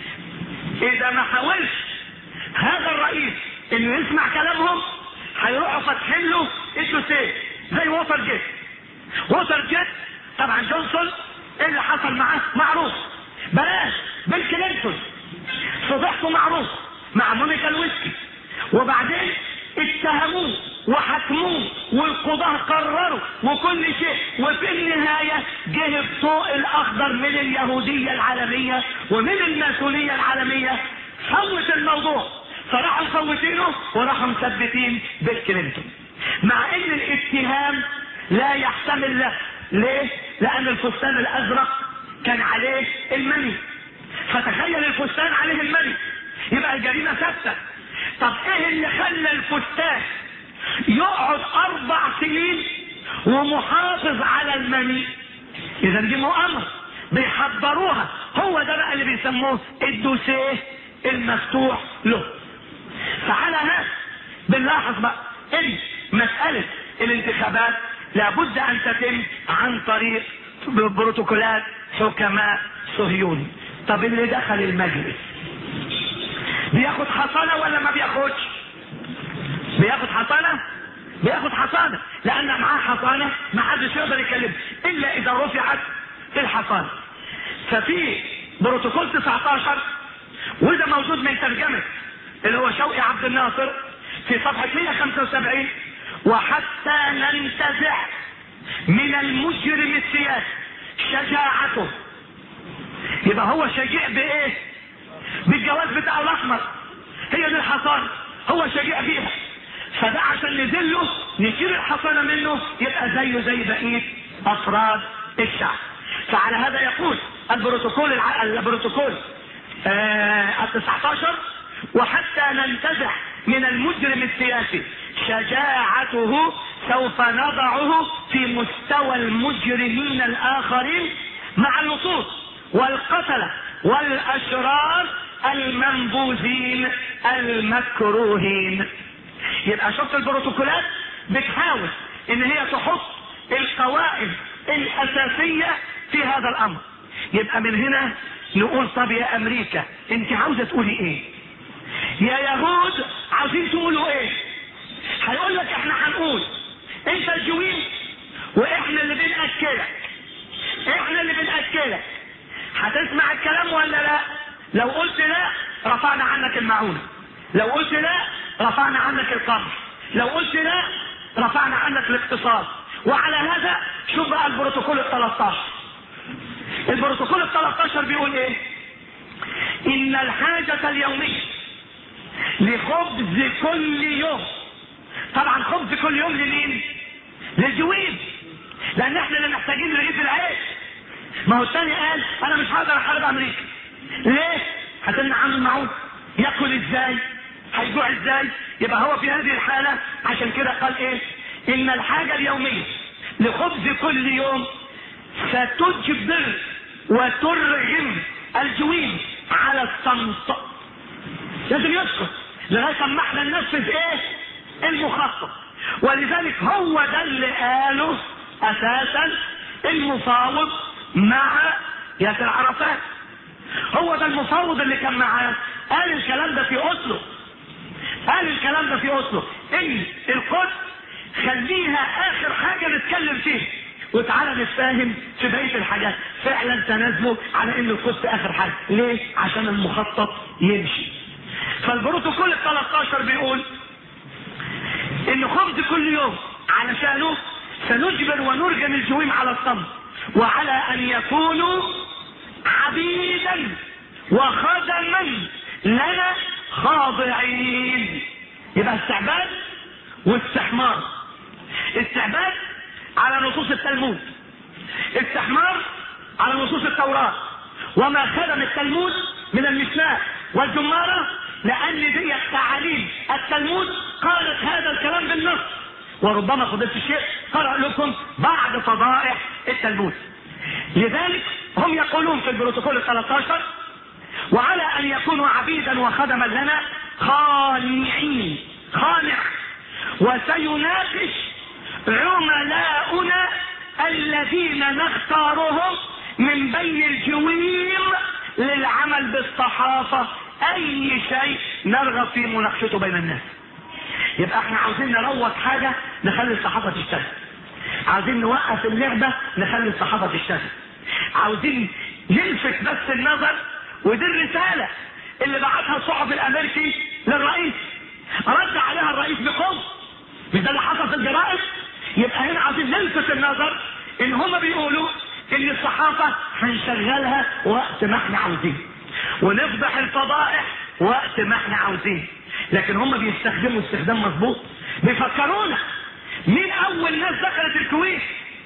إذا ما حاولش هذا الرئيس إنه يسمع كلامهم هيروحوا فاتحين له الدوسيه زي ووتر جيت ووتر جيت طبعا جونسون ايه اللي حصل معاه معروف بلاش بيل كلينتون فضحته معروف مع مونيكا لويسكي وبعدين اتهموه وحكموه والقضاة قرروا وكل شيء وفي النهاية جه الضوء الأخضر من اليهودية العالمية ومن الماسونية العالمية فوت الموضوع فراحوا مفوتينه وراحوا مثبتين بيل كلينتون مع ان الاتهام لا يحتمل له ليه؟ لأن الفستان الأزرق كان عليه المني فتخيل الفستان عليه المني يبقى الجريمة ثابتة طب ايه اللي خلى الفستان يقعد أربع سنين ومحافظ على المني إذا دي مؤامرة بيحضروها هو ده بقى اللي بيسموه الدوسيه المفتوح له فعلى هذا بنلاحظ بقى ان مسألة الانتخابات لابد ان تتم عن طريق بروتوكولات حكماء صهيوني طب اللي دخل المجلس بياخد حصانة ولا ما بياخدش بياخد حصانة بياخد حصانة لان معاه حصانة ما حدش يقدر يكلمه الا اذا رفعت الحصانة ففي بروتوكول 19 وده موجود من ترجمة اللي هو شوقي عبد الناصر في صفحة 175 وحتى ننتزع من المجرم السياسي شجاعته يبقى هو شجيع بايه بالجواز بتاعه الاحمر هي دي الحصانة هو شجيع بيها فده عشان نذله نشيل الحصانة منه يبقى زيه زي بقية افراد الشعب فعلى هذا يقول البروتوكول الع... البروتوكول آه ال 19 وحتى ننتزع من المجرم السياسي شجاعته سوف نضعه في مستوى المجرمين الاخرين مع اللصوص والقتلة والاشرار المنبوذين المكروهين يبقى شفت البروتوكولات بتحاول ان هي تحط القواعد الاساسية في هذا الامر يبقى من هنا نقول طب يا امريكا انت عاوزة تقولي ايه يا يهود عاوزين تقولوا ايه هيقول لك احنا هنقول انت الجوين واحنا اللي بنأكلك احنا اللي بنأكلك هتسمع الكلام ولا لا لو قلت لا رفعنا عنك المعونة لو قلت لا رفعنا عنك القهر لو قلت لا رفعنا عنك الاقتصاد وعلى هذا شوف بقى البروتوكول ال 13 البروتوكول ال 13 بيقول ايه ان الحاجة اليومية لخبز كل يوم طبعا خبز كل يوم لمين للجوين لان احنا اللي محتاجين رغيف العيش ما هو الثاني قال انا مش هقدر احارب امريكا ليه هتمنع عنه المعون ياكل ازاي هيجوع ازاي يبقى هو في هذه الحالة عشان كده قال ايه ان الحاجة اليومية لخبز كل يوم ستجبر وترغم الجوين على الصمت لازم يسكت لغايه اما احنا ننفذ ايه المخطط ولذلك هو ده اللي قاله اساسا المفاوض مع ياسر عرفات هو ده المفاوض اللي كان معاه قال الكلام ده في اوسلو قال الكلام ده في اوسلو ان القدس خليها اخر حاجه نتكلم فيها وتعالى نتفاهم في بقيه الحاجات فعلا تنازلوا على ان القدس اخر حاجه ليه عشان المخطط يمشي فالبروتوكول ال 13 بيقول ان خبز كل يوم علشانه سنجبر ونرجم الجويم على الصمت وعلى ان يكونوا عبيدا وخدما لنا خاضعين يبقى استعباد واستحمار استعباد على نصوص التلمود استحمار على نصوص التوراة وما خدم التلمود من المثناء والجمارة لأن دي تعاليم التلمود قالت هذا الكلام بالنص وربما فضلت الشيخ قرأ لكم بعض فضائح التلمود لذلك هم يقولون في البروتوكول ال 13 وعلى ان يكونوا عبيدا وخدما لنا خانعين خانع وسيناقش عملاؤنا الذين نختارهم من بين الجويم للعمل بالصحافة اي شيء نرغب في مناقشته بين الناس يبقى احنا عاوزين نروج حاجة نخلي الصحافة تشتغل عاوزين نوقف اللعبة نخلي الصحافة تشتغل عاوزين نلفت بس النظر ودي الرسالة اللي بعتها الصحفي الامريكي للرئيس رد عليها الرئيس بقوة مش ده اللي حصل في الجرائد يبقى هنا عايزين نلفت النظر ان هما بيقولوا ان الصحافة هنشغلها وقت ما احنا عاوزين ونفضح الفضائح وقت ما احنا عاوزين لكن هما بيستخدموا استخدام مظبوط بيفكرونا مين اول ناس دخلت الكويت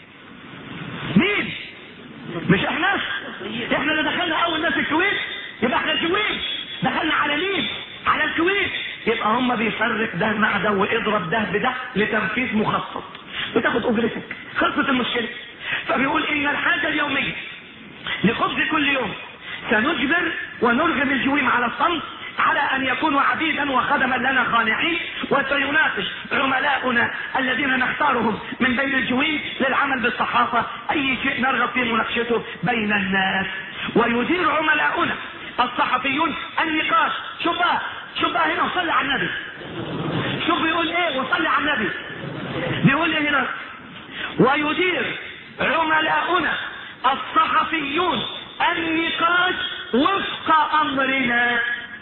مين مش احنا احنا اللي دخلنا اول ناس الكويت يبقى احنا الكويت دخلنا على مين على الكويت يبقى هم بيفرق ده مع ده واضرب ده بده لتنفيذ مخطط بتاخد اجرتك خلصت المشكله فبيقول ان الحاجه اليوميه لخبز كل يوم سنجبر ونرغم الجويم على الصمت على ان يكونوا عبيدا وخدما لنا خانعين وسيناقش عملاؤنا الذين نختارهم من بين الجويم للعمل بالصحافه اي شيء نرغب في مناقشته بين الناس ويدير عملاؤنا الصحفيون النقاش شوف بقى شوف بقى هنا وصلي على النبي شوف بيقول ايه وصلي على النبي بيقول ايه هنا ويدير عملاؤنا الصحفيون النقاش وفق امرنا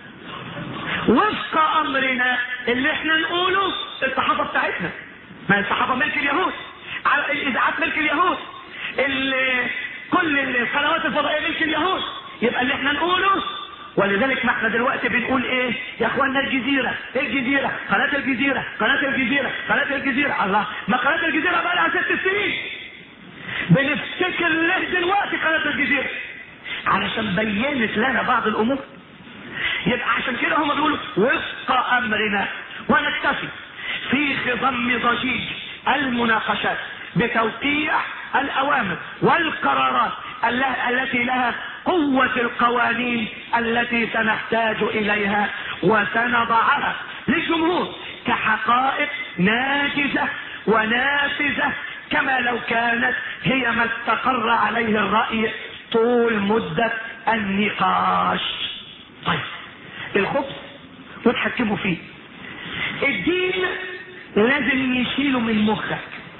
وفق امرنا اللي احنا نقوله الصحافه بتاعتنا ما الصحافه ملك اليهود على الاذاعات ملك اليهود ال- كل القنوات الفضائيه ملك اليهود يبقى اللي احنا نقوله ولذلك ما احنا دلوقتي بنقول ايه يا اخوانا الجزيرة الجزيرة قناة الجزيرة قناة الجزيرة قناة الجزيرة الله ما قناة الجزيرة بقى لها ست سنين بنفتكر ليه دلوقتي قناة الجزيرة علشان بينت لنا بعض الامور يبقى عشان كده هم بيقولوا وفق امرنا ونكتفي في خضم ضجيج المناقشات بتوقيع الاوامر والقرارات الل- التي لها قوة القوانين التي سنحتاج اليها وسنضعها للجمهور كحقائق ناجزة ونافذة كما لو كانت هي ما استقر عليه الرأي طول مدة النقاش طيب الخبز وتحكموا فيه الدين لازم يشيله من مخك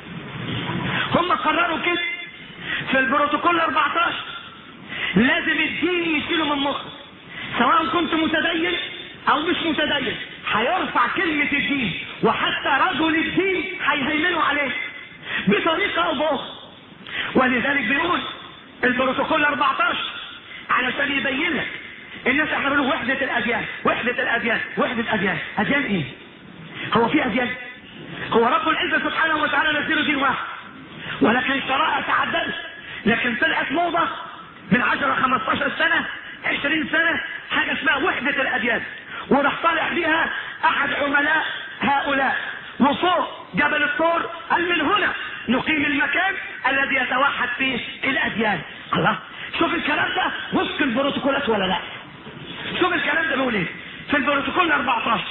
هم قرروا كده في البروتوكول 14 لازم الدين يشيله من مخك سواء كنت متدين او مش متدين هيرفع كلمة الدين وحتى رجل الدين هيهيمنوا عليه بطريقة او باخرى ولذلك بيقول البروتوكول 14 علشان يبين لك الناس احنا بنقول وحدة الاديان وحدة الاديان وحدة اديان اديان ايه هو في اديان هو رب العزة سبحانه وتعالى نزل دين واحد ولكن الشرائع تعددت لكن طلعت موضة من 10 15 سنة 20 سنة حاجة اسمها وحدة الاديان وراح طالع بيها احد عملاء هؤلاء وفوق جبل الطور قال من هنا نقيم المكان الذي يتوحد فيه الاديان الله شوف الكلام ده وفق البروتوكولات ولا لا شوف الكلام ده بيقول ايه في البروتوكول 14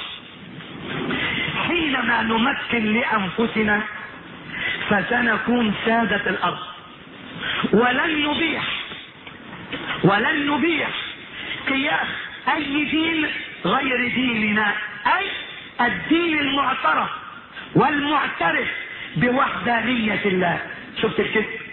حينما نمكن لانفسنا فسنكون سادة الارض ولن نبيح ولن نبيح قياس اي دين غير ديننا اي الدين المعترف والمعترف بوحدانية الله شفت الكذب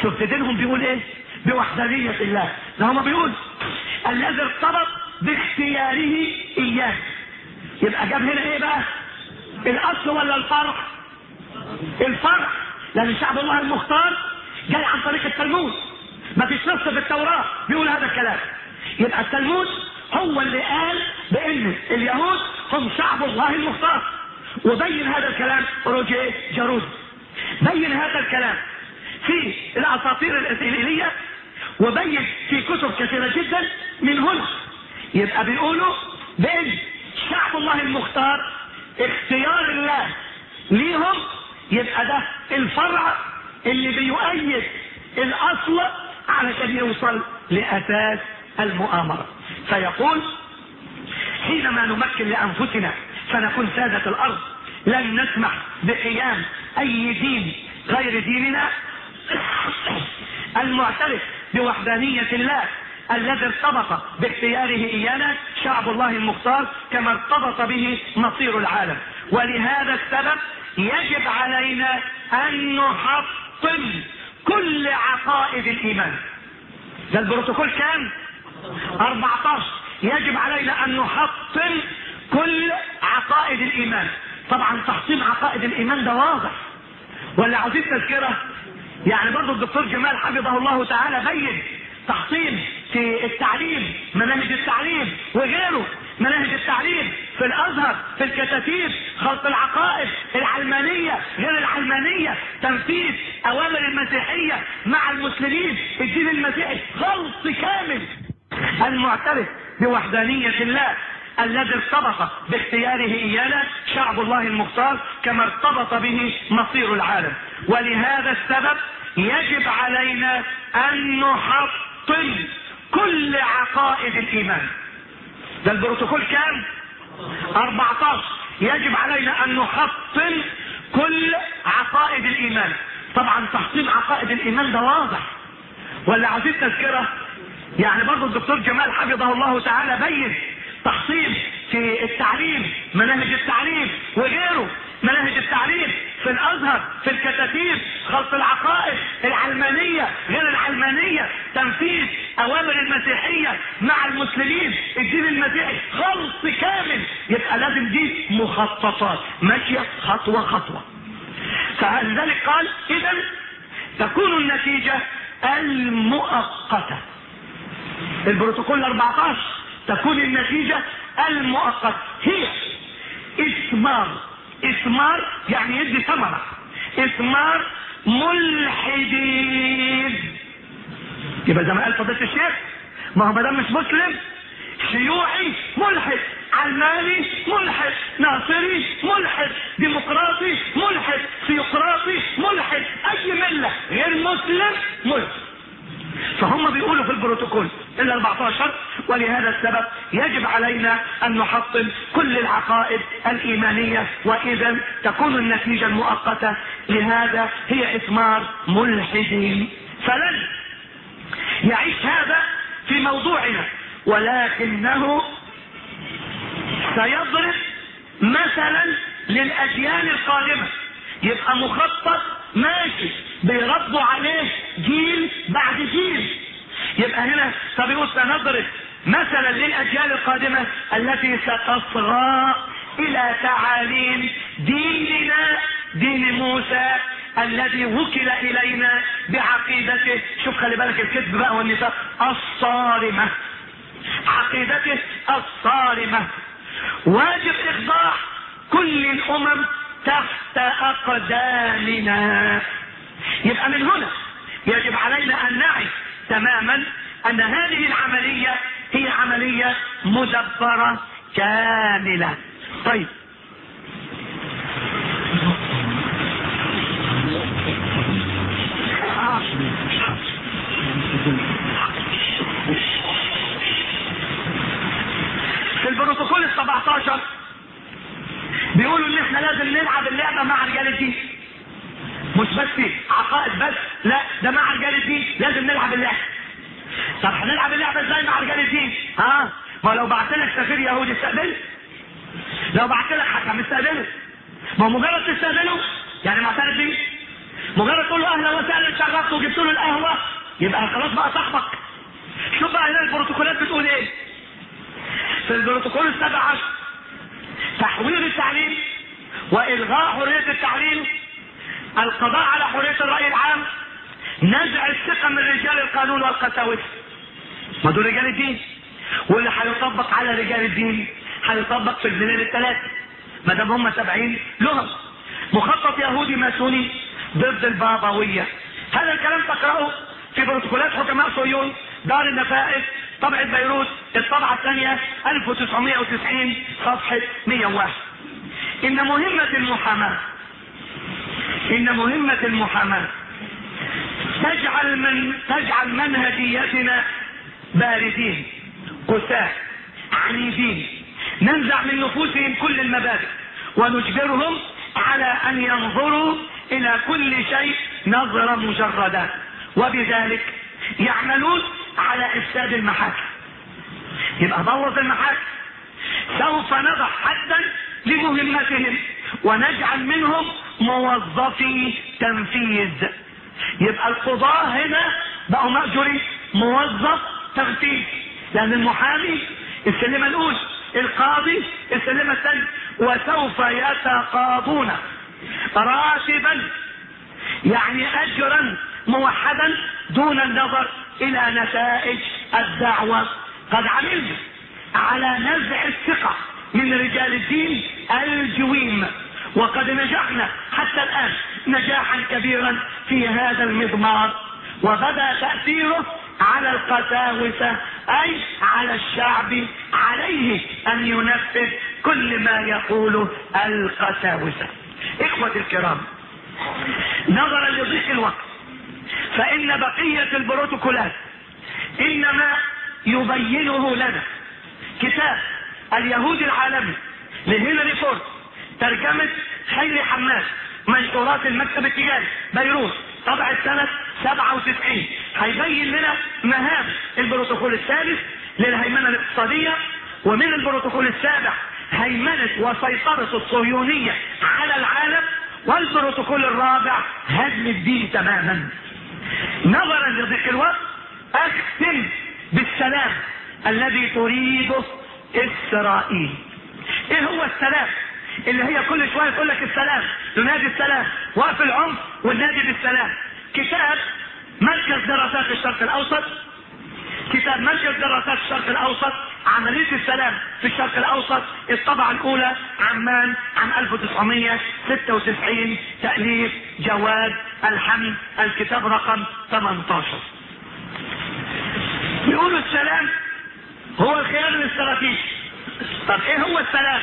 شفت دينهم بيقول ايه بوحدانية الله ده هما بيقول الذي ارتبط باختياره اياه يبقى جاب هنا ايه بقى الاصل ولا الفرع الفرع لان شعب الله المختار جاي عن طريق التلمود ما فيش نص في التوراة بيقول هذا الكلام يبقى التلمود هو اللي قال بان اليهود هم شعب الله المختار وبين هذا الكلام روجيه جارود بين هذا الكلام في الاساطير الاسرائيليه وبين في كتب كثيره جدا من هنا يبقى بيقولوا بان شعب الله المختار اختيار الله ليهم يبقى ده الفرع اللي بيؤيد الاصل علشان يوصل لاساس المؤامره فيقول حينما نمكن لانفسنا فنكون سادة الارض لن نسمح بقيام اي دين غير ديننا المعترف بوحدانية الله الذي ارتبط باختياره ايانا شعب الله المختار كما ارتبط به مصير العالم ولهذا السبب يجب علينا ان نحطم كل عقائد الايمان ده البروتوكول كام 14 يجب علينا ان نحطم كل عقائد الايمان طبعا تحطيم عقائد الايمان ده واضح ولا عاوزين تذكره يعني برضه الدكتور جمال حفظه الله تعالى بين تحطيم في التعليم مناهج التعليم وغيره مناهج التعليم في الازهر في الكتاتيب خلط العقائد العلمانيه غير العلمانيه تنفيذ اوامر المسيحيه مع المسلمين الدين المسيحي خلط كامل المعترف بوحدانيه الله الذي ارتبط باختياره ايانا شعب الله المختار كما ارتبط به مصير العالم ولهذا السبب يجب علينا ان نحطم كل عقائد الايمان ده البروتوكول كام 14 يجب علينا ان نحطم كل عقائد الايمان طبعا تحطيم عقائد الايمان ده واضح ولا عايزين تذكره يعني برضه الدكتور جمال حفظه الله تعالى بين تحصيل في التعليم مناهج التعليم وغيره مناهج التعليم في الازهر في الكتاتيب خلط العقائد العلمانيه غير العلمانيه تنفيذ اوامر المسيحيه مع المسلمين الدين المسيحي خلط كامل يبقى لازم دي مخططات ماشيه خطوه خطوه فلذلك قال اذا تكون النتيجه المؤقته البروتوكول 14 تكون النتيجة المؤقتة هي إثمار إثمار يعني يدي ثمرة إثمار ملحدين يبقى زي ما قال فضيلة الشيخ ما هو ما دام مش مسلم شيوعي ملحد علماني ملحد ناصري ملحد ديمقراطي ملحد سيقراطي ملحد اي مله غير مسلم ملحد فهم بيقولوا في البروتوكول ال 14 ولهذا السبب يجب علينا ان نحطم كل العقائد الايمانيه واذا تكون النتيجه المؤقته لهذا هي اثمار ملحدين فلن يعيش هذا في موضوعنا ولكنه سيضرب مثلا للاجيال القادمه يبقى مخطط ماشي بيربوا عليه جيل بعد جيل يبقى هنا فبيقول سنضرب مثلا للاجيال القادمه التي ستصغى الى تعاليم ديننا دين موسى الذي وكل الينا بعقيدته شوف خلي بالك الكذب بقى والنفاق الصارمه عقيدته الصارمه واجب اخضاع كل الامم تحت اقدامنا يبقى من هنا يجب علينا ان نعي تماما ان هذه العمليه هي عمليه مدبره كامله طيب في البروتوكول ال 17 بيقولوا ان احنا لازم نلعب اللعبه مع رجال الدين مش بس عقائد بس لا ده مع رجال الدين لازم نلعب اللعبه طب هنلعب اللعبه ازاي مع رجال الدين ها ما لو بعت لك سفير يهودي استقبله لو بعت لك حكم استقبله ما هو مجرد تستقبله يعني معترف بيه مجرد تقول له اهلا وسهلا شرفت وجبت له القهوه يبقى خلاص بقى صاحبك شوف بقى هنا البروتوكولات بتقول ايه في البروتوكول السابع عشر تحوير التعليم والغاء حريه التعليم القضاء على حريه الراي العام نزع الثقه من رجال القانون والقساوسه ما دول رجال الدين واللي هيطبق على رجال الدين هيطبق في البلاد الثلاثه ما دام هم تابعين لهم مخطط يهودي ماسوني ضد البابويه هذا الكلام تقراه في بروتوكولات حكماء صهيون دار النفائس طبعة بيروت الطبعة الثانية 1990 صفحة 101 إن مهمة المحاماة إن مهمة المحاماة تجعل من تجعل منهجيتنا باردين قساة عنيدين ننزع من نفوسهم كل المبادئ ونجبرهم على أن ينظروا إلى كل شيء نظرة مجردة وبذلك يعملون على إفساد المحاكم يبقى بوظ المحاكم سوف نضع حدا لمهمتهم ونجعل منهم موظفي تنفيذ يبقى القضاة هنا بقوا مأجورين موظف تنفيذ لأن المحامي السلمة الأولى القاضي السلمة الثانية وسوف يتقاضون راتبا يعني أجرا موحدا دون النظر إلى نتائج الدعوة قد عملنا على نزع الثقة من رجال الدين الجويم وقد نجحنا حتى الآن نجاحا كبيرا في هذا المضمار وبدا تأثيره على القساوسة أي على الشعب عليه أن ينفذ كل ما يقوله القساوسة إخوة الكرام نظرا لضيق الوقت فإن بقية البروتوكولات إنما يبينه لنا كتاب اليهود العالمي لهنري فورد ترجمة خيري حماد منشورات المكتب التجاري بيروت طبعة سنة 97 هيبين لنا مهام البروتوكول الثالث للهيمنة الاقتصادية ومن البروتوكول السابع هيمنة وسيطرة الصهيونية على العالم والبروتوكول الرابع هدم الدين تماما نظرا لضيق الوقت اختم بالسلام الذي تريده اسرائيل ايه هو السلام اللي هي كل شويه تقول لك السلام تنادي السلام وقف العنف والنادي بالسلام كتاب مركز دراسات الشرق الاوسط كتاب مركز دراسات الشرق الاوسط عملية السلام في الشرق الاوسط الطبعة الاولى عمان عام 1996 تأليف جواد الحمد الكتاب رقم 18 بيقولوا السلام هو الخيار الاستراتيجي طب ايه هو السلام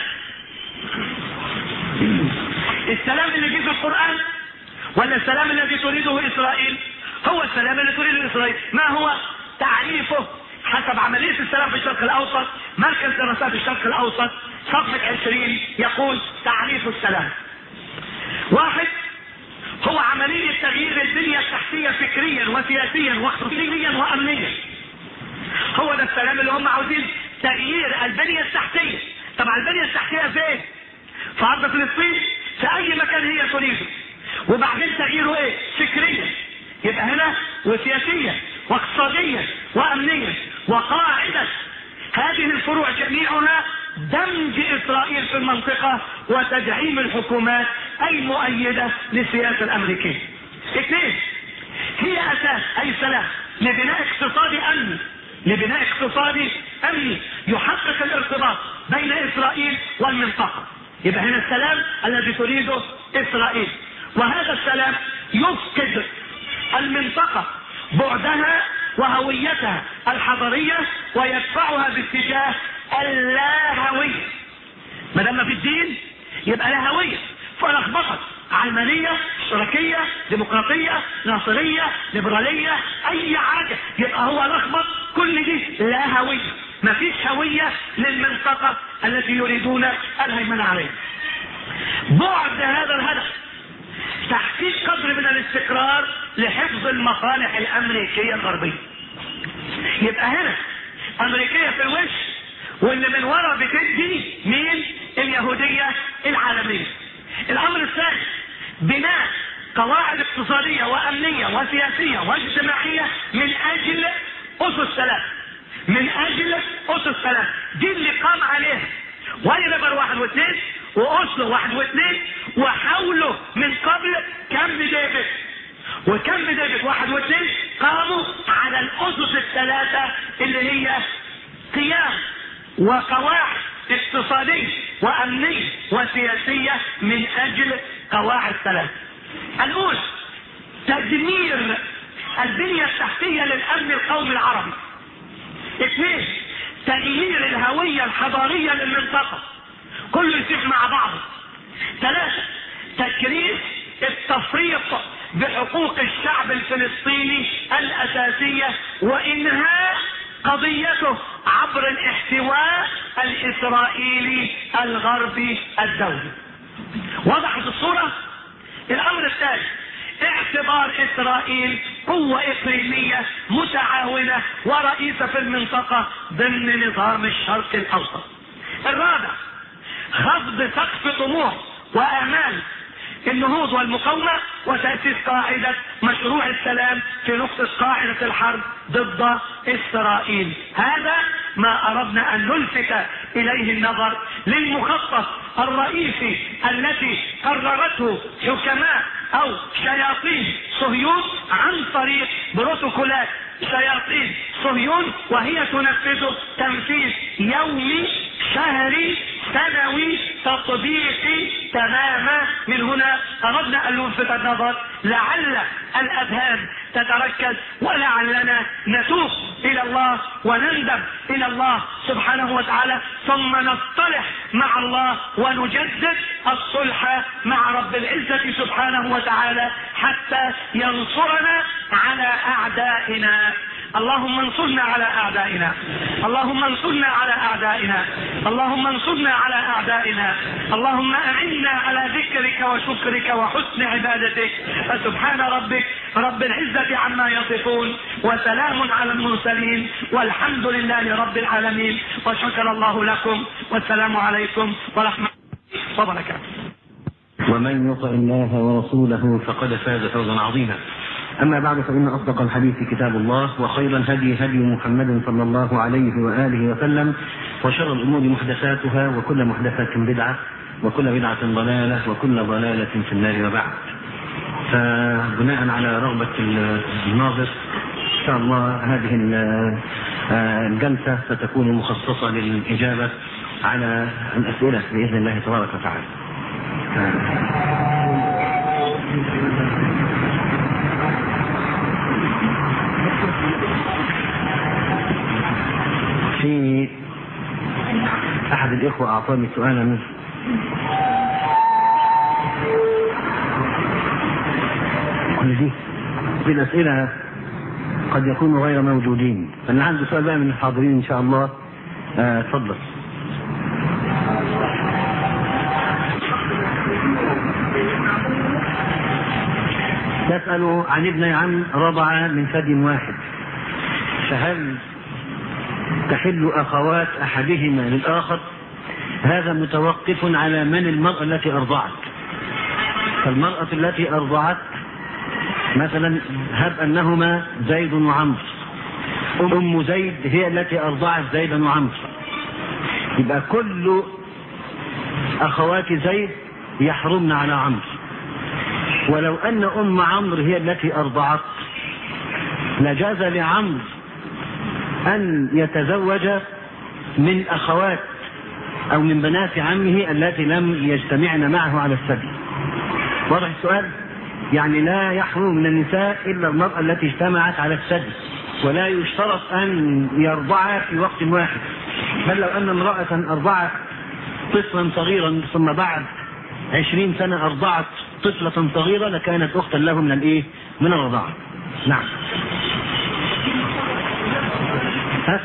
السلام اللي جه في القرآن ولا السلام الذي تريده إسرائيل هو السلام اللي تريده إسرائيل ما هو تعريفه حسب عملية السلام في الشرق الأوسط مركز دراسات الشرق الأوسط صفحة 20 يقول تعريف السلام واحد هو عملية تغيير البنية التحتية فكريا وسياسيا واقتصاديا وأمنيا هو ده السلام اللي هم عاوزين تغيير البنية التحتية طبعا البنية التحتية فين؟ في أرض فلسطين في أي مكان هي تريده وبعدين تغييره إيه؟ فكريا يبقى هنا وسياسيا واقتصاديا وأمنيا وقاعدة هذه الفروع جميعها دمج إسرائيل في المنطقة وتدعيم الحكومات المؤيدة للسياسة الأمريكية. اثنين هي أساس أي سلام لبناء اقتصادي أمني لبناء اقتصادي أمني يحقق الارتباط بين إسرائيل والمنطقة. يبقى هنا السلام الذي تريده إسرائيل وهذا السلام يفقد المنطقة بعدها وهويتها الحضارية ويدفعها باتجاه اللاهوية ما دام في الدين يبقى لا هوية فلخبطت علمانية اشتراكية ديمقراطية ناصرية ليبرالية اي حاجة يبقى هو لخبط كل دي لا هوية مفيش هوية للمنطقة التي يريدون الهيمنة عليها بعد هذا الهدف تحقيق قدر من الاستقرار لحفظ المصالح الامريكية الغربية يبقى هنا امريكية في الوش واللي من ورا بتدي مين اليهودية العالمية الامر الثاني بناء قواعد اقتصادية وأمنية وسياسية واجتماعية من أجل أسس ثلاث من أجل أسس ثلاث دي اللي قام عليها وليبر واحد واثنين وأسلو واحد واثنين وحاولوا من قبل كامب ديفيد وكامب ديفيد واحد واثنين قاموا على الأسس الثلاثة اللي هي قيام وقواعد اقتصادية وأمنية وسياسية من أجل قواعد ثلاثة الأولى تدمير البنية التحتية للأمن القومي العربي اثنين تغيير الهوية الحضارية للمنطقة كله يسيح مع بعضه ثلاثة تكريس التفريط بحقوق الشعب الفلسطيني الأساسية وإنهاء قضيته عبر الاحتواء الإسرائيلي الغربي الدولي وضحت الصورة الأمر الثالث اعتبار اسرائيل قوة اقليمية متعاونة ورئيسة في المنطقة ضمن نظام الشرق الاوسط الرابع خفض سقف طموح وامال النهوض والمقاومة وتأسيس قاعدة مشروع السلام في نقطة قاعدة الحرب ضد إسرائيل هذا ما أردنا أن نلفت إليه النظر للمخطط الرئيسي التي قررته حكماء أو شياطين صهيون عن طريق بروتوكولات شياطين صهيون وهي تنفذه تنفيذ يومي شهري سنوي تطبيقي تماما من هنا اردنا ان نلفت النظر لعل الاذهان تتركز ولعلنا نتوب الى الله ونندم الى الله سبحانه وتعالى ثم نصطلح مع الله ونجدد الصلح مع رب العزه سبحانه وتعالى حتى ينصرنا على اعدائنا اللهم انصرنا على اعدائنا اللهم انصرنا على اعدائنا اللهم انصرنا على اعدائنا اللهم اعنا على ذكرك وشكرك وحسن عبادتك فسبحان ربك رب العزة عما يصفون وسلام على المرسلين والحمد لله رب العالمين وشكر الله لكم والسلام عليكم ورحمة الله وبركاته ومن يطع الله ورسوله فقد فاز فوزا عظيما أما بعد فإن أصدق الحديث كتاب الله وخير الهدي هدي محمد صلى الله عليه وآله وسلم وشر الأمور محدثاتها وكل محدثة بدعة وكل بدعة ضلالة وكل ضلالة في النار وبعد فبناء على رغبة الناظر إن شاء الله هذه الجلسة ستكون مخصصة للإجابة على الأسئلة بإذن الله تبارك وتعالى. في أحد الإخوة أعطاني سؤالا كل دي في الأسئلة قد يكونوا غير موجودين فأنا عنده سؤال بقى من الحاضرين إن شاء الله آه، اتفضل تسأل عن ابن عم رضع من ثدي واحد فهل تحل أخوات أحدهما للآخر هذا متوقف على من المرأة التي أرضعت فالمرأة التي أرضعت مثلا هب أنهما زيد وعمرو أم زيد هي التي أرضعت زيدا وعمرو يبقى كل أخوات زيد يحرمن على عمرو ولو أن أم عمرو هي التي أرضعت لجاز لعمرو أن يتزوج من أخوات أو من بنات عمه التي لم يجتمعن معه على الثدي. واضح السؤال؟ يعني لا يحرم من النساء إلا المرأة التي اجتمعت على الثدي ولا يشترط أن يرضعا في وقت واحد بل لو أن امرأة أرضعت طفلا صغيرا ثم بعد عشرين سنة أرضعت طفلة صغيرة لكانت أختا له من الإيه؟ من الرضاعة. نعم. ها؟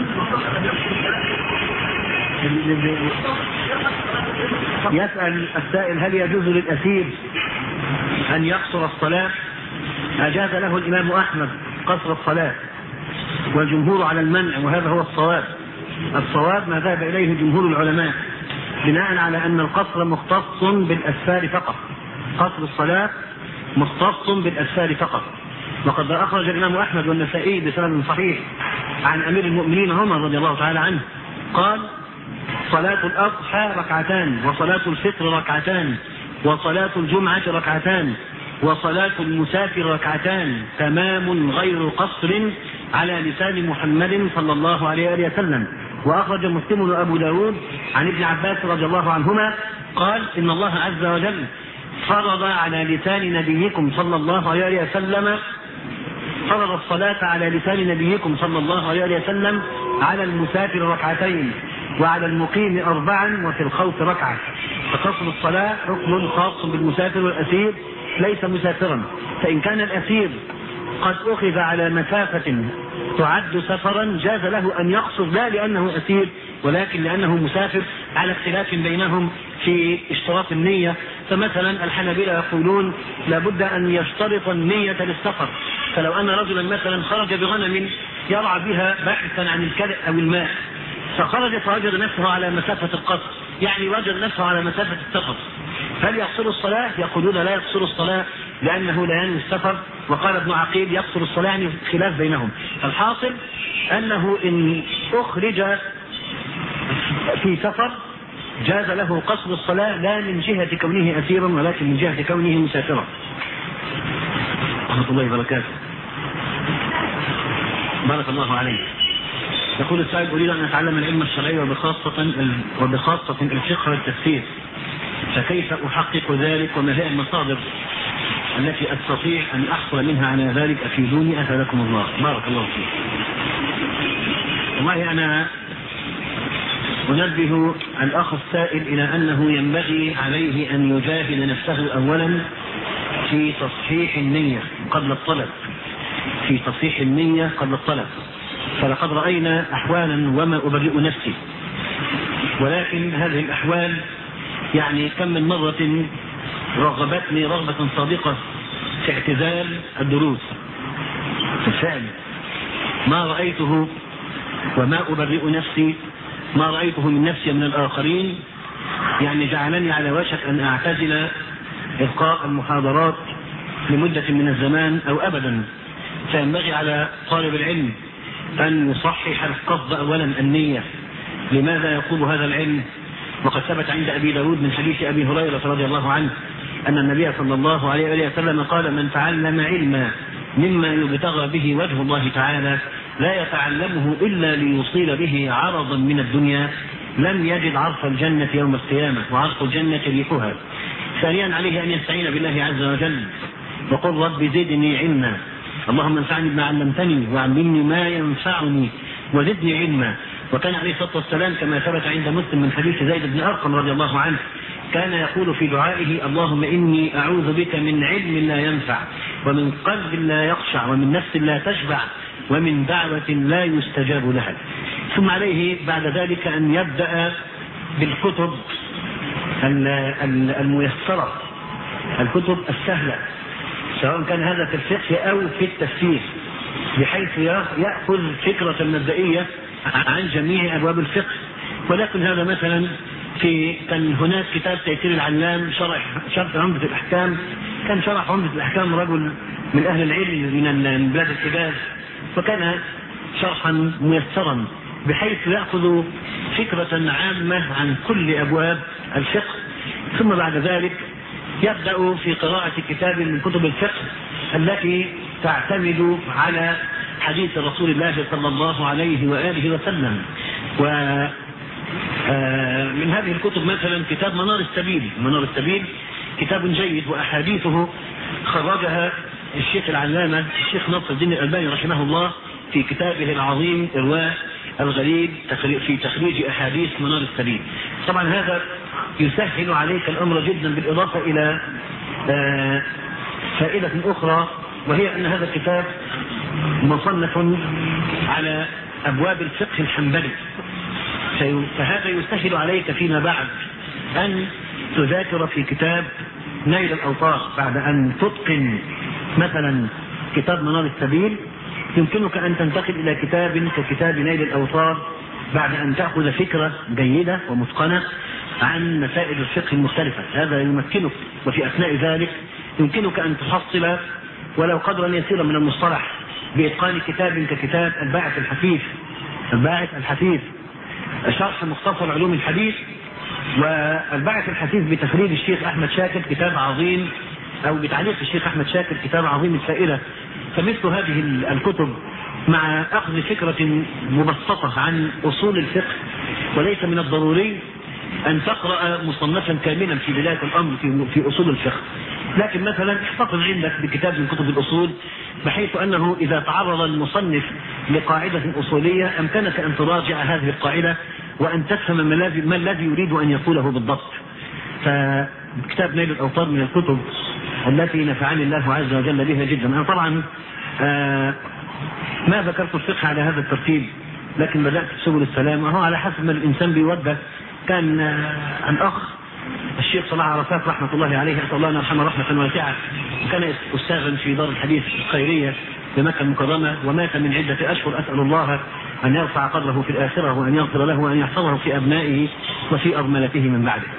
يسأل السائل هل يجوز للأسير أن يقصر الصلاة؟ أجاز له الإمام أحمد قصر الصلاة والجمهور على المنع وهذا هو الصواب. الصواب ما ذهب إليه جمهور العلماء بناء على أن القصر مختص بالأسفار فقط. قصر الصلاة مختص بالأسفار فقط وقد أخرج الإمام أحمد والنسائي بسند صحيح عن أمير المؤمنين عمر رضي الله تعالى عنه قال صلاة الأضحى ركعتان وصلاة الفطر ركعتان وصلاة الجمعة ركعتان وصلاة المسافر ركعتان تمام غير قصر على لسان محمد صلى الله عليه وآله وسلم وأخرج مسلم وأبو داود عن ابن عباس رضي الله عنهما قال إن الله عز وجل فرض على لسان نبيكم صلى الله عليه وسلم فرض الصلاة على لسان نبيكم صلى الله عليه وسلم على المسافر ركعتين وعلى المقيم أربعا وفي الخوف ركعة فقصر الصلاة ركن خاص بالمسافر والأسير ليس مسافرا فإن كان الأسير قد أخذ على مسافة تعد سفرا جاز له أن يقصر لا لأنه أسير ولكن لأنه مسافر على اختلاف بينهم في اشتراط النية فمثلا الحنابلة يقولون لابد أن يشترط النية للسفر فلو أن رجلا مثلا خرج بغنم يرعى بها باحثا عن الكلأ أو الماء فخرج فوجد نفسه على مسافة القصر يعني وجد نفسه على مسافة السفر هل يقصر الصلاة؟ يقولون لا يقصر الصلاة لأنه لا ينوي السفر وقال ابن عقيل يقصر الصلاة يعني خلاف بينهم الحاصل أنه إن أخرج في سفر جاز له قصر الصلاة لا من جهة كونه أسيرا ولكن من جهة كونه مسافرا ورحمة الله وبركاته بارك الله عليك يقول السائل أريد أن أتعلم العلم الشرعي وبخاصة وبخاصة الفقه والتفسير فكيف أحقق ذلك وما هي المصادر التي أستطيع أن أحصل منها على ذلك أفيدوني أفادكم الله بارك الله فيك والله أنا أنبه الأخ السائل إلى أنه ينبغي عليه أن يجاهد نفسه أولا في تصحيح النية قبل الطلب في تصحيح النية قبل الطلب فلقد رأينا أحوالا وما أبرئ نفسي ولكن هذه الأحوال يعني كم من مرة رغبتني رغبة صادقة في اعتزال الدروس بالفعل ما رأيته وما أبرئ نفسي ما رأيته من نفسي من الآخرين يعني جعلني على وشك أن أعتزل إلقاء المحاضرات لمدة من الزمان أو أبدا فينبغي على طالب العلم أن يصحح القصد أولا النية لماذا يقول هذا العلم وقد ثبت عند أبي داود من حديث أبي هريرة رضي الله عنه أن النبي صلى الله عليه وسلم قال من تعلم علما مما يبتغى به وجه الله تعالى لا يتعلمه إلا ليصيل به عرضا من الدنيا لم يجد عرف الجنة يوم القيامة وعرف الجنة ريحها ثانيا عليه أن يستعين بالله عز وجل وقل رب زدني علما اللهم انفعني بما علمتني وعلمني ما ينفعني وزدني علما وكان عليه الصلاة والسلام كما ثبت عند مسلم من حديث زيد بن أرقم رضي الله عنه كان يقول في دعائه اللهم إني أعوذ بك من علم لا ينفع ومن قلب لا يخشع ومن نفس لا تشبع ومن دعوة لا يستجاب لها ثم عليه بعد ذلك أن يبدأ بالكتب الميسرة الكتب السهلة سواء كان هذا في الفقه أو في التفسير بحيث يأخذ فكرة مبدئية عن جميع أبواب الفقه ولكن هذا مثلا في كان هناك كتاب تيسير العلام شرح شرح عمدة الأحكام كان شرح عمدة الأحكام رجل من أهل العلم من بلاد الحجاز وكان شرحا ميسرا بحيث يأخذ فكرة عامة عن كل أبواب الفقه ثم بعد ذلك يبدأ في قراءة كتاب من كتب الفقه التي تعتمد على حديث رسول الله صلى الله عليه وآله وسلم و من هذه الكتب مثلا كتاب منار السبيل منار السبيل كتاب جيد وأحاديثه خرجها الشيخ العلامة الشيخ نصر الدين الألباني رحمه الله في كتابه العظيم إرواء الغريب في تخريج أحاديث منار السبيل طبعا هذا يسهل عليك الأمر جدا بالإضافة إلى فائدة أخرى وهي أن هذا الكتاب مصنف على أبواب الفقه الحنبلي فهذا يسهل عليك فيما بعد أن تذاكر في كتاب نيل الأوطار بعد أن تتقن مثلا كتاب منار السبيل يمكنك أن تنتقل إلى كتاب ككتاب نيل الأوطار بعد أن تأخذ فكرة جيدة ومتقنة عن مسائل الفقه المختلفة هذا يمكنك وفي أثناء ذلك يمكنك أن تحصل ولو قدرا يسيرا من المصطلح بإتقان كتاب ككتاب الباعث الحثيث الباعث الحثيث شرح مختصر علوم الحديث والباعث الحثيث بتخريج الشيخ أحمد شاكر كتاب عظيم أو بتعليق الشيخ أحمد شاكر كتاب عظيم الفائدة فمثل هذه الكتب مع أخذ فكرة مبسطة عن أصول الفقه وليس من الضروري أن تقرأ مصنفا كاملا في بداية الأمر في, في أصول الفقه لكن مثلا احتفظ عندك بكتاب من كتب الأصول بحيث أنه إذا تعرض المصنف لقاعدة أصولية أمكنك أن تراجع هذه القاعدة وأن تفهم ما الذي ما الذي يريد أن يقوله بالضبط فكتاب نيل الأوطار من الكتب التي نفعني الله عز وجل بها جدا أنا طبعا آه ما ذكرت الفقه على هذا الترتيب لكن بدأت بسبل السلام وهو على حسب ما الإنسان بيوده كان آه الأخ الشيخ صلاح عرفات رحمة الله عليه أسأل الله أن يرحمه رحمة واسعة كان أستاذا في دار الحديث الخيرية بمكة المكرمة ومات من عدة أشهر أسأل الله أن يرفع قدره في الآخرة وأن يغفر له وأن يحفظه في أبنائه وفي أرملته من بعده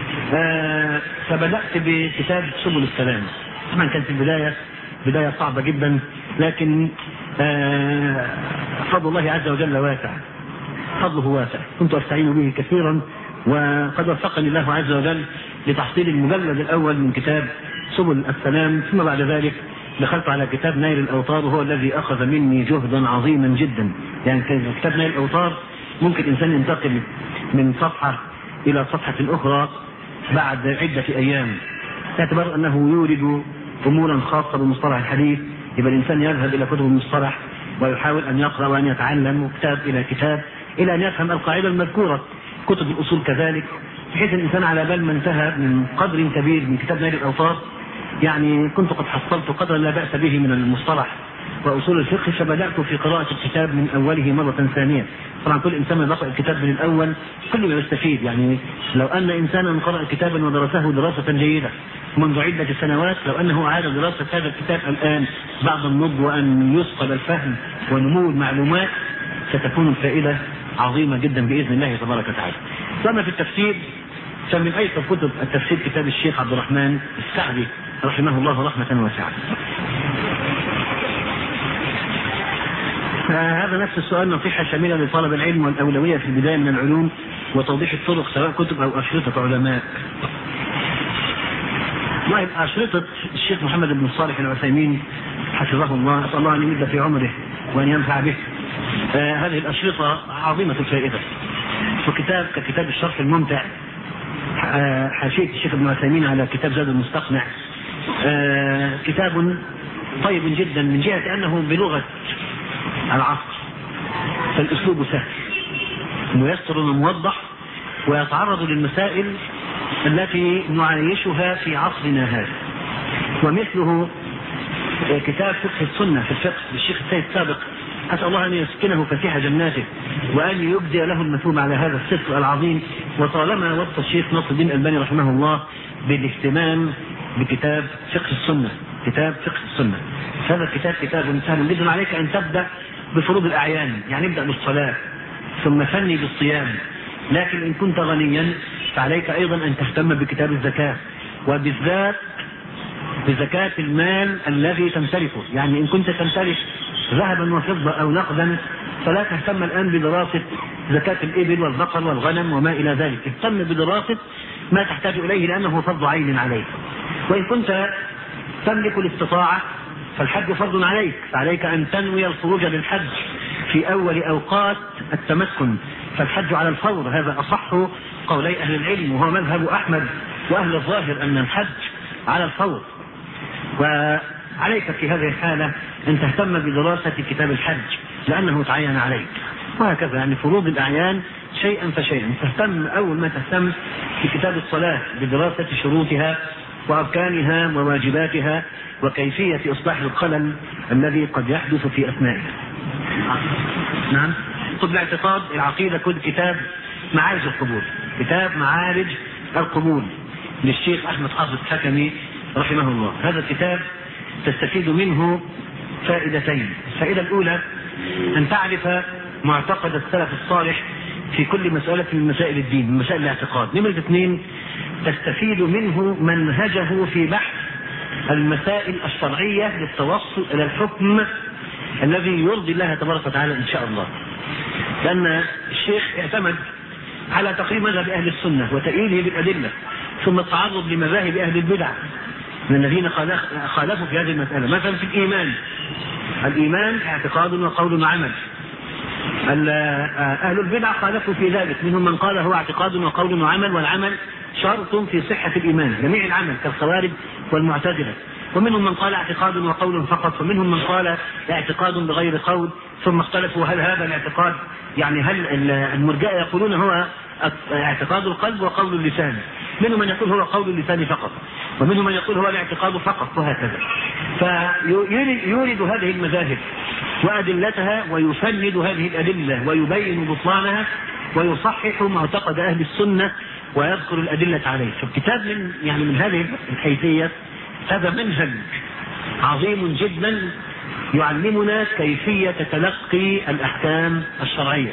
آه فبدأت بكتاب سبل السلام طبعا كانت البداية بداية صعبة جدا لكن آه فضل الله عز وجل واسع فضله واسع كنت أستعين به كثيرا وقد وفقني الله عز وجل لتحصيل المجلد الأول من كتاب سبل السلام ثم بعد ذلك دخلت على كتاب نيل الأوطار وهو الذي أخذ مني جهدا عظيما جدا يعني كتاب نيل الأوطار ممكن إنسان ينتقل من صفحة إلى صفحة أخرى بعد عدة أيام باعتبار أنه يورد أمورا خاصة بمصطلح الحديث يبقى الإنسان يذهب إلى كتب المصطلح ويحاول أن يقرأ وأن يتعلم كتاب إلى كتاب إلى أن يفهم القاعدة المذكورة كتب الأصول كذلك بحيث الإنسان على بال ما انتهى من قدر كبير من كتاب نيل الأوطار يعني كنت قد حصلت قدرا لا بأس به من المصطلح وأصول الفقه فبدأت في قراءة الكتاب من أوله مرة ثانية طبعا كل إنسان ما يقرأ الكتاب من الأول كل ما يستفيد يعني لو أن إنسانا قرأ كتابا ودرسه دراسة جيدة منذ عدة سنوات لو أنه أعاد دراسة هذا الكتاب الآن بعد النضج وأن يثقل الفهم ونمو المعلومات ستكون الفائدة عظيمة جدا بإذن الله تبارك وتعالى كما في التفسير فمن أيسر كتب التفسير كتاب الشيخ عبد الرحمن السعدي رحمه الله رحمة واسعة هذا نفس السؤال نصيحة شاملة لطلب العلم والأولوية في البداية من العلوم وتوضيح الطرق سواء كتب أو أشرطة علماء والله أشرطة الشيخ محمد بن صالح العثيمين حفظه الله أسأل الله أن يمد في عمره وأن ينفع به آه هذه الأشرطة عظيمة الفائدة وكتاب ككتاب الشرح الممتع آه حاشية الشيخ ابن عثيمين على كتاب زاد المستقنع آه كتاب طيب جدا من جهة أنه بلغة العصر فالأسلوب سهل ميسر وموضح ويتعرض للمسائل التي نعايشها في عصرنا هذا ومثله كتاب فقه السنة في الفقه للشيخ السيد السابق أسأل الله أن يسكنه فسيح جناته وأن يبدي له المثوم على هذا السفر العظيم وطالما وصى الشيخ نصر الدين الألباني رحمه الله بالاهتمام بكتاب فقه السنة كتاب فقه السنة هذا الكتاب كتاب سهل جدا عليك أن تبدأ بفروض الأعيان يعني ابدأ بالصلاة ثم فني بالصيام لكن إن كنت غنيا فعليك أيضا أن تهتم بكتاب الزكاة وبالذات بزكاة المال الذي تمتلكه يعني إن كنت تمتلك ذهبا وفضة أو نقدا فلا تهتم الآن بدراسة زكاة الإبل والبقر والغنم وما إلى ذلك اهتم بدراسة ما تحتاج إليه لأنه فرض عين عليك وإن كنت تملك الاستطاعة فالحج فرض عليك فعليك أن تنوي الخروج للحج في أول أوقات التمكن فالحج على الفور هذا أصح قولي أهل العلم وهو مذهب أحمد وأهل الظاهر أن الحج على الفور وعليك في هذه الحالة أن تهتم بدراسة كتاب الحج لأنه تعين عليك وهكذا يعني فروض الأعيان شيئا فشيئا تهتم أول ما تهتم بكتاب الصلاة بدراسة شروطها وأركانها وواجباتها وكيفية إصلاح الخلل الذي قد يحدث في أثنائها نعم طب الاعتقاد العقيدة كل كتاب معارج القبول كتاب معارج القبول للشيخ أحمد حافظ الحكمي رحمه الله هذا الكتاب تستفيد منه فائدتين الفائدة الأولى أن تعرف معتقد السلف الصالح في كل مسألة من مسائل الدين من مسائل الاعتقاد نمرة اثنين تستفيد منه منهجه في بحث المسائل الشرعية للتوصل إلى الحكم الذي يرضي الله تبارك وتعالى إن شاء الله لأن الشيخ اعتمد على تقريب مذهب أهل السنة وتأييده بالأدلة ثم التعرض لمذاهب أهل البدع من الذين خالفوا في هذه المسألة مثلا في الإيمان الإيمان اعتقاد وقول وعمل أهل البدع خالفوا في ذلك منهم من قال هو اعتقاد وقول وعمل والعمل شرط في صحة الإيمان جميع العمل كالخوارج والمعتزلة ومنهم من قال اعتقاد وقول فقط ومنهم من قال اعتقاد بغير قول ثم اختلفوا هل هذا الاعتقاد يعني هل المرجئة يقولون هو اعتقاد القلب وقول اللسان منهم من يقول هو قول اللسان فقط ومنهم من يقول هو الاعتقاد فقط وهكذا فيورد هذه المذاهب وأدلتها ويفند هذه الأدلة ويبين بطلانها ويصحح معتقد أهل السنة ويذكر الأدلة عليه فالكتاب من يعني من هذه الحيثية هذا منهج عظيم جدا يعلمنا كيفية تلقي الأحكام الشرعية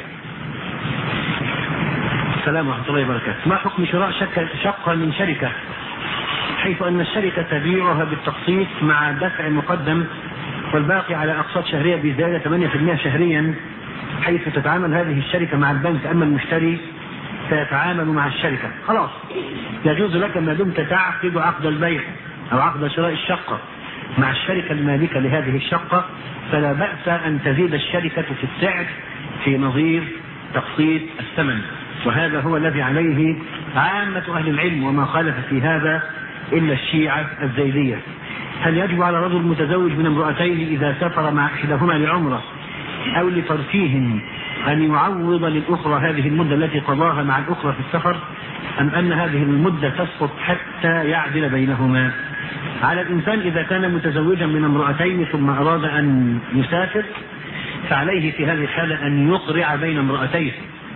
السلام ورحمة الله وبركاته ما حكم شراء شقة من شركة حيث أن الشركة تبيعها بالتقسيط مع دفع مقدم والباقي على أقساط شهرية بزيادة 8% شهريا حيث تتعامل هذه الشركة مع البنك أما المشتري سيتعامل مع الشركة خلاص يجوز لك ما دمت تعقد عقد البيع أو عقد شراء الشقة مع الشركة المالكة لهذه الشقة فلا بأس أن تزيد الشركة في السعر في نظير تقسيط الثمن وهذا هو الذي عليه عامة أهل العلم وما خالف في هذا إلا الشيعة الزيدية هل يجب على رجل متزوج من امرأتين إذا سافر مع إحداهما لعمرة أو لترفيه أن يعوض للأخرى هذه المدة التي قضاها مع الأخرى في السفر أم أن هذه المدة تسقط حتى يعدل بينهما على الإنسان إذا كان متزوجا من امرأتين ثم أراد أن يسافر فعليه في هذه الحالة أن يقرع بين امرأتيه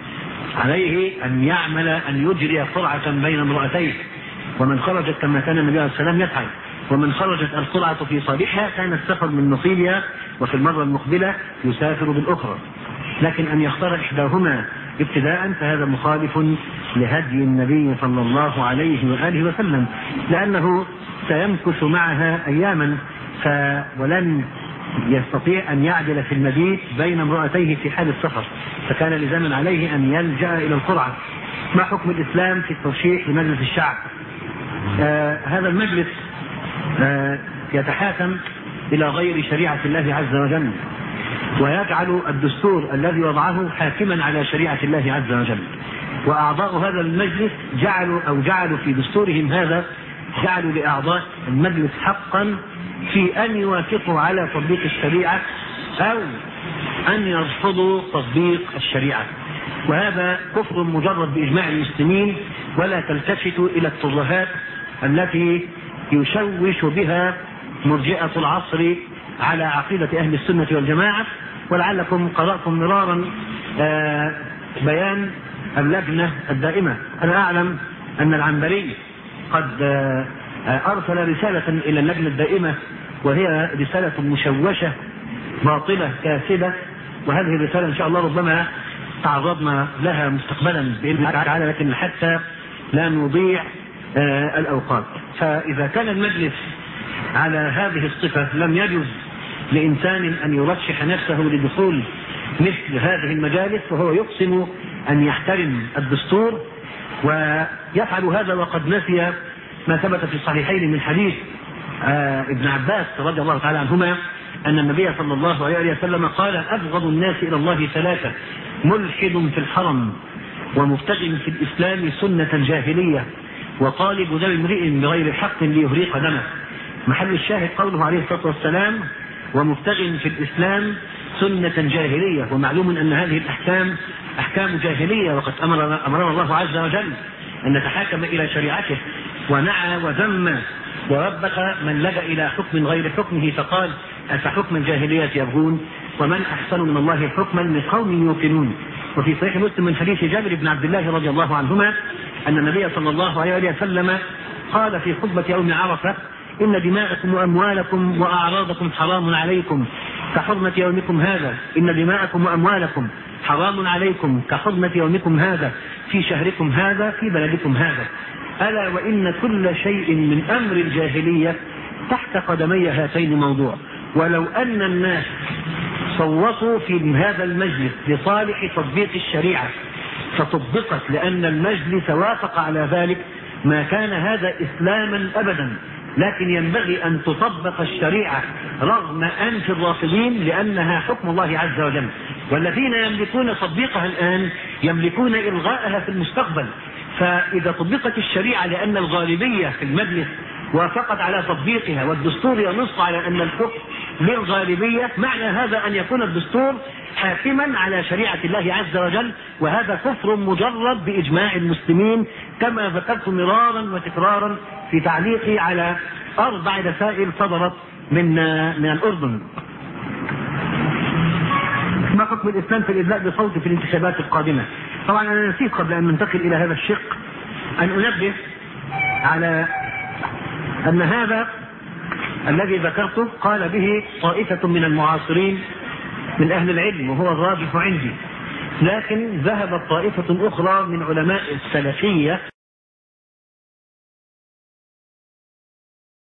عليه أن يعمل أن يجري قرعة بين امرأتيه ومن خرجت كما كان النبي عليه السلام يفعل ومن خرجت القرعة في صالحها كان السفر من نصيبها وفي المرة المقبلة يسافر بالأخرى لكن أن يختار إحداهما ابتداء فهذا مخالف لهدي النبي صلى الله عليه وآله وسلم لأنه سيمكث معها أياما ف ولن يستطيع أن يعدل في المبيت بين امرأتيه في حال السفر فكان لزاما عليه أن يلجأ إلى القرعة ما حكم الإسلام في الترشيح لمجلس الشعب آه هذا المجلس آه يتحاكم إلى غير شريعة الله عز وجل ويجعل الدستور الذي وضعه حاكما على شريعة الله عز وجل وأعضاء هذا المجلس جعلوا أو جعلوا في دستورهم هذا جعلوا لأعضاء المجلس حقا في أن يوافقوا على تطبيق الشريعة أو أن يرفضوا تطبيق الشريعة وهذا كفر مجرد بإجماع المسلمين ولا تلتفتوا إلى الترهات التي يشوش بها مرجئة العصر على عقيدة أهل السنة والجماعة ولعلكم قرأتم مرارا آه بيان اللجنة الدائمة أنا أعلم أن العنبري قد آه أرسل رسالة إلى اللجنة الدائمة وهي رسالة مشوشة باطلة كاسدة وهذه الرسالة إن شاء الله ربما تعرضنا لها مستقبلا بإذن الله تعالى لكن حتى لا نضيع آه الأوقات فإذا كان المجلس على هذه الصفة لم يجوز لإنسان أن يرشح نفسه لدخول مثل هذه المجالس وهو يقسم أن يحترم الدستور ويفعل هذا وقد نسي ما ثبت في الصحيحين من حديث آه ابن عباس رضي الله تعالى عنهما أن النبي صلى الله عليه وسلم قال أبغض الناس إلى الله ثلاثة ملحد في الحرم ومبتغ في الإسلام سنة جاهلية وطالب دم امرئ بغير حق ليهريق دمه محل الشاهد قوله عليه الصلاة والسلام ومبتغ في الإسلام سنة جاهلية ومعلوم أن هذه الأحكام أحكام جاهلية وقد أمر أمرنا الله عز وجل أن نتحاكم إلى شريعته ونعى وذم وربك من لجأ إلى حكم غير حكمه فقال أفحكم الجاهلية يبغون ومن أحسن من الله حكما لقوم يوقنون وفي صحيح مسلم من حديث جابر بن عبد الله رضي الله عنهما أن النبي صلى الله عليه وسلم قال في خطبة يوم عرفة إن دماءكم وأموالكم وأعراضكم حرام عليكم كحرمة يومكم هذا إن دماءكم وأموالكم حرام عليكم كحرمة يومكم هذا في شهركم هذا في بلدكم هذا ألا وإن كل شيء من أمر الجاهلية تحت قدمي هاتين موضوع ولو أن الناس صوتوا في هذا المجلس لصالح تطبيق الشريعة فطبقت لأن المجلس وافق على ذلك ما كان هذا إسلاما أبدا لكن ينبغي أن تطبق الشريعة رغم أنف الرافضين لأنها حكم الله عز وجل والذين يملكون تطبيقها الآن يملكون إلغاءها في المستقبل فإذا طبقت الشريعة لأن الغالبية في المجلس وافقت على تطبيقها والدستور ينص على أن الحكم للغالبية معنى هذا أن يكون الدستور حاكما على شريعة الله عز وجل وهذا كفر مجرد بإجماع المسلمين كما ذكرت مرارا وتكرارا في تعليقي على أربع رسائل صدرت من من الأردن ما حكم الإسلام في الإدلاء بصوت في الانتخابات القادمة طبعا أنا نسيت قبل أن ننتقل إلى هذا الشق أن أنبه على أن هذا الذي ذكرته قال به طائفة من المعاصرين من أهل العلم وهو الراجح عندي لكن ذهبت طائفة أخرى من علماء السلفية